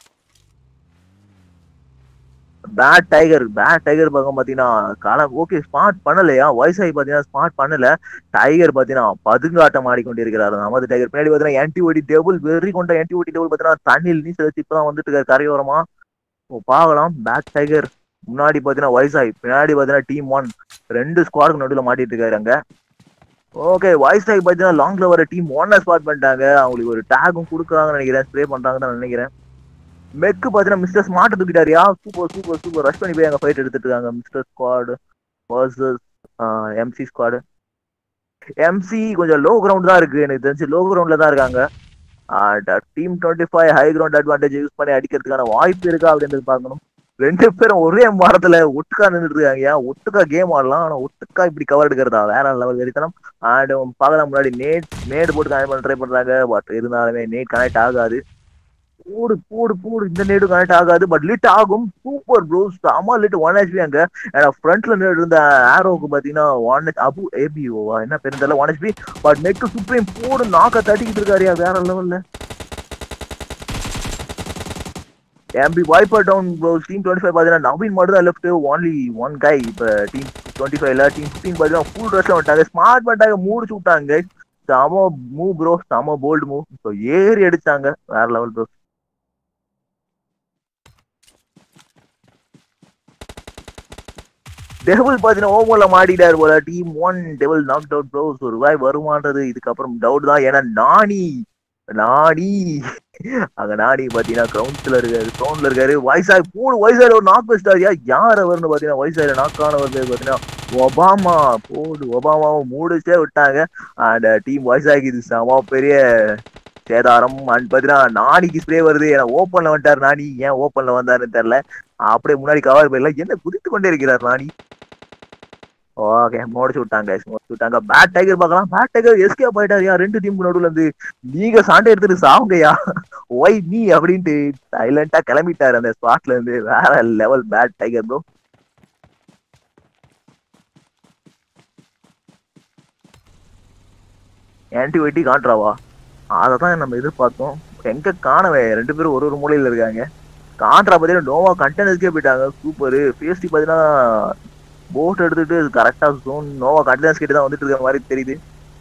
பேட் டைகர் பேட் டைகர் பக்கம் பாத்தீங்கன்னா காலம் ஓகே ஸ்மார்ட் பண்ணலையா வயசாகி பாத்தீங்கன்னா ஸ்மார்ட் பண்ணல டைகர் பாத்தீங்கன்னா பதுங்காட்டம் ஆடிக்கொண்டிருக்கிறாரு நமது டைகர் பின்னாடி பாத்தீங்கன்னா ஆன்டி ஓடி டேபிள் வெறி கொண்ட ஆன்டி ஓடி டேபிள் பாத்தீங்கன்னா தண்ணியில் நீச்சல் வச்சு இப்பதான் வந்துட்டு இருக்காரு கரையோரமா ஓ, பார்க்கலாம் பேக் டைகர் முன்னாடி பாத்தீங்கன்னா வயசாகி பின்னாடி பாத்தீங்கன்னா டீம் ஒன் ரெண்டு ஸ்குவாடுக்கு நடுவில் மாட்டிட்டு இருக்காரு அங்க ஓகே வாய்ஸ் டேக் பாத்தீங்கன்னா லாங்ல வர டீம் ஒன்ன ஸ்பாட் பண்ணிட்டாங்க அவங்களுக்கு ஒரு டேகும் கொடுக்குறாங்கன்னு நினைக்கிறேன் ஸ்ப்ரே பண்றாங்கன்னு நான் நினைக்கிறேன் மெக்கு பாத்தீங்கன்னா மிஸ்டர் ஸ்மார்ட் தூக்கிட்டாரியா சூப்பர் சூப்பர் சூப்பர் ரஷ் பண்ணி போய் அங்க ஃபைட் எடுத்துட்டு இருக்காங்க mister squad versus MC squad MC கொஞ்சம் லோ கிரவுண்ட் தான் இருக்கு எனக்கு தெரிஞ்சு லோ கிரவுண்ட்ல தான் இருக்காங்க team twenty five high ground advantage use பண்ணி அடிக்கிறதுக்கான வாய்ப்பு இருக்கா அப்படின்றது பார்க்கணும் ரெண்டு பேரும் ஒரே மரத்துல ஒட்டுக்கா நின்றுட்டு இருக்காங்க ஏன் ஒட்டுக்கா கேம் ஆடலாம் ஆனா ஒட்டுக்கா இப்படி கவர் எடுக்கிறதா வேற லெவல் வெறித்தனம் அண்ட் பார்க்கலாம் முன்னாடி நேட் நேட் போட்டு கனெக்ட் பண்ண ட்ரை பண்றாங்க பட் இருந்தாலுமே நேட் கனெக்ட் ஆகாது போடு போடு போடு இந்த நேடு கனெக்ட் ஆகாது பட் லிட் ஆகும் சூப்பர் ப்ரோ அம்மா லிட் ஒன் ஹெச்பி அங்க ஏன்னா ஃப்ரண்ட்ல நின்று இருந்த ஆரோவுக்கு பாத்தீங்கன்னா ஒன் ஹெச் அபு ஏபிஓவா என்ன பேர் தெரியல one HP but neck supreme போடு நாக்க தட்டிக்கிட்டு இருக்காருயா வேற லெவல்ல MP viper down bro team twenty five பார்த்தீங்கன்னா நவீன் மட்டும் தான் லெஃப்ட் ஒன்லி ஒன் கை இப்போ டீம் டுவெண்ட்டி ஃபைவ்ல டீம் ஃபிஃப்டீன் பார்த்தீங்கன்னா ஃபுல் ட்ரெஸ்ல வந்துட்டாங்க ஸ்மார்ட் பண்ணிட்டாங்க முடிச்சு விட்டாங்க செம மூவ் ப்ரோ செம போல்டு மூவ் ஸோ ஏறி அடிச்சாங்க வேற லெவல் ப்ரோ டெவல் பாத்தீங்கன்னா ஓவர்ல மாடிட்டாரு போல team one devil knock out bro ஒரு ரூபாய் வருமானது இதுக்கப்புறம் டவுட் தான் ஏன்னா நானி நானி அங்க நானி பாத்தீங்கன்னா கிரவுண்ட்ஸ்ல இருக்காரு கிரவுண்ட்ல இருக்காரு வயசாய் மூணு வயசாயில ஒரு நாக் வச்சிட்டாரியா யார் அவர்னு பாத்தீங்கன்னா வயசாயில நாக்கானவர் பேர் பாத்தீங்கன்னா ஒபாமா போடு ஒபாமாவை மூடிச்சே விட்டாங்க அண்ட் டீம் வயசாகி இது செம பெரிய சேதாரம் அண்ட் பாத்தீங்கன்னா நானிக்கு ஸ்ப்ரே வருது ஏன்னா ஓப்பன்ல வந்துட்டார் நானி ஏன் ஓப்பன்ல வந்தாருன்னு தெரியல அப்படியே முன்னாடி கவர் பண்ணல என்ன குதித்து கொண்டே இருக்கிறார் நானி ஓகே முடிச்சு விட்டாங்க guys, முடிச்சு விட்டாங்க பேட் டைகர் பார்க்கலாம் பேட் டைகர் எஸ்கே போயிட்டாருயா ரெண்டு டீமுக்கு நடுவுல இருந்து நீங்க சாண்டை எடுத்துட்டு சாவுங்கயா ஒய் நீ அப்படின்ட்டு சைலண்டா கிளம்பிட்டாரு அந்த ஸ்பாட்ல இருந்து வேற level bad tiger bro antibiotic காண்ட்ராவா அதை தான் நம்ம எதிர்பார்த்தோம் எங்க காணவே ரெண்டு பேரும் ஒரு ஒரு மூலையில இருக்காங்க காண்ட்ரா பார்த்தீங்கன்னா நோவா கண்டெனர்ஸ்க்கே போயிட்டாங்க சூப்பர் பேஸ்டி பார்த்தீங்கன்னா போட் எடுத்துட்டு கரெக்டா ஜோன் நோவா கண்டெனர்ஸ் கிட்ட தான் வந்துட்டு இருக்க மாதிரி தெரியுது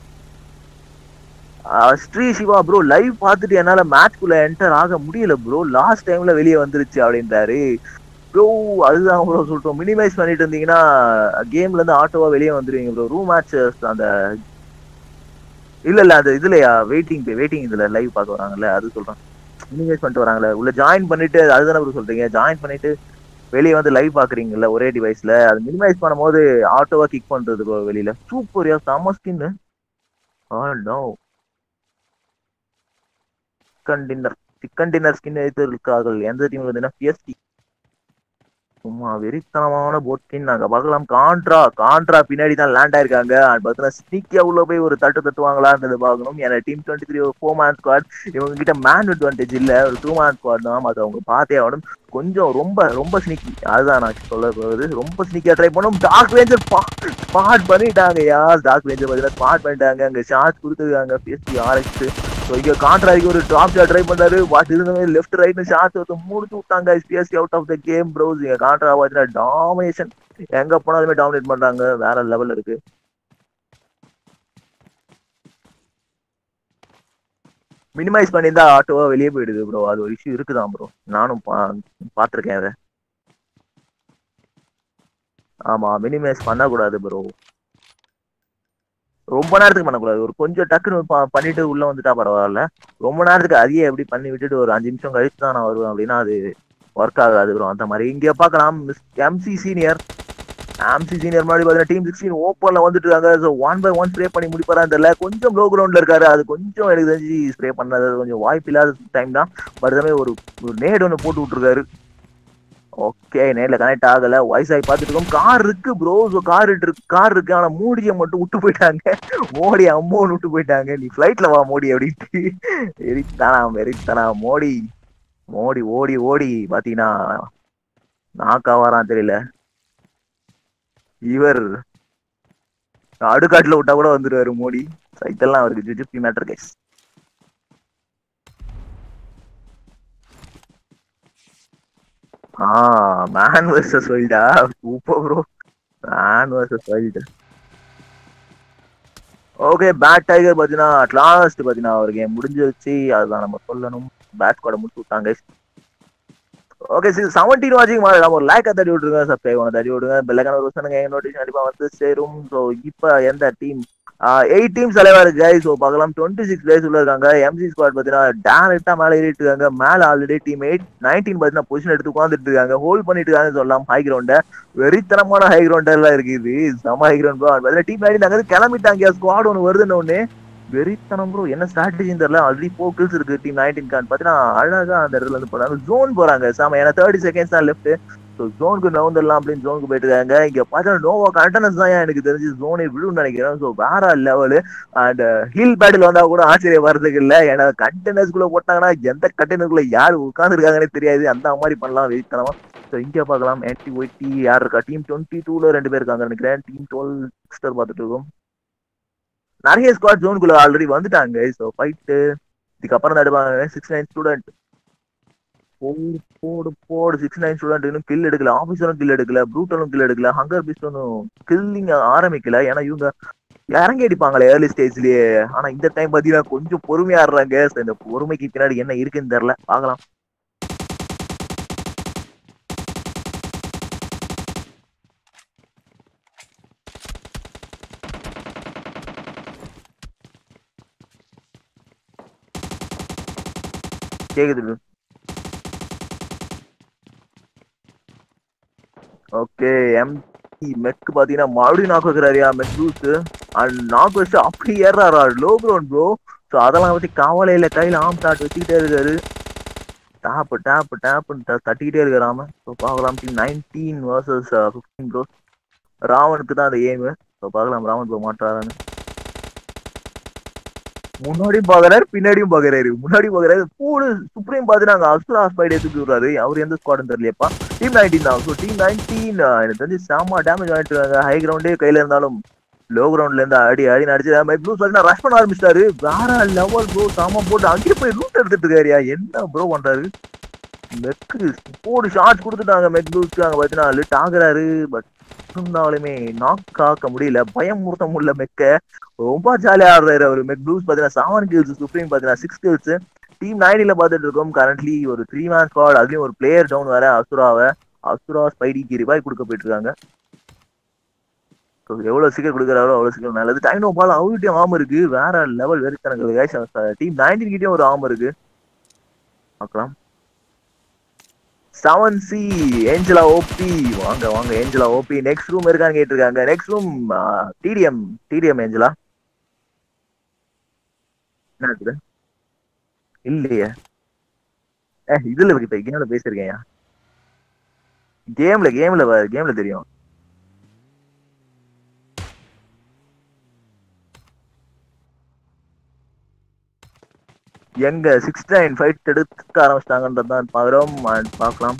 ஆஹ் ஸ்ரீ சிவா ப்ரோ லைவ் பார்த்துட்டு என்னால மேட்ச்குள்ள என்டர் ஆக முடியல ப்ரோ லாஸ்ட் டைம்ல வெளியே வந்துருச்சு அப்படின்றாரு ப்ரோ அதுதான் ப்ரோ சொல்லிட்டோம் மினிமைஸ் பண்ணிட்டு இருந்தீங்கன்னா கேம்ல இருந்து ஆட்டோவா வெளியே வந்துருவீங்க ப்ரோ ரூம் மேட்ச் அந்த இல்ல இல்ல அது இதுலயா வெயிட்டிங் வெயிட்டிங் இதுல லைவ் பார்க்க வராங்கல்ல அது சொல்றேன் மினிமைஸ் பண்ணிட்டு வராங்கல்ல உள்ள ஜாயின் பண்ணிட்டு அதுதானே ப்ரோ சொல்றீங்க ஜாயின் பண்ணிட்டு வெளியே வந்து லைவ் பாக்குறீங்கல்ல ஒரே டிவைஸ்ல அது மினிமைஸ் பண்ணும்போது ஆட்டோவா கிக் பண்றது ப்ரோ வெளியில சூப்பர்யா செம்ம ஸ்கின் ஆ no chicken dinner chicken dinner skin எடுத்திருக்கார்கள் எந்த டீம் பார்த்தீங்கன்னா பிஎஸ்டி சும்மா வெறித்தனமான போட்டின் நாங்க பார்க்கலாம் கான்ட்ரா கான்ட்ரா பின்னாடி தான் லேண்ட் ஆயிருக்காங்க அண்ட் பார்த்தீங்கன்னா ஸ்னீக்கியா உள்ள போய் ஒரு தட்டு தட்டுவாங்களான்றது பார்க்கணும் ஏன்னா டீம் டுவெண்ட்டி த்ரீ ஒரு ஃபோர் மேன் ஸ்குவாட் இவங்க கிட்ட மேன் அட்வான்டேஜ் இல்ல ஒரு டூ மேன் ஸ்குவாட் தான் அது அவங்க பார்த்தே ஆகணும் கொஞ்சம் ரொம்ப ரொம்ப ஸ்னீக்கி அதுதான் நான் சொல்ல போகிறது ரொம்ப ஸ்னீக்கியா ட்ரை பண்ணும் டார்க் ரேஞ்சர் ஸ்பாட் பண்ணிட்டாங்க யார் டார்க் ரேஞ்சர் பார்த்தீங்கன்னா ஸ்பாட் பண்ணிட்டாங்க அங்க ஷார்ட் கொடுத்துருக்காங்க பிஎஸ்பி ஆர்எக்ஸ் ஸோ இங்க கான்ட்ராக்கு ஒரு டாப் ஷாட் ட்ரை பண்ணாரு வாட் இருந்தவங்க லெஃப்ட் ரைட் ஷார்ட் ஒருத்தர் முடிச்சு விட்டாங்க BSP out of the game bros இங்க கான்ட்ரா பார்த்தீங்கன்னா டாமினேஷன் எங்க போனாலுமே டாமினேட் பண்றாங்க வேற லெவல்ல இருக்கு மினிமைஸ் பண்ணியிருந்தா ஆட்டோவா வெளியே போயிடுது ப்ரோ அது ஒரு இஷ்யூ இருக்குதான் ப்ரோ நானும் பா பார்த்துருக்கேன் அதை ஆமா மினிமைஸ் பண்ணக்கூடாது ப்ரோ ரொம்ப நேரத்துக்கு பண்ணக்கூடாது ஒரு கொஞ்சம் டக்குன்னு ப- பண்ணிட்டு உள்ள வந்துட்டா பரவாயில்ல ரொம்ப நேரத்துக்கு அதையே எப்படி பண்ணி விட்டுட்டு ஒரு அஞ்சு நிமிஷம் கழிச்சு தான் நான் வருவேன் அப்படின்னா அது ஒர்க் ஆகாது ப்ரோ அந்த மாதிரி இங்க பார்க்கலாம் எம்சி சீனியர் எம்சி சீனியர் முன்னாடி பார்த்தீங்கன்னா டீம் சிக்ஸ்டீன் ஓப்பன்ல வந்துட்டு இருக்காங்க so one by one spray பண்ணி முடிப்பாரான்னு தெரியல கொஞ்சம் லோ கிரவுண்ட்ல இருக்காரு அது கொஞ்சம் எனக்கு தெரிஞ்சு ஸ்ப்ரே பண்ணது கொஞ்சம் வாய்ப்பு இல்லாத டைம் தான் பட் அதே ஒரு ஒரு நேடு ஒன்று போட்டு விட்டுருக்காரு ஓகே நேர்ல கனெக்ட் ஆகல வயசாகி பார்த்துட்டு இருக்கோம் கார் இருக்கு ப்ரோ ஸோ கார் இருக்கு கார் இருக்கு ஆனா மோடியை மட்டும் விட்டு போயிட்டாங்க மோடி அம்மோன்னு விட்டு போயிட்டாங்க நீ ஃபிளைட்ல வா மோடி அப்படின்ட்டு வெறித்தானா வெறித்தானா மோடி மோடி ஓடி ஓடி பாத்தீங்கன்னா நாக்கா வரான் தெரியல இவர் அடுக்காட்டுல விட்டா கூட வந்துருவாரு மோடி சைத்தெல்லாம் அவருக்கு ஜிஜிபி மேட்டர் கைஸ் ஆ மேன் வர்சஸ் வைல்டா super bro man versus wild okay bad tiger பாத்தீங்கன்னா அட்லாஸ்ட் பாத்தீங்கன்னா ஒரு கேம் முடிஞ்சிருச்சு அதுதான் நம்ம சொல்லணும் பேட் ஸ்குவாட முடிச்சு விட்டாங்க ஓகே சரி செவன்டீன் வாட்சிங் மாதிரி நம்ம ஒரு லைக் தட்டி விட்டுருங்க சப்ஸ்கிரைப் பண்ண தட்டி விடுங்க பெல்லக்கான ஒரு வருஷம் நோட்டிஃபிகேஷன் கண்டிப்பா வந்து சேரும் ஸோ இப்போ எந்த டீம் எயிட் டீம்ஸ் தலைவா இருக்கு guys. ஸோ பார்க்கலாம் டுவெண்ட்டி சிக்ஸ் பிளேஸ் உள்ள இருக்காங்க எம்சி ஸ்குவாட் பார்த்தீங்கன்னா டேரக்டா மேலே ஏறிட்டு இருக்காங்க மேலே ஆல்ரெடி டீம் எயிட் நைன்டீன் பார்த்தீங்கன்னா பொசிஷன் எடுத்து உட்காந்துட்டு இருக்காங்க ஹோல்ட் பண்ணிட்டு இருக்காங்கன்னு சொல்லலாம் ஹை கிரவுண்ட வெறித்தனமான ஹை கிரவுண்ட் எல்லாம் இருக்கு இது செம ஹை கிரவுண்ட் பார்த்தீங்கன்னா டீம் நைன்டீன் அங்கே கிளம்பிட்டாங்க ஸ்குவாட் ஒன்று வருதுன்னு ஒன்று வெறித்தனம் ப்ரோ என்ன ஸ்ட்ராட்டஜின்னு தெரியல ஆல்ரெடி ஃபோர் கில்ஸ் இருக்கு டீம் நைன்டீன் கான் பார்த்தீங்கன்னா அழகா அந்த இடத்துல இருந்து போறாங்க ஜோன் போறாங்க சாம ஏன்னா தேர்ட்டி செகண்ட்ஸ் தான் லெஃப்ட் ஸோ ஜோனுக்கு நவுந்துடலாம் அப்படின்னு ஜோனுக்கு போயிட்டு இருக்காங்க இங்க பார்த்தா நோவா கண்டனஸ் தான் எனக்கு தெரிஞ்சு ஜோனே விழுன்னு நினைக்கிறேன் ஸோ வேற லெவலு அண்ட் ஹில் பேட்டில் வந்தா கூட ஆச்சரியம் வர்றதுக்கு இல்லை ஏன்னா கண்டெய்னர்ஸ்குள்ள போட்டாங்கன்னா எந்த கண்டெய்னருக்குள்ள யார் உட்காந்துருக்காங்கன்னே தெரியாது அந்த மாதிரி பண்ணலாம் வெறித்தனமா ஸோ இங்கே பார்க்கலாம் என்டி ஒய்டி யார் இருக்கா டீம் டுவெண்ட்டி டூல ரெண்டு பேர் இருக்காங்க நினைக்கிறேன் டீம் டுவெல் சிக்ஸ்டர் பார்த்துட்டு இருக்கோம் நிறைய ஸ்குவாட் ஜோனுக்குள்ள ஆல்ரெடி வந்துட்டாங்க ஸோ ஃபைட்டு இதுக்கப்புறம் தான் எடுப்பாங்க சிக்ஸ் நைன் ஸ்டூடெண்ட் போடு போடு போடு சிக்ஸ் நைன் ஸ்டூடெண்ட் இன்னும் கில் எடுக்கல ஆஃபீஸரும் கில் எடுக்கல ப்ரூட்டலும் கில் எடுக்கல ஹங்கர் பீஸ்டும் கில்லிங் ஆரம்பிக்கல ஏன்னா இவங்க இறங்கி அடிப்பாங்களே ஏர்லி ஸ்டேஜ்லயே ஆனா இந்த டைம் பாத்தீங்கன்னா கொஞ்சம் பொறுமையா ஆடுறாங்க So, இந்த பொறுமைக்கு பின்னாடி என்ன இருக்குன்னு தெரியல பார்க்கலாம் கேக்குது ஓகே எம்டி மெக் பாத்தீங்கன்னா மறுபடியும் நாக்கு வைக்கிறாரியா மெக் லூஸ் அண்ட் நாக்கு வச்சு அப்படி ஏறாரா லோ கிரவுண்ட் ப்ரோ ஸோ அதெல்லாம் வச்சு கவலையில கையில ஆம் டாட் வச்சுக்கிட்டே இருக்காரு டேப் டேப் டேப்னு தட்டிக்கிட்டே இருக்காராம ஸோ பார்க்கலாம் team nineteen versus fifteen bro ராவனுக்கு தான் அந்த எய்மு ஸோ பார்க்கலாம் ராவன் ப்ரோ மாட்டாரான்னு முன்னாடியும் பாக்குறாரு பின்னாடியும் பாக்குறாரு முன்னாடி பாக்குறாரு பூடு சுப்ரீம் பாத்துனாங்க அசுரா ஸ்பைடே தூக்கி விடுறாரு அவர் எந்த ஸ்குவாட்னு தெரியலையப்பா டீம் நைன்டீன் தான் ஸோ டீம் நைன்டீன் எனக்கு தெரிஞ்சு செம்ம டேமேஜ் ஆகிட்டு இருக்காங்க ஹை கிரவுண்டே கையில இருந்தாலும் லோ கிரவுண்ட்ல இருந்து அடி அடி நடிச்சு மை ப்ளூ சொல்லி ரஷ் பண்ண ஆரம்பிச்சிட்டாரு வேற லெவல் ப்ரோ சாம போட்டு அங்கேயே போய் ரூட் எடுத்துட்டு இருக்காருயா என்ன ப்ரோ பண்றாரு மெக்கு போடு ஷார்ட் கொடுத்துட்டாங்க மெக் ப்ளூஸ்க்கு அங்க பார்த்தீங்கன்னா லிட் ஆகுறாரு பட் இருந்தாலுமே நாக் ஆக்க முடியல பயமுறுத்த முடியல மெக்க ரொம்ப ஜாலியா ஆடுறாரு அவர் மெக் ப்ளூஸ் பாத்தீங்கன்னா செவன் கில்ஸ் சுப்ரீம் பாத்தீங்கன்னா சிக்ஸ் கில்ஸ் டீம் நைன்ல பார்த்துட்டு இருக்கோம் கரண்ட்லி ஒரு த்ரீ மேன் ஸ்குவாட் அதுலயும் ஒரு பிளேயர் டவுன் வேற அசுராவை அசுரா ஸ்பைடிக்கு ரிவாய் கொடுக்க போயிட்டு இருக்காங்க So, எவ்வளவு சீக்கிரம் கொடுக்குறாரோ அவ்வளவு சீக்கிரம் நல்லது டைனோ பால் அவர்கிட்டயும் ஆம் இருக்கு வேற லெவல் வெறி கணக்கு டீம் நைன்டீன் கிட்டயும் ஒரு ஆம் இருக்கு பார்க்கலாம் செவன் சி ஏஞ்சலா ஓபி வாங்க வாங்க ஏஞ்சலா ஓபி நெக்ஸ்ட் ரூம் இருக்கான்னு கேட்டிருக்காங்க next room TDM TDM Angela என்ன இருக்குது இல்லையே ஏ இதுல கிட்ட இங்கே பேசியிருக்கேன் கேம்ல கேம்ல கேம்ல தெரியும் எங்க சிக்ஸ் நைன் ஃபைட் எடுக்க ஆரம்பிச்சிட்டாங்கன்றதான் பாக்குறோம் and பார்க்கலாம்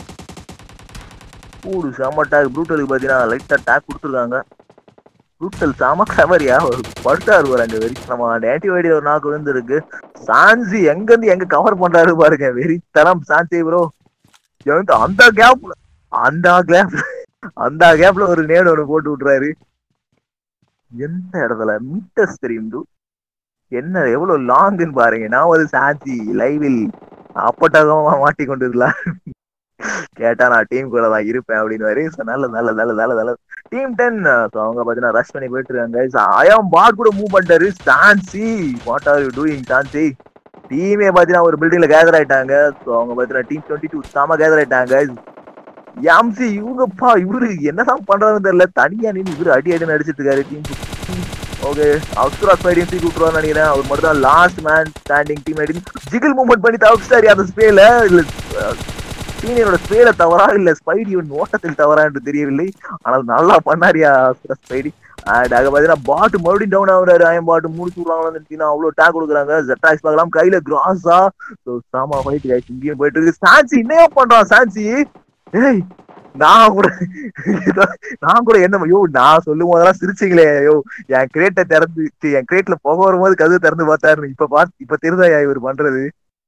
ஊடு செம டேக் ப்ரூட்டலுக்கு பார்த்தீங்கன்னா லைட்டா டேக் கொடுத்துருக்காங்க ப்ரூட்டல் செம கிளவரியா ஒரு படுத்தாரு ஒரு அங்க வெறித்தனமா ஆன்டிவைடி ஒரு நாக்கு விழுந்திருக்கு சான்சி எங்க இருந்து எங்க கவர் பண்றாரு பாருங்க வெறித்தனம் சான்சி ப்ரோ அந்த கேப்ல அந்த கேப் அந்த கேப்ல ஒரு நேடு ஒன்று போட்டு விட்டுறாரு எந்த இடத்துல மீட்டர்ஸ் தெரியும் dude. என்ன எவ்வளவு லாங்குன்னு பாருங்க நான் ஒரு சாட்சி லைவில் அப்பட்டகமா மாட்டி கொண்டு இருக்கலாம் கேட்டா நான் டீம் கூட தான் இருப்பேன் அப்படின்னு So, நல்ல நல்ல நல்ல நல்ல நல்ல டீம் டென் அவங்க பாத்தீங்கன்னா ரஷ் பண்ணி போயிட்டு இருக்காங்க அயாம் பாட் கூட மூவ் பண்ணிட்டாரு சான்சி வாட் ஆர் யூ டூயிங் சான்சி டீமே பாத்தீங்கன்னா ஒரு பில்டிங்ல கேதர் ஆயிட்டாங்க ஸோ அவங்க பாத்தீங்கன்னா டீம் டுவெண்ட்டி டூ சாம கேதர் ஆயிட்டாங்க எம்சி இவங்கப்பா இவரு என்னதான் பண்றாருன்னு தெரியல தனியா நின்று இவரு அடி அடி அடிச்சிட்டு இருக்காரு டீம் ஓகே அப்சுரா ஸ்பைடியும் தூக்கி விட்டுருவான்னு நினைக்கிறேன் அவர் மட்டும் தான் லாஸ்ட் மேன் ஸ்டாண்டிங் டீம் அடி ஜிகிள் மூவ்மெண்ட் பண்ணி தவிச்சிட்டாரு அந்த ஸ்பேல இல்ல சீனியரோட ஸ்பேல தவறா இல்ல ஸ்பைடி ஓட்டத்தில் தவறா என்று தெரியவில்லை ஆனால் நல்லா பண்ணாரியா அப்சுரா ஸ்பைடி அண்ட் அங்க பாத்தீங்கன்னா பாட்டு மறுபடியும் டவுன் ஆகுறாரு ஐயம் பாட்டு முடிச்சு விடுறாங்கன்னு அவ்வளவு டேக் கொடுக்குறாங்க ஜெட்டாக்ஸ் பார்க்கலாம் கையில கிராஸா ஸோ சாமா ஃபைட் கைஸ் இங்கேயும் போயிட்டு இருக்கு சான்சி என்ன பண்றான் சான்சி ஏய் நான் கூட நான் கூட என்ன ஐயோ நான் சொல்லும் போதெல்லாம் சிரிச்சிங்களே ஐயோ என் கிரேட்டை திறந்து சி, என் கிரேட்ல புக வரும்போது கதவு திறந்து பார்த்தாரு இப்ப பார்த்து இப்ப தெரிதாயா இவர் பண்றது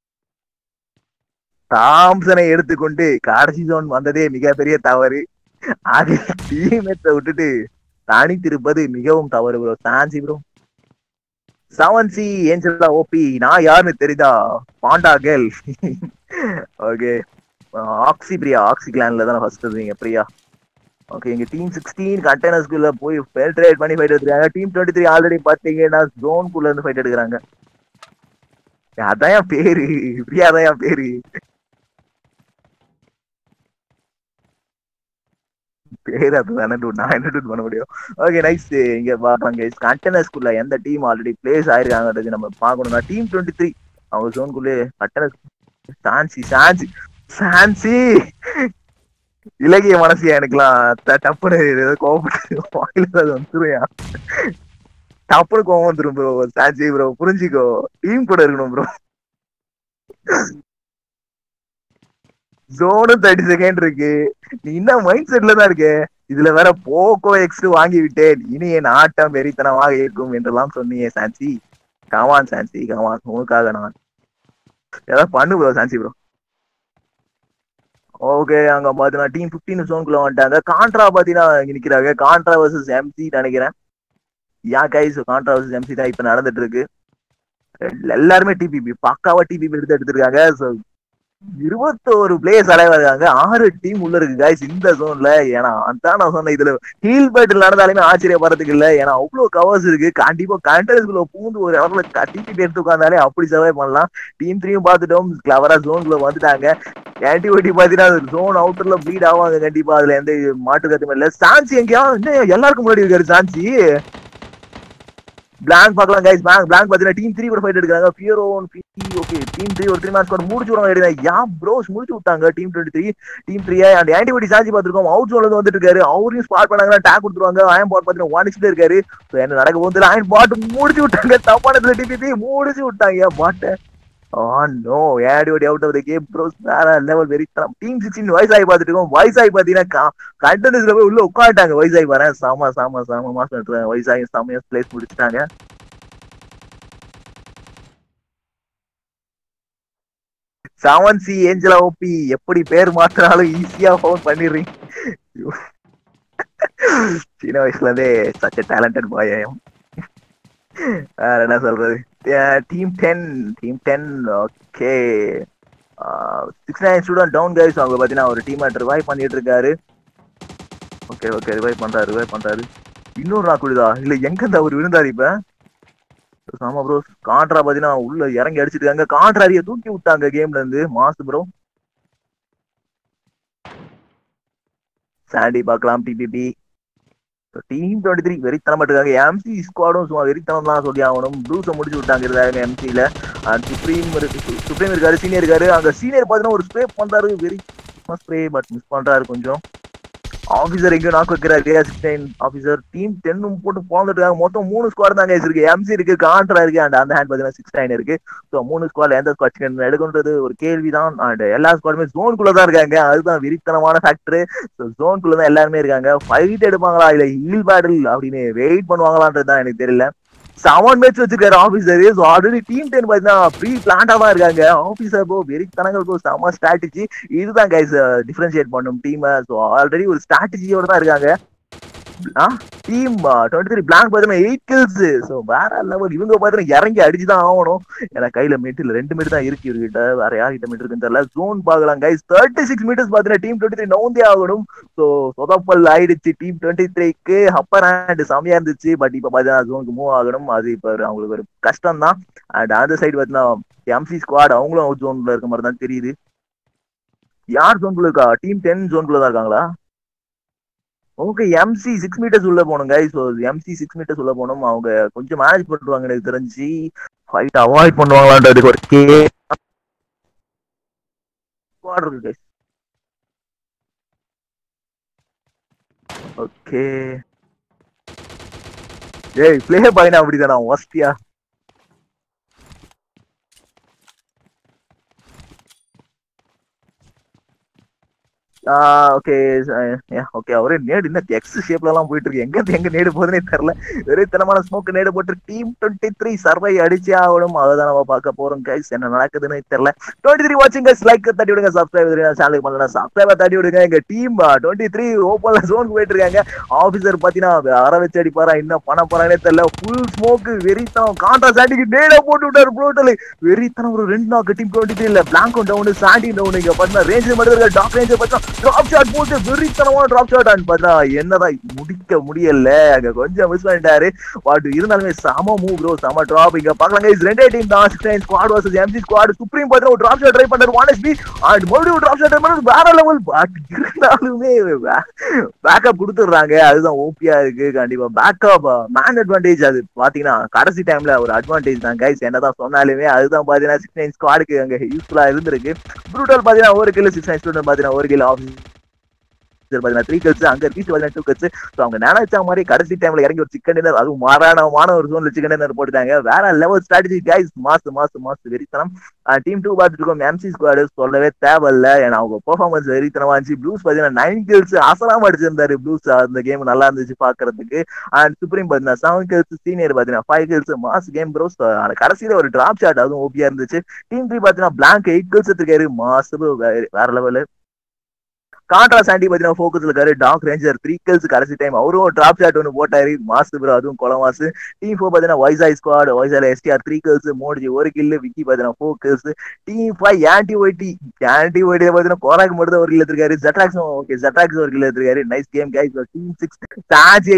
தாம்சனை எடுத்துக்கொண்டு கடைசி ஜோன் வந்ததே மிகப்பெரிய தவறு அது டீமேட்டை விட்டுட்டு தனித்திருப்பது மிகவும் தவறு ப்ரோ சான்சி bro seven C Angela OP நான் யாருன்னு தெரியுதா பாண்டா கேர்ள் ஓகே ஆக்சி பிரியா ஆக்சி கிளான்ல தான் ஃபர்ஸ்ட் இருந்தீங்க பிரியா ஓகே எங்க டீம் சிக்ஸ்டீன் கண்டெய்னர்ஸ்குள்ள போய் பெல்ட்ரேட் பண்ணி ஃபைட் எடுத்துருக்காங்க டீம் டுவெண்ட்டி த்ரீ ஆல்ரெடி பாத்தீங்கன்னா ஜோன்குள்ள இருந்து ஃபைட் எடுக்கிறாங்க அதான் என் பேரு பிரியா அதான் என் பேரு பேர் அதுதானே dude. நான் என்ன dude பண்ண முடியும் ஓகே நைஸ் இங்க பாப்பாங்க கண்டெய்னர்ஸ்குள்ள எந்த டீம் ஆல்ரெடி பிளேஸ் ஆயிருக்காங்கிறது நம்ம பார்க்கணும்னா டீம் டுவெண்ட்டி த்ரீ அவங்க ஜோனுக்குள்ளே கண்டெய்னர்ஸ் சான்சி சான்சி சான்சி இலகிய மனசியா எனக்குலாம் ட- டப்புனு ஏதோ கோவப்பட்டு வாயில அது வந்துருயா டப்புனு கோவம் வந்துரும் ப்ரோ சான்சி ப்ரோ புரிஞ்சுக்கோ டீம் கூட இருக்கணும் ப்ரோ ஜோனு தேர்ட்டி செகண்ட் இருக்கு நீ இன்னும் மைண்ட் செட்ல தான் இருக்க இதுல வேற போக்கோ எக்ஸ் வாங்கி விட்டேன் இனி என் ஆட்டம் வெறித்தனமாக இருக்கும் என்றெல்லாம் சொன்னீங்க சான்சி கமான் சான்சி கமான் உனக்காக நான் ஏதாவது பண்ணு ப்ரோ சான்சி ப்ரோ ஓகே அங்க பாத்தீங்கன்னா டீம் பிப்டீன் ஜோனுக்குள்ள வந்துட்டாங்க கான்ட்ரா பாத்தீங்கன்னா இங்க நிக்கிறாங்க கான்ட்ரா வர்சஸ் எம்சி நினைக்கிறேன் யா கைஸ் கான்ட்ரா வர்சஸ் எம்சி தான் இப்ப நடந்துட்டு இருக்கு எல்லாருமே டிபிபி பக்காவா டிபிபி எடுத்து எடுத்திருக்காங்க ஸோ இருபத்தோரு பிளேயர்ஸ் அலைவா இருக்காங்க ஆறு டீம் உள்ள இருக்கு கைஸ் இந்த ஜோன்ல ஏன்னா அதான் நான் சொன்னேன் இதுல ஹீல் பேட்டில் நடந்தாலுமே ஆச்சரியப்படுறதுக்கு இல்ல ஏன்னா அவ்வளவு கவர்ஸ் இருக்கு கண்டிப்பா கண்டென்ஸ்குள்ள பூந்து ஒரு இடத்துல டிபிபி எடுத்து உட்காந்தாலே அப்படி சர்வை பண்ணலாம் டீம் த்ரீயும் பார்த்துட்டோம் கிளவரா ஜோன்குள்ள வந்துட்டாங்க ஆன்டிபயோட்டிக் பாத்தீங்கன்னா ஜோன் அவுட்டர்ல ப்ளீட் ஆவாங்க கண்டிப்பா அதுல எந்த மாட்டு கத்துமே இல்ல சான்சி எங்கேயாவது என்ன எல்லாருக்கும் முன்னாடி இருக்காரு சான்சி பிளாங்க் பார்க்கலாம் கைஸ் பிளாங்க் பிளாங்க் பாத்தீங்கன்னா டீம் த்ரீ கூட ஃபைட் எடுக்காங்க பியரோ ஓகே டீம் த்ரீ ஒரு த்ரீ மேட்ச் கூட முடிச்சு விடுவாங்க எடுங்க யா ப்ரோஸ் முடிச்சு விட்டாங்க team twenty three team three and antibiotic சாஞ்சி பார்த்துருக்கோம் அவுட் ஜோன்ல இருந்து வந்துட்டு இருக்காரு அவரையும் ஸ்பாட் பண்ணாங்கன்னா டேக் கொடுத்துருவாங்க அயன் பாட் பாத்தீங்கன்னா ஒன் இருக்காரு So, என்ன நடக்க போகுது அயன் பாட் முடிச்சு விட்டாங்க தப்பானதுல டிபி முடிச்சு விட்டாங்க பாட்டை ஆ நோ ஏடியோடி out of the game bros வேற லெவல் வெரி டீம் சிக்ஸ்டின் வயசாகி பார்த்துட்டு இருக்கோம் வயசாகி பார்த்தீங்கன்னா கண்டென்ஸ்ல போய் உள்ள உட்காந்துட்டாங்க வயசாகி வரேன் சாமா சாமா சாமா மாசம் எடுத்துறாங்க வயசாகி சாமியா பிளேஸ் முடிச்சிட்டாங்க செவன் சி ஏஞ்சலா ஓபி எப்படி பேர் மாத்தினாலும் ஈஸியா ஃபவுன் பண்ணிடுறீங்க சின்ன வயசுல இருந்தே சச்ச டேலண்டட் பாய் வேற என்ன சொல்றது team ten team ten okay six nine student down guys அவங்க பார்த்தீங்கன்னா ஒரு டீம் ரிவைவ் பண்ணிட்டு இருக்காரு ஓகே ஓகே ரிவைவ் பண்றாரு ரிவைவ் பண்றாரு இன்னொரு நாக்குழுதா இல்ல எங்க இருந்து அவர் விழுந்தாரு இப்ப ஆமா ப்ரோ காண்ட்ரா பாத்தீங்கன்னா உள்ள இறங்கி அடிச்சிருக்காங்க காண்ட்ராரிய தூக்கி விட்டாங்க கேம்ல இருந்து மாசு ப்ரோ சாண்டி பார்க்கலாம் டிபிபி டீம் டுவெண்ட்டி த்ரீ வெறித்தனம் இருக்காங்க எம்சி ஸ்குவாடும் சும்மா வெறித்தனம் தான் சொல்லி ஆகணும் ப்ளூஸை முடிச்சு விட்டாங்க இருந்தாங்க எம்சியில அண்ட் சுப்ரீம் இருக்கு சுப்ரீம் இருக்காரு சீனியர் இருக்காரு அங்க சீனியர் பாத்தீங்கன்னா ஒரு ஸ்ப்ரே பண்றாரு வெறி பிளாஸ்மா ஸ்ப்ரே பட் மிஸ் பண்றாரு கொஞ்சம் ஆபீசர் எங்கேயும் நாக்கு வைக்கிறாரு ரியாசிஸ்டைன் ஆபீசர் டீம் டென்னும் போட்டு போந்துட்டு இருக்காங்க மொத்தம் மூணு ஸ்குவாட் தான் guys இருக்கு எம்சி இருக்கு கான்ட்ரா இருக்கு அண்ட் அந்த ஹேண்ட் பாத்தீங்கன்னா சிக்ஸ் நைன் இருக்கு ஸோ மூணு ஸ்குவாட்ல எந்த ஸ்குவாட் சிக்கன் எடுக்குன்றது ஒரு கேள்விதான் அண்ட் எல்லா ஸ்குவாடுமே ஜோனுக்குள்ள தான் இருக்காங்க அதுதான் விரித்தனமான ஃபேக்டர் ஸோ ஜோனுக்குள்ள தான் எல்லாருமே இருக்காங்க ஃபைட் எடுப்பாங்களா இல்ல ஹீல் பேட்டில் அப்படின்னு வெயிட் பண்ணுவாங்களான்றது தான் எனக்கு தெரியல செவன் மேட்ச் வச்சிருக்காரு officer so already team ten பார்த்தீங்கன்னா ப்ரீ பிளான்டா தான் இருக்காங்க ஆபீசர் போ வெறித்தனங்கள் போ செம ஸ்ட்ராட்டஜி இதுதான் கைஸ் டிஃபரன்ஷியேட் பண்ணும் டீம் ஸோ ஆல்ரெடி ஒரு ஸ்ட்ராட்டஜியோட தான் இருக்காங்க டீம் டுவெண்ட்டி த்ரீ பிளான் பார்த்தீங்கன்னா எயிட் கில்ஸ் ஸோ வேற லெவல் இவங்க பார்த்தீங்கன்னா இறங்கி அடிச்சு தான் ஆகணும் ஏன்னா கையில மீட்டர் ரெண்டு மீட்டர் தான் இருக்கு இவர்கிட்ட வேற யார்கிட்ட மீட்டர் இருக்குன்னு தெரியல ஜோன் பார்க்கலாம் கைஸ் தேர்ட்டி சிக்ஸ் மீட்டர்ஸ் பார்த்தீங்கன்னா டீம் டுவெண்ட்டி த்ரீ நவுந்தே ஆகணும் ஸோ சொதப்பல் ஆயிடுச்சு டீம் டுவெண்ட்டி த்ரீக்கு அப்பர் ஹேண்ட் செமையா இருந்துச்சு பட் இப்போ பார்த்தீங்கன்னா ஜோனுக்கு மூவ் ஆகணும் அது இப்போ அவங்களுக்கு ஒரு கஷ்டம் தான் அண்ட் அந்த சைடு பார்த்தீங்கன்னா எம்சி ஸ்குவாட் அவங்களும் அவுட் ஜோன்ல இருக்க மாதிரி தான் தெரியுது யார் ஜோன்குள்ள இருக்கா டீம் டென் ஜோன்குள்ள தான் இருக்காங்களா ஓகே எம்சி சிக்ஸ் மீட்டர்ஸ் உள்ள போகணும் guys so MC six meters உள்ள போகணும் அவங்க கொஞ்சம் மேனேஜ் பண்ணுவாங்க எனக்கு தெரிஞ்சு ஃபைட் அவாய்ட் பண்ணுவாங்களான்றதுக்கு ஒரு கே ஸ்குவாட் இருக்கு கைஸ் ஓகே ஏய் ப்ளே பாயினா அப்படிதானா ஒஸ்டியா ஓகே ஓகே அவரே நேடு இன்னும் எக்ஸ் ஷேப்ல எல்லாம் போயிட்டு இருக்கு எங்க இருந்து எங்க நேடு போகுதுன்னே தெரியல வெறித்தனமான ஸ்மோக் நேடு போட்டு டீம் டுவெண்ட்டி த்ரீ சர்வை அடிச்சே ஆகணும் அதுதான் நம்ம பார்க்க போறோம் கைஸ் என்ன நடக்குதுன்னு தெரியல டுவெண்ட்டி த்ரீ வாட்சிங் கைஸ் லைக் தட்டி விடுங்க சப்ஸ்கிரைப் சேனலுக்கு பண்ணலாம் சப்ஸ்கிரைபர் தட்டி விடுங்க எங்க டீம் டுவெண்ட்டி த்ரீ ஓப்பன்ல ஜோனுக்கு போயிட்டு இருக்காங்க ஆபீசர் பாத்தீங்கன்னா அற வச்சு அடிப்பாரா என்ன பண்ண போறானே தெரியல ஃபுல் ஸ்மோக் வெறித்தனம் கான்ட்ரா சாண்டிக்கு நேட போட்டு விட்டாரு ப்ளோட்டல் வெறித்தனம் ஒரு ரெண்டு நாக்கு டீம் டுவெண்ட்டி த்ரீல பிளாங்கோ டவுன் சாண்டி டவுன் இங்க பாத்தீங்கன்னா ரேஞ்ச் மட்டும் இருக்க டாப் ரேஞ்ச் பார்த்தா டிராப் ஷாட் போட்டு வெறித்தனமான டிராப் ஷாட் ஆன் பார்த்தா என்னதான் முடிக்க முடியல அங்க கொஞ்சம் மிஸ் பண்ணிட்டாரு பட் இருந்தாலுமே செம மூவ் ப்ரோ செம டிராப் இங்க பாக்கலாம் guys ரெண்டே டீம் தான் six squad versus MC squad supreme பார்த்தா ஒரு டிராப் ஷாட் ட்ரை பண்ணாரு ஒன் எஸ்பி அண்ட் மறுபடியும் டிராப் ஷாட் ட்ரை பண்ணாரு வேற லெவல் பட் இருந்தாலுமே பேக்கப் கொடுத்துடுறாங்க அதுதான் ஓபியா இருக்கு கண்டிப்பா பேக்கப் மேன் அட்வான்டேஜ் அது பாத்தீங்கன்னா கடைசி டைம்ல ஒரு அட்வான்டேஜ் தான் கைஸ் என்னதான் சொன்னாலுமே அதுதான் பாத்தீங்கன்னா சிக்ஸ் நைன் ஸ்குவாடுக்கு அங்க யூஸ்ஃபுல்லா இருந்திருக்கு ப்ரூட்டல் பாத்தீங்கன்னா ஒரு கிலோ சிக்ஸ் நைன் ஸ்டூடெண்ட் பாத்தீங்கன்னா ஒரு கிலோ ஆஃபீஸ் பாத்தீங்கன்னா த்ரீ கட்ஸ் அங்க பீச் பாத்தீங்கன்னா டூ கட்ஸ் ஸோ அவங்க நினைச்ச மாதிரி கடைசி டைம்ல இறங்கி ஒரு சிக்கன் டின்னர் அதுவும் மாறானமான ஒரு ஜோன்ல சிக்கன் டின்னர் போட்டுட்டாங்க வேற லெவல் ஸ்ட்ராட்டஜி கைஸ் மாசு மாசு மாசு வெறித்தனம் டீம் டூ பார்த்துட்டு இருக்கோம் எம்சி ஸ்குவாடு சொல்லவே தேவையில்ல ஏன்னா அவங்க பெர்ஃபார்மன்ஸ் வெறித்தனமா இருந்துச்சு ப்ளூஸ் பாத்தீங்கன்னா நைன் கில்ஸ் அசலாம அடிச்சிருந்தாரு ப்ளூஸ் அந்த கேம் நல்லா இருந்துச்சு பாக்குறதுக்கு அண்ட் சுப்ரீம் பாத்தீங்கன்னா செவன் கில்ஸ் சீனியர் பாத்தீங்கன்னா five kills mass game bros கடைசியில ஒரு டிராப் ஷாட் அதுவும் ஓபியா இருந்துச்சு டீம் த்ரீ பாத்தீங்கன்னா பிளாங்க் எயிட் கில்ஸ் எடுத்திருக்காரு மாசு வேற லெவலு கான்ட்ரா சாண்டி பாத்தீங்கன்னா ஃபோக்கஸ்ல இருக்காரு டாக் ரேஞ்சர் த்ரீ கில்ஸ் கடைசி டைம் அவரும் டிராப் ஷாட் ஒன்று போட்டாரு மாசு ப்ரோ அதுவும் கொல மாசு டீம் ஃபோர் பாத்தீங்கன்னா வைசாய் ஸ்குவாட் வைசால எஸ்டிஆர் த்ரீ கில்ஸ் மோடிஜி ஒரு கில்லு விக்கி பாத்தீங்கன்னா four kills team five aunty YT aunty YT பாத்தீங்கன்னா கோராக் மட்டும் தான் ஒரு கில் எடுத்திருக்காரு ஜெட்ராக்ஸ் ஓகே ஜெட்ராக்ஸ் ஒரு கில் எடுத்திருக்காரு nice game guys team six சாஜி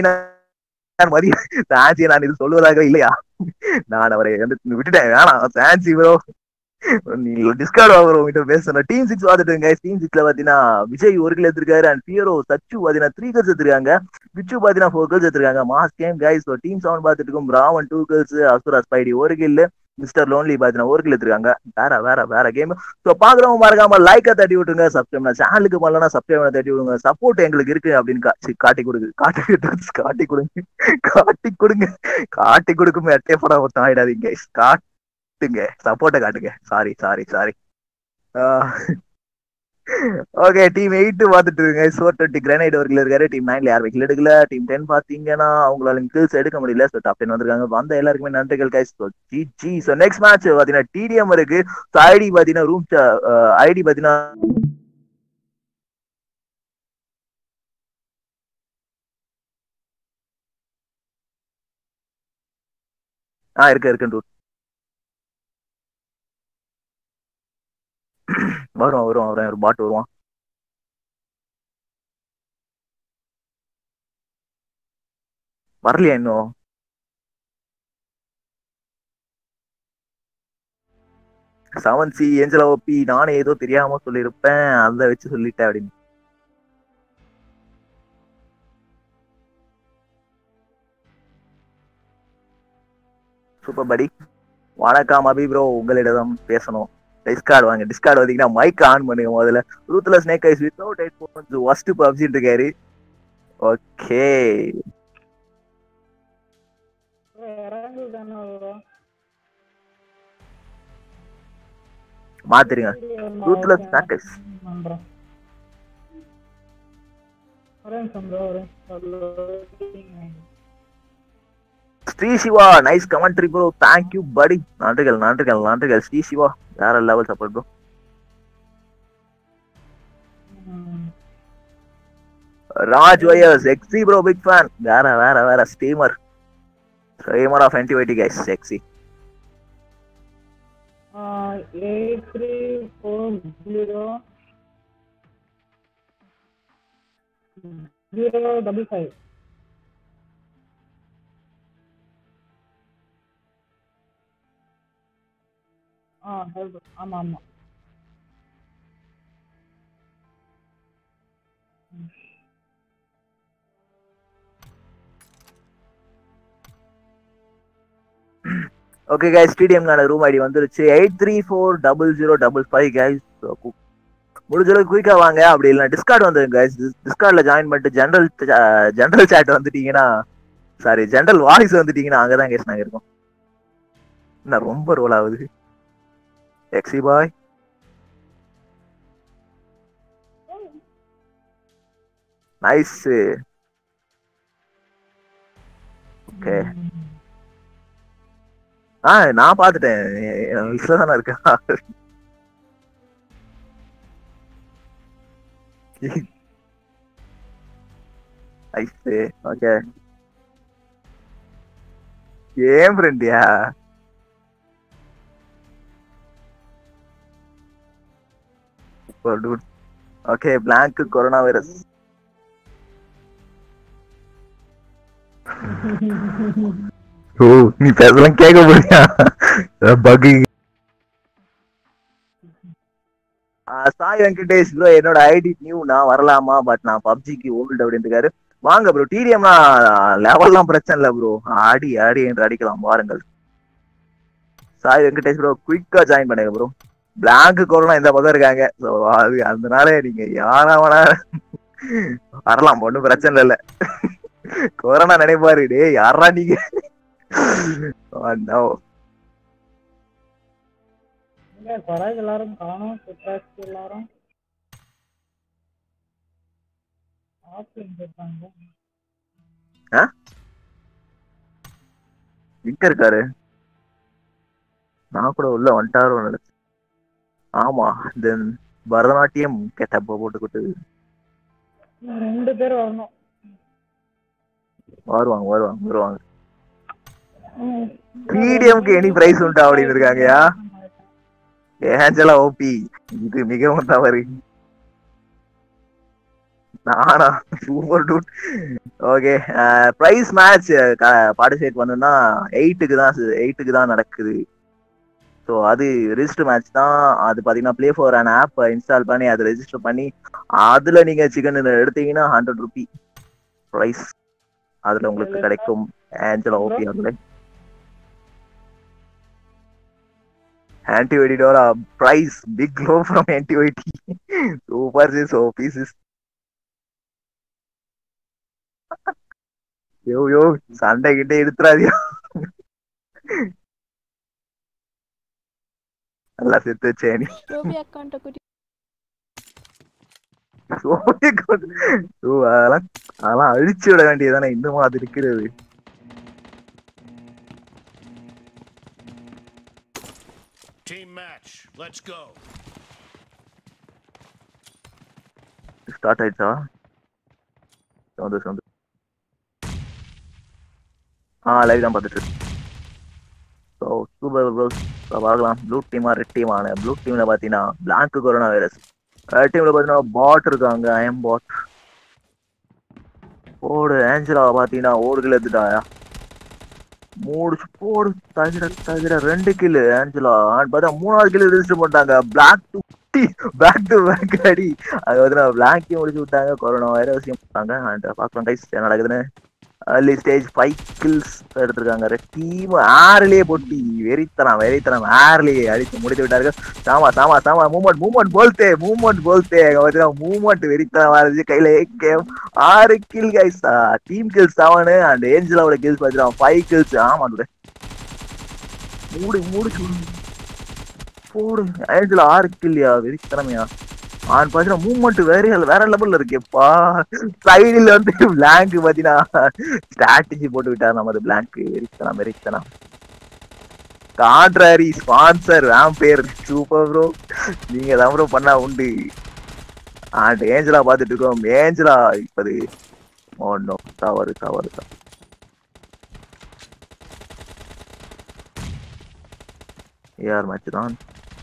மதி சாஞ்சி நான் இது சொல்லுவதாக இல்லையா நான் அவரை வந்து விட்டுட்டேன் வேணாம் சாஞ்சி ப்ரோ நீ டிஸ்கார்ட் ஆகிற உங்ககிட்ட பேசணும் டீம் சிக்ஸ் பார்த்துட்டு டீம் சிக்ஸ்ல பாத்தீங்கன்னா விஜய் ஒரு கிலோ எடுத்திருக்காரு அண்ட் பியரோ சச்சு பாத்தீங்கன்னா த்ரீ கேர்ள்ஸ் எடுத்திருக்காங்க விச்சு பாத்தீங்கன்னா ஃபோர் கேர்ள்ஸ் எடுத்திருக்காங்க mass game guys team seven பார்த்துட்டு இருக்கும் ராவன் டூ கேர்ள்ஸ் அசுரா ஸ்பைடி ஒரு கில்லு மிஸ்டர் லோன்லி பாத்தீங்கன்னா ஒரு கிலோ எடுத்திருக்காங்க வேற வேற வேற கேம் ஸோ பாக்குறவங்க மறக்காம லைக்கை தட்டி விட்டுருங்க சப்ஸ்கிரைப் சேனலுக்கு பண்ணலன்னா சப்ஸ்கிரைப் தட்டி விடுங்க சப்போர்ட் எங்களுக்கு இருக்கு அப்படின்னு கா- சி, காட்டி கொடுங்க காட்டி காட்டி கொடுங்க காட்டி கொடுங்க காட்டி கொடுக்கும் எட்டே படம் ஒருத்தன் ஆயிடாதீங்க guys. காட்டுங்க சப்போர்ட்டை காட்டுங்க sorry sorry sorry okay team eight பார்த்துட்டு இருங்க ஃபோர் டுவெண்ட்டி கிரானைட் ஒர்க்கில் இருக்காரு டீம் நைன்ல யார் வைக்கல எடுக்கல டீம் டென் பாத்தீங்கன்னா அவங்களால கில்ஸ் எடுக்க முடியல ஸோ டாப் டென் வந்திருக்காங்க வந்த எல்லாருக்குமே நன்றிகள் guys so G G so next match பாத்தீங்கன்னா டிடிஎம் இருக்கு ஸோ ஐடி பாத்தீங்கன்னா ரூம் ஐடி பாத்தீங்கன்னா ஆ இருக்கு இருக்கு டூ வரும் வரும் வரும் ஒரு பாட்டு வருவான் வரலையா இன்னும் செவன் சி ஏஞ்சலா ஓபி நானே ஏதோ தெரியாம சொல்லியிருப்பேன் அதை வச்சு சொல்லிட்டேன் அப்படின்னு சூப்பர் படி வணக்கம் அபி ப்ரோ உங்களிடம் பேசணும் டிஸ்கார்ட் வாங்க டிஸ்கார்ட் வந்தீங்கன்னா மைக் ஆன் பண்ணுங்க முதல்ல ரூத்ல snake eyes without headphones first பப்ஜிட்டு இருக்காரு ஓகே
இறங்கு தானே வரும்
மாத்திருங்க ரூத்ல ஸ்னேக் ஐஸ்
பண்றேன் ஒரே நிமிஷம் bro, ஒரே நிமிஷம்.
Shri Siva nice commentary bro thank you படி நன்றிகள் நன்றிகள் நன்றிகள் ஸ்ரீ சிவா வேற லெவல் சப்போர்ட் ப்ரோ
ம்.
ராஜ் வயர்ஸ் எக்ஸி ப்ரோ பிக் ஃபேன் வேற வேற வேற streamer streamer of antibiotic guys எக்ஸி
Uh, eight three four zero zero double five. ஆ help. ஆமா ஆமா
ஓகே கைஸ் ஸ்டேடியம்கான ரூம் ஐடி வந்துருச்சு eight three four double zero double five guys முடிஞ்ச அளவுக்கு குயிக்கா வாங்க அப்படி இல்லை டிஸ்கார்ட் வந்துருங்க கைஸ் டிஸ்கார்ட்ல ஜாயின் பண்ணிட்டு ஜென்ரல் ஜென்ரல் சாட் வந்துட்டீங்கன்னா சாரி ஜென்ரல் வாய்ஸ் வந்துட்டீங்கன்னா அங்கதான் கேஸ் நாங்க இருக்கோம் என்ன ரொம்ப ரோல் ஆகுது எக்ஸி பாய் நைஸ் ஓகே ஆ நான் பாத்துட்டேன் வீட்டுல தானே இருக்கா ஐஸ் ஓகே ஏன் ஃப்ரெண்டியா ஓகே பிளாங்க் கொரோனா வைரஸ் ஓ நீ பேசலாம் கேட்க போறியா பகு சாய் வெங்கடேஷ் ப்ரோ என்னோட ஐடி நியூ நான் வரலாமா பட் நான் பப்ஜிக்கு ஓல்டு அப்படின்னு இருக்காரு வாங்க ப்ரோ டிடிஎம்னா லெவல்லாம் பிரச்சனை இல்லை ப்ரோ ஆடி ஆடி என்று அடிக்கலாம் வாருங்கள் சாய் வெங்கடேஷ் ப்ரோ குயிக்கா ஜாயின் பண்ணுங்க ப்ரோ பிளாங்க் கொரோனா இந்த பக்கம் இருக்காங்க ஸோ அது அதனால நீங்க யாரா வேணா வரலாம் ஒன்றும் பிரச்சனை இல்லை கொரோனா நினைப்பாரு டே யாரா நீங்க Oh, no.
இங்க குறைக்கு எல்லாரும் காணும் சுற்றாச்சு எல்லாரும் ஆஃப்லைன் போட்டாங்க
எங்க இருக்காரு நான் கூட உள்ள வந்துட்டாரோ நினைச்சேன் ஆமா தென் பரதநாட்டியம் கெட்டப்ப போட்டுக்கிட்டு
இன்னும் ரெண்டு பேர் வரணும்
வருவாங்க வருவாங்க வருவாங்க
ம்.
பிடிஎம்க்கு எனி பிரைஸ் உண்டா அப்படின்னு இருக்காங்கயா ஏஞ்சலா ஓபி இது மிகவும் தவறு நானா super dude okay prize match participate பண்ணணும்னா எயிட்டுக்கு தான் எயிட்டுக்கு தான் நடக்குது ஸோ அது ரெஜிஸ்டர் மேட்ச் தான் அது பார்த்தீங்கன்னா play four and app install பண்ணி அதை ரெஜிஸ்டர் பண்ணி அதில் நீங்கள் சிக்கன் எடுத்தீங்கன்னா ஹண்ட்ரட் ருபி ப்ரைஸ் அதில் உங்களுக்கு கிடைக்கும் ஏஞ்சலா ஓபி அதில் antiviral uh, price big glow from antivit super sis op sis yo yo சண்டை கிட்ட எடுத்துறாதியா நல்லா செத்து வச்சேன்
ரோபி அக்கௌண்ட்டை கூட்டி
அதெல்லாம் அதெல்லாம் அழிச்சு விட வேண்டியதானே இன்னும் அது இருக்கிறது
Team match. Let's go.
Start ஆயிடுச்சா சந்தோஷம் சந்தோஷம் ஆ லைவ் தான் பார்த்துட்டு ஸோ சூப்பர் ப்ரோ பார்க்கலாம் ப்ளூ டீமா ரெட் டீமான ப்ளூ டீம்ல பார்த்தீங்கன்னா பிளாங்க் கொரோனா வைரஸ் ரெட் டீம்ல பார்த்தீங்கன்னா பாட் இருக்காங்க ஐஎம் பாட் ஓடு ஏஞ்சலா பார்த்தீங்கன்னா ஓடு கிலோ எடுத்துட்டாயா மூணு போடு தகிர தகிர ரெண்டு கிலோ ஏஞ்சலா பார்த்தா மூணாவது கிலோ ரெஜிஸ்டர் பண்ணிட்டாங்க block to back to back அடி அது வந்து நான் பிளாங்கையும் முடிச்சு விட்டாங்க கொரோனா வைரஸையும் விட்டாங்க அண்ட் பார்க்கலாம் கைஸ் என்ன நடக்குதுன்னு early ஸ்டேஜ் ஃபைவ் கில்ஸ் எடுத்திருக்காங்க டீம் ஆறுலயே போட்டி வெறித்தனம் வெறித்தனம் ஆறுலயே அடித்து முடித்து விட்டார்கள் Sama Sama Sama moment moment போல்தே மூமெண்ட் போல்தே மூமெண்ட் வெறித்தனம் இருந்துச்சு கையில கேம் ஆறு kill guys team kills seven and ஏஞ்சலாவோட கில்ஸ் பார்த்துருக்கான் ஃபைவ் கில்ஸ் ஆமா dude. மூடு மூடு சொல்லு. போடு ஏஞ்சல் ஆறு கில்லியா வெறித்தனமையா ஆன் பாத்தீங்கன்னா மூவ்மெண்ட் வேற வேற லெவல்ல இருக்கேப்பா சைடில் வந்து பிளாங்க் பாத்தீங்கன்னா ஸ்ட்ராட்டஜி போட்டு விட்டார் நமது பிளாங்க் வெறித்தனம் வெறித்தனம் கான்ட்ராரி ஸ்பான்சர் பேர் சூப்பர் ப்ரோ நீங்க தான் ப்ரோ பண்ணா உண்டு ஆண்ட் ஏஞ்சலா பார்த்துட்டு இருக்கோம் ஏஞ்சலா இப்பது ஒன்னும் தவறு தவறு தவறு. ஏஆர் மேட்ச் தான்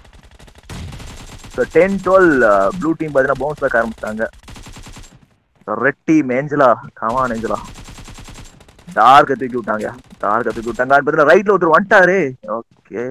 so ten twelve blue team பார்த்தீங்கன்னா பவுன்ஸ் பேக் ஆரம்பிச்சிட்டாங்க red team Angela come on Angela டார்க்க தூக்கி விட்டாங்க டார்க்க தூக்கி விட்டாங்க பார்த்தீங்கன்னா ரைட்ல ஒருத்தர் வந்துட்டாரு ஓகே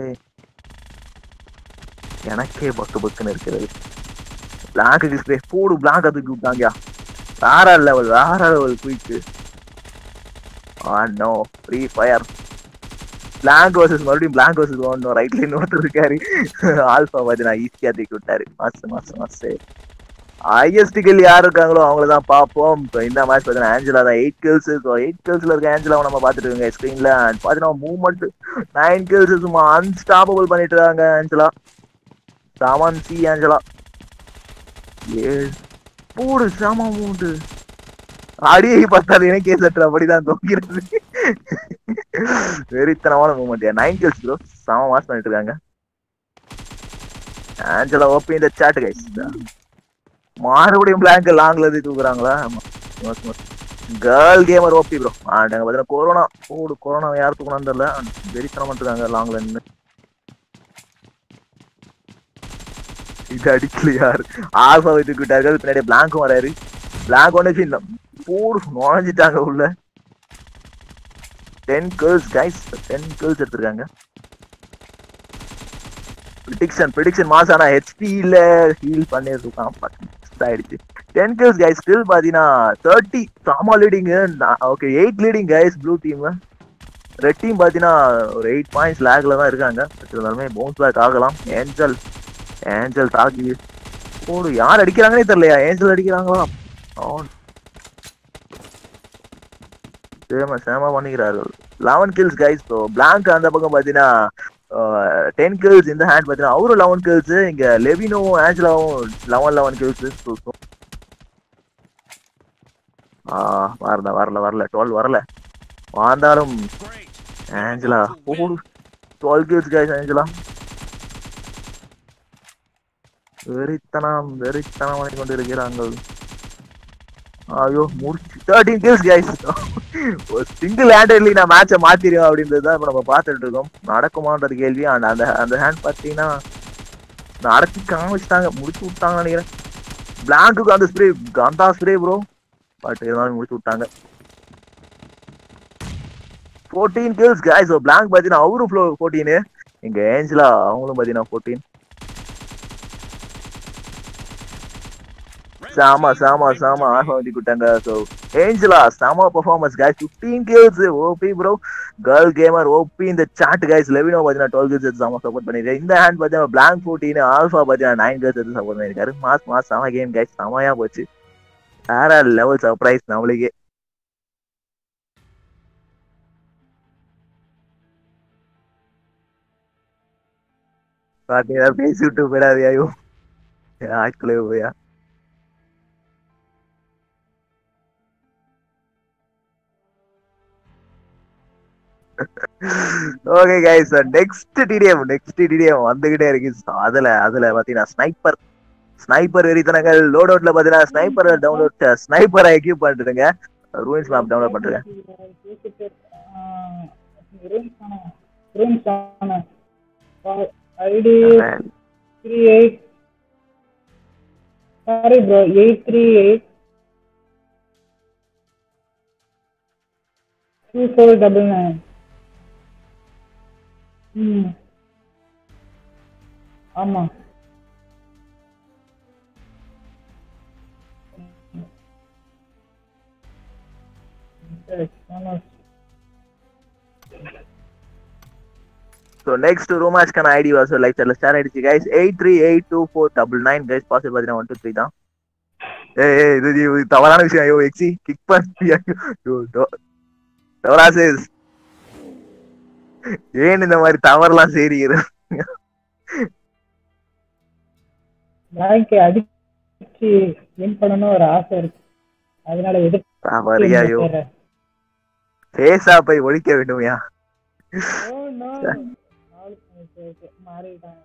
எனக்கே பக்கு பக்குன்னு இருக்கிறது பிளாங்க் டிஸ்பிளே போடு பிளாங்க தூக்கி விட்டாங்க வேற லெவல் வேற லெவல் குயிக்கு ஆ no free fire blank versus மறுபடியும் பிளாங்க் வர்சஸ் ஒன்னும் ரைட்ல இன்னொருத்தர் இருக்காரு ஆல்பா பார்த்தீங்கன்னா ஈஸியா தூக்கி விட்டாரு மாசு மாசு மாசு ஹையஸ்ட் கில் யார் இருக்காங்களோ அவங்கள தான் பார்ப்போம் இப்போ இந்த மேட்ச் பார்த்தீங்கன்னா ஆஞ்சலா தான் எயிட் கில்ஸ் ஸோ எயிட் கில்ஸ்ல இருக்க ஆஞ்சலாவை நம்ம பார்த்துட்டு இருக்கோங்க ஸ்க்ரீன்ல பார்த்தீங்கன்னா மூவ்மெண்ட் நைன் கில்ஸ் சும்மா அன்ஸ்டாப்பபிள் பண்ணிட்டு இருக்காங்க ஆஞ்சலா சாமான் சி ஆஞ்சலா ஏ போடு சாமா மூண்டு அடியை பார்த்தாது எனக்கே சற்று அப்படிதான் தோக்கிறது வெறித்தனமான moment nine kills bro Sama mass பண்ணிட்டு இருக்காங்க ஆஞ்சலா ஓப்பி இந்த சாட் கைஸ் மறுபடியும் பிளாங்க் லாங்ல இருந்து தூக்குறாங்களா கேர்ள் கேமர் ஓபி ப்ரோ ஆண்டாங்க பார்த்தீங்கன்னா கொரோனா ஓடு கொரோனா யார் தூக்கணும்னு தெரியல வெறித்தனம் பண்ணிருக்காங்க லாங்ல நின்று இது அடிக்கல யார் ஆல்பா வைத்து விட்டார்கள் பின்னாடி பிளாங்கும் வராரு பிளாங்க் ஒன்று இல்லை போடு நுழைஞ்சிட்டாங்க உள்ள ten girls guys ten girls எடுத்திருக்காங்க ப்ரிடிக்ஷன் ப்ரிடிக்ஷன் மாசானா ஹெச்பியில் ஹீல் பண்ணியிருக்கான் ஆயிடுச்சு டென் கேர்ள்ஸ் கைஸ் ஸ்டில் பார்த்தீங்கன்னா thirty Sama leading okay eight leading guys blue team red team பார்த்தீங்கன்னா ஒரு எயிட் பாயிண்ட்ஸ் லேக்ல தான் இருக்காங்க பட் இருந்தாலுமே பவுன்ஸ் பேக் ஆகலாம் ஏஞ்சல் ஏஞ்சல் தாக்கி போடு யார் அடிக்கிறாங்கன்னே தெரியலையா ஏஞ்சல் அடிக்கிறாங்களா அவன் சேம சேம பண்ணிக்கிறார்கள் eleven kills guys so blank அந்த பக்கம் பார்த்தீங்கன்னா டென் கில்ஸ் இந்த ஹேண்ட் பார்த்தீங்கன்னா அவரும் லெவன் கில்ஸ் இங்க லெவினோவும் ஆஞ்சலாவும் லெவன் லெவன் கில்ஸ் ஆ வரல வரல வரல டுவெல் வரல வந்தாலும்
Great.
ஆஞ்சலா போடு டுவெல் கில்ஸ் கைஸ் ஆஞ்சலா வெறித்தனம் வெறித்தனம் பண்ணி கொண்டு இருக்கிறார்கள் ஐயோ முடிச்சு தேர்ட்டீன் கில்ஸ் கைஸ் ஒரு சிங்கிள் ஹேண்டட்லி நான் மேட்சை மாத்திருவேன் அப்படின்றது தான் இப்போ நம்ம பார்த்துட்டு இருக்கோம் நடக்குமான்றது கேள்வி அந்த அந்த அந்த ஹேண்ட் பார்த்தீங்கன்னா நடத்தி காமிச்சிட்டாங்க முடிச்சு விட்டாங்கன்னு நினைக்கிறேன் பிளாங்குக்கு அந்த ஸ்ப்ரே கந்தா ஸ்ப்ரே ப்ரோ பட் இருந்தாலும் முடிச்சு விட்டாங்க ஃபோர்டீன் கில்ஸ் கைஸ் பிளாங்க் பார்த்தீங்கன்னா அவரும் ஃப்ளோ ஃபோர்டீனு இங்க ஏஞ்சலா அவங்களும் பார்த்தீங்கன்னா fourteen
Red
Sama
team
Sama
victory.
Sama ஆக வந்து விட்டாங்க so Angela Sama performance guys fifteen kills OP bro girl gamer OP இந்த சாட் கைஸ் லெவினோ பார்த்தீங்கன்னா டுவெல் கில்ஸ் எடுத்து சாமா சப்போர்ட் பண்ணிருக்காரு இந்த ஹேண்ட் பார்த்தீங்கன்னா பிளாங்க் ஃபோர்டீன் ஆல்ஃபா பார்த்தீங்கன்னா நைன் கில்ஸ் எடுத்து சப்போர்ட் பண்ணிருக்காரு mass mass Sama game guys செமையா போச்சு வேற லெவல் சர்ப்ரைஸ் நம்மளுக்கே பாத்தீங்கன்னா பேசி விட்டு போயிடாது ஐயோ ஆட்களே போயா okay guys next TDM next TDM வந்துகிட்டே இருக்கு So, அதுல அதுல பாத்தீங்கன்னா ஸ்னைப்பர் ஸ்னைப்பர் வெறித்தனங்கள் லோட் அவுட்ல பாத்தீங்கன்னா ஸ்னைப்பர் டவுன்லோட் ஸ்னைப்பரை எக்யூப் பண்ணிட்டுங்க ரூயின்ஸ் மேப் டவுன்லோட் பண்றேன்
ID three eight sorry bro eight three eight two four double nine ம் ஆமாம் ஆமாம்
ஸோ நெக்ஸ்ட் ரூம் மேட்ச்க்கான ஐடி வாசோ லைக் சார்ல ஸ்டார் ஆயிடுச்சு guys eight three eight two four double nine guys pass பார்த்தீங்கன்னா one two three தான் ஏ இது இது தவறான விஷயம் ஐயோ எக்ஸி கிக் பண்ணி தவறாசஸ் ஏன் இந்த மாதிரி தவறுலாம் செய்றீங்க
பேங்க் அடிச்சு வின் பண்ணணும் ஒரு ஆசை இருக்கு அதனால
தவறியா ஐயோ
எதிர்த்து
பேசா போய் ஒழிக்க வேண்டுமையா
ஓ நோ மாறிட்டாங்க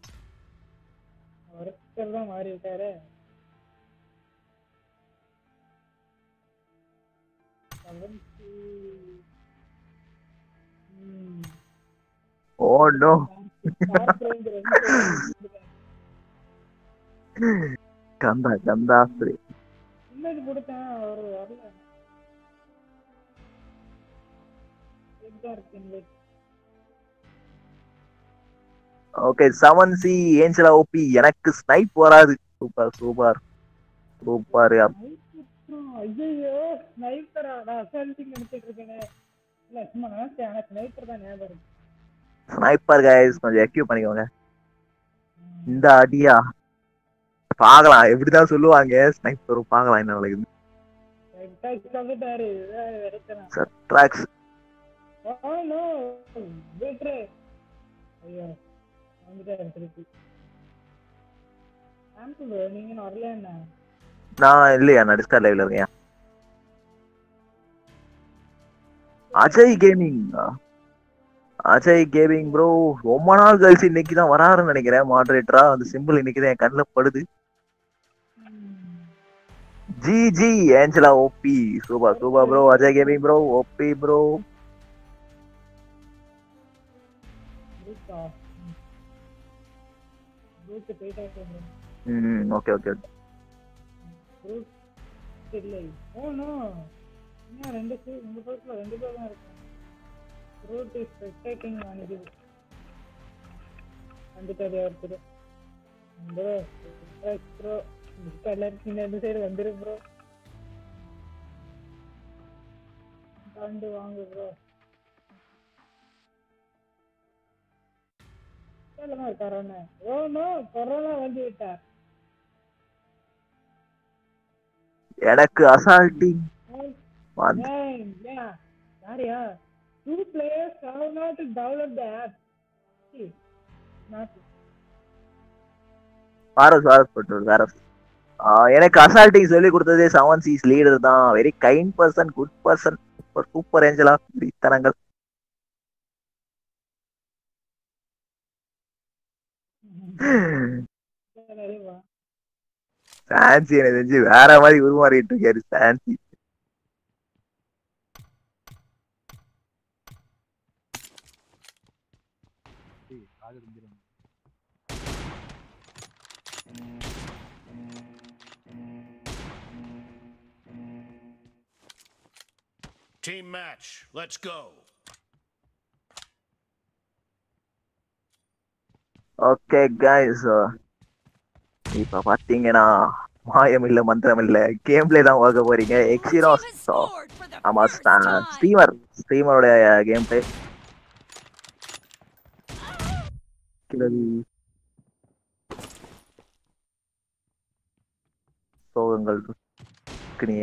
ஒருத்தர் தான் மாறி விட்டாரு Seventy. ம்.
ஓ நோ
Sharp range ரெண்டு.
கந்தா கந்தா
இன்னொரு கொடுத்தேன் அவர் வரல இதுதான் இருக்கு invite.
Okay seven C Angela OP எனக்கு ஸ்னைப் வராது சூப்பர் சூப்பர் சூப்பர்
அப்புறம் ஐயையோ ஸ்னைப்பரா நான் அசால்ட்டிங் நினைச்சிட்டு இருக்கேனே இல்ல சும்மா நினைச்சேன் ஆனா ஸ்னைப்பர் தான் ஞாபகம் இருக்கு
ஸ்னைப்பர் கைஸ் கொஞ்சம் எக்யூப் பண்ணிக்கோங்க இந்த அடியா பார்க்கலாம் எப்படிதான் சொல்லுவாங்க ஸ்னைப்பர் பார்க்கலாம் என்ன நடக்குது
Attack வந்துட்டாரு இதான் வெறுக்கிறேன்
சட்ராக்ஸ்
ஓ நோ விட்ரு ஐயோ வந்துட்டாரு திருப்பி ஆம்பிள் நீங்க இன்னும் வரல என்ன
நான் இல்லையா நான் டிஸ்கார்ட் லைவ்ல இருக்கேன் Ajay gaming Ajay gaming bro ரொம்ப நாள் கழிச்சு இன்னைக்கு தான் வராருன்னு நினைக்கிறேன் மாடரேட்டரா அந்த சிம்பிள் இன்னைக்கு தான் என் கண்ணில் படுது GG GG Angela OP super super bro Ajay gaming bro OP bro
குரூப்பா குரூப் போயிட்டாரு
ம் ஓகே ஓகே
குரூப் இல்லை ஓ நோ இன்னும் ரெண்டு பேர் உங்க பக்கத்துல ரெண்டு பேர் தான் இருக்காங்க குரூப் இஸ் ஸ்பெக்டேட்டிங் அனுப்பிது வந்துட்டாரு ஒருத்தர் ப்ரோ ப்ரோ எல்லாருக்கும் இந்த சைடு வந்துரு ப்ரோ வந்து வாங்க ப்ரோ தான் இருக்காரு ஓ நோ கொரோனா வந்து விட்டார்
எனக்கு அசால்ட்டிங் வந்து
Hey, yeah. யாரியா two players have not download the app. See, not
வாரஸ் வாரஸ் போட்டு வாரஸ் எனக்கு அசால்ட்டிங் சொல்லி கொடுத்ததே செவன் சீஸ் லீடர் தான் very kind person good person super super Angela தரங்கள்
நிறையவா
சான்சி எனக்கு தெரிஞ்சு வேற மாதிரி உருமாறிட்டு இருக்காரு சான்சி
Team match. Let's go.
Okay guys இப்ப பாத்தீங்கன்னா மாயம் இல்ல மந்திரம் இல்ல கேம் பிளே தான் பார்க்க போறீங்க எக்ஸினோஸ் ஆமா ஸ்ட்ரீமர் ஸ்ட்ரீமரோட கேம் பிளே சோகங்கள் கிணிய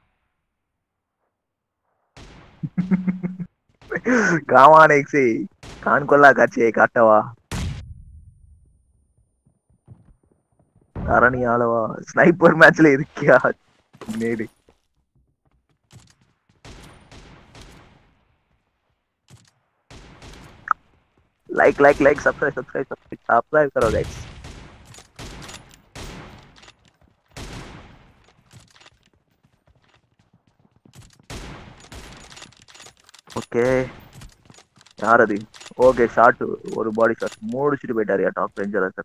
காமான் எக்ஸி கான்கொள்ளா காட்சியை காட்டவா தரணி ஆளவா ஸ்னைப்பர் மேட்ச்ல இருக்கியா நேடு like like like subscribe subscribe subscribe subscribe करो गाइस ஓகே யார் அது ஓகே ஷார்ட் ஒரு பாடி ஷாட் முடிச்சுட்டு போயிட்டாரு top ranger sir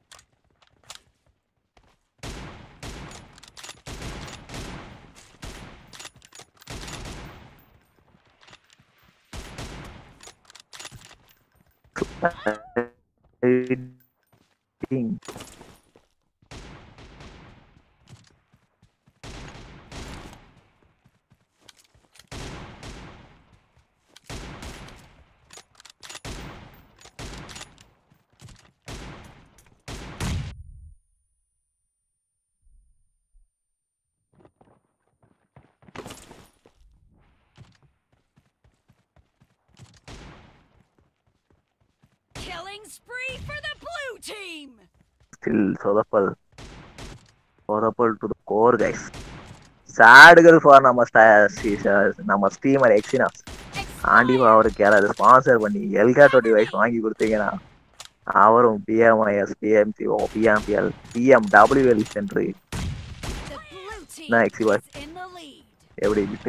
Killing spree for the blue team.
Still சொதப்பல் சொதப்பல் டு கோர் கைஸ் சாடுகள் ஃபார் நம்ம sta- சி- ச- நம்ம ஸ்டீமர் எக்ஸினாஸ் ஆண்டிவா அவருக்கு யாராவது ஸ்பான்சர் பண்ணி எல்காட்டோ டிவைஸ் வாங்கி கொடுத்தீங்கன்னா அவரும் பிஎம்ஐஎஸ் பிஎம்சி பிஎம்பிஎல் பிஎம்டபிள்யூஎல் சென்று
The blue team
நான் Exi boy
is in the lead.
எப்படி விட்டு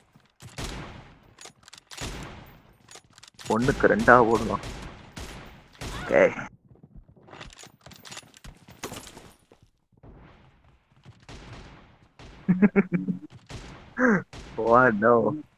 ஒண்ணுக்கு ரெண்டா போடலாம் ஓகே Oh no.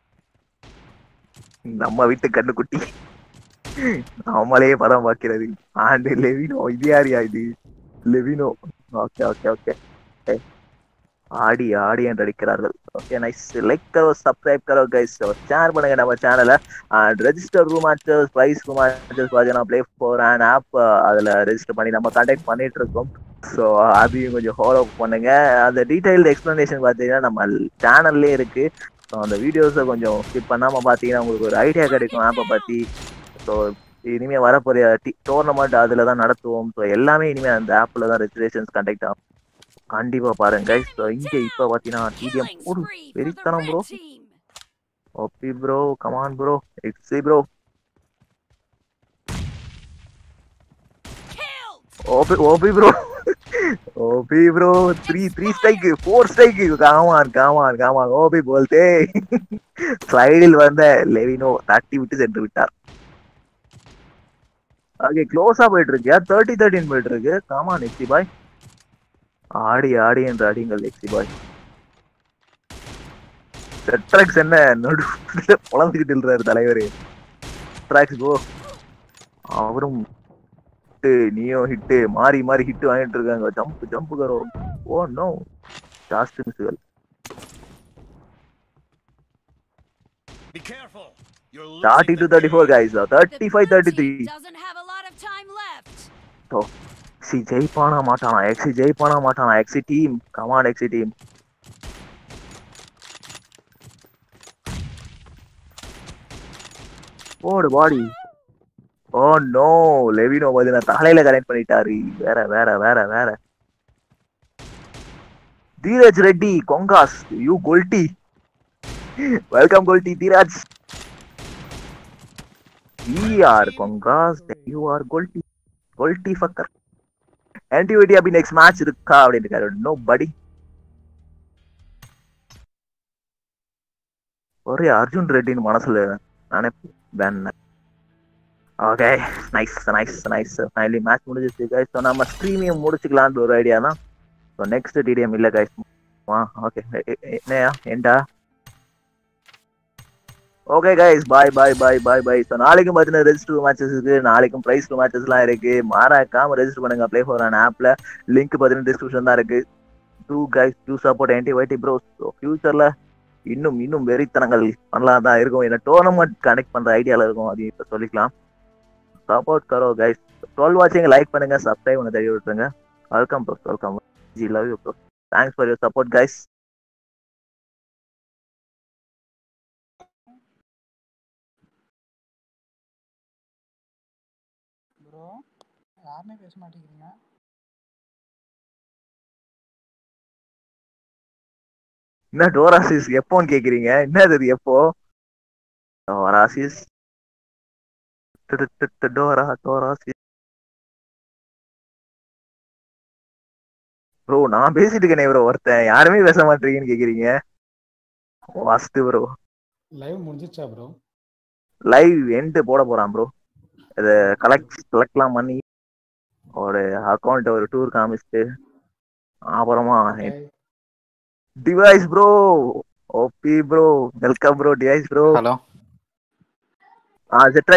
நம்ம வீட்டு கண்ணுக்குட்டி நம்மளே படம் பார்க்கிறது ஆண்டு லெவினோ இது யாரியா இது லெவினோ ஓகே ஓகே ஓகே ஆடி ஆடி என்று அடிக்கிறார்கள் ஓகே நைஸ் லைக் கரோ சப்ஸ்கிரைப் கரோ கைஸ் ஷேர் பண்ணுங்க நம்ம சேனலை register room matches prize room matches பார்த்தீங்கன்னா ப்ளே ஃபோர் அண்ட் ஆப் அதில் ரெஜிஸ்டர் பண்ணி நம்ம கான்டாக்ட் பண்ணிட்டு இருக்கோம் ஸோ அதையும் கொஞ்சம் ஃபாலோ பண்ணுங்க அந்த டீடைல்டு எக்ஸ்பிளனேஷன் பார்த்தீங்கன்னா நம்ம சேனல்லே இருக்கு ஸோ அந்த வீடியோஸை கொஞ்சம் ஸ்கிப் பண்ணாமல் பார்த்தீங்கன்னா உங்களுக்கு ஒரு ஐடியா கிடைக்கும் ஆப்பை பற்றி ஸோ இனிமேல் வரப்போகிற டி டோர்னமெண்ட் அதில் தான் நடத்துவோம் ஸோ எல்லாமே இனிமேல் அந்த ஆப்பில் தான் ரெஜிஸ்ட்ரேஷன்ஸ் கண்டக்ட் ஆகும் கண்டிப்பாக பாருங்க கைஸ் ஸோ இங்கே இப்போ பார்த்தீங்கன்னா டிடிஎம்
Killing
ஒரு
spree for the
வெறித்தனம் bro
red team.
OP bro come on bro Exi bro
Killed.
OP OP bro OP bro three three strike four strike come on come on come on OP போல்தே ஸ்லைடில் வந்த லெவினோ தட்டி விட்டு சென்று விட்டார் ஓகே க்ளோஸா போயிட்டு இருக்கு தேர்ட்டி தேர்ட்டின் போயிட்டு இருக்கு காமான் எக்ஸி பாய் ஆடி ஆடி என்று அடிங்கள் எக்ஸி பாய் செட்ராக்ஸ் என்ன நடுவுல புலந்துக்கிட்டு இருக்கிறாரு தலைவர் ட்ராக்ஸ் கோ அவரும் ஹிட்டு நீயோ ஹிட்டு மாறி மாறி ஹிட் வாங்கிட்டு இருக்காங்க ஜம்ப் ஜம்ப் கரோ ஓ நோ ஜாஸ்ட் மிஸ்கள்
Be careful. You're
thirty
losing
to
the
thirty four
game.
Guys
The
thirty five
blue
thirty three
team doesn't have a lot of time left.
Exi ஜெயிப்பானா மாட்டானா Exi ஜெயிப்பானா மாட்டானா Exi team come on Exi team போடு body oh no லெவினோ பதினா தலையில connect பண்ணிட்டாரு வேற வேற வேற வேற Dheeraj Reddy congrats you Goldie welcome Goldie Dheeraj are congrats you are Goldie Goldie ஃபக்கர் ஆன்டிவிட்டி அப்படி நெக்ஸ்ட் மேட்ச் இருக்கா அப்படின்னு இருக்காரு நோ படி ஒரே அர்ஜுன் ரெட்டின்னு மனசுல நினைப்பு பேன் okay nice nice nice finally match முடிஞ்சிச்சு கைஸ் ஸோ நம்ம ஸ்ட்ரீமையும் முடிச்சுக்கலான்னு ஒரு ஐடியா தான் ஸோ நெக்ஸ்ட் டிடிஎம் இல்லை கைஸ் ஆ ஓகே என்னையா ஏண்டா okay guys bye bye bye bye bye so நாளைக்கும் பார்த்தீங்கன்னா ரெஜிஸ்டர் மேட்சஸ் இருக்கு நாளைக்கும் ப்ரைஸ் மேட்சஸ்லாம் இருக்கு மறக்காம ரெஜிஸ்டர் பண்ணுங்க ப்ளே ஃபார் அன் ஆப்ல லிங்க் பார்த்தீங்கன்னா டிஸ்கிரிப்ஷன் தான் இருக்கு டூ கைஸ் டூ சப்போர்ட் ஆன்டி வைட்டி ப்ரோ ஸோ ஃபியூச்சர்ல இன்னும் இன்னும் வெறித்தனங்கள் பண்ணலாம் தான் இருக்கும் என்ன டோர்னமெண்ட் கனெக்ட் பண்ற ஐடியால இருக்கும் அதையும் இப்போ சொல்லிக்கலாம் சப்போர்ட் கரோ கைஸ் டுவெல் வாட்சிங் லைக் பண்ணுங்க சப்ஸ்கிரைப் பண்ண தெரிய விட்டுருங்க welcome bro welcome ji love you bro thanks for your support guys
bro யாருமே பேச மாட்டேங்கிறீங்க
என்ன டோராசிஸ் எப்போன்னு கேக்குறீங்க என்னது இது எப்போ டோராசிஸ் டோரா டோராசிஸ் ப்ரோ நான் பேசிட்டு இருக்கேனே ப்ரோ ஒருத்தன் யாருமே பேச மாட்டீங்கன்னு கேக்குறீங்க வாஸ்து ப்ரோ
லைவ் முடிஞ்சிச்சா ப்ரோ
லைவ் எண்ட் போட போறான் ப்ரோ இதை கலெக்ட் கலெக்ட்லாம் பண்ணி ஒரு அக்கௌண்ட் ஒரு டூர் காமிச்சிட்டு அப்புறமா device bro OP bro welcome bro device bro
hello
ஆ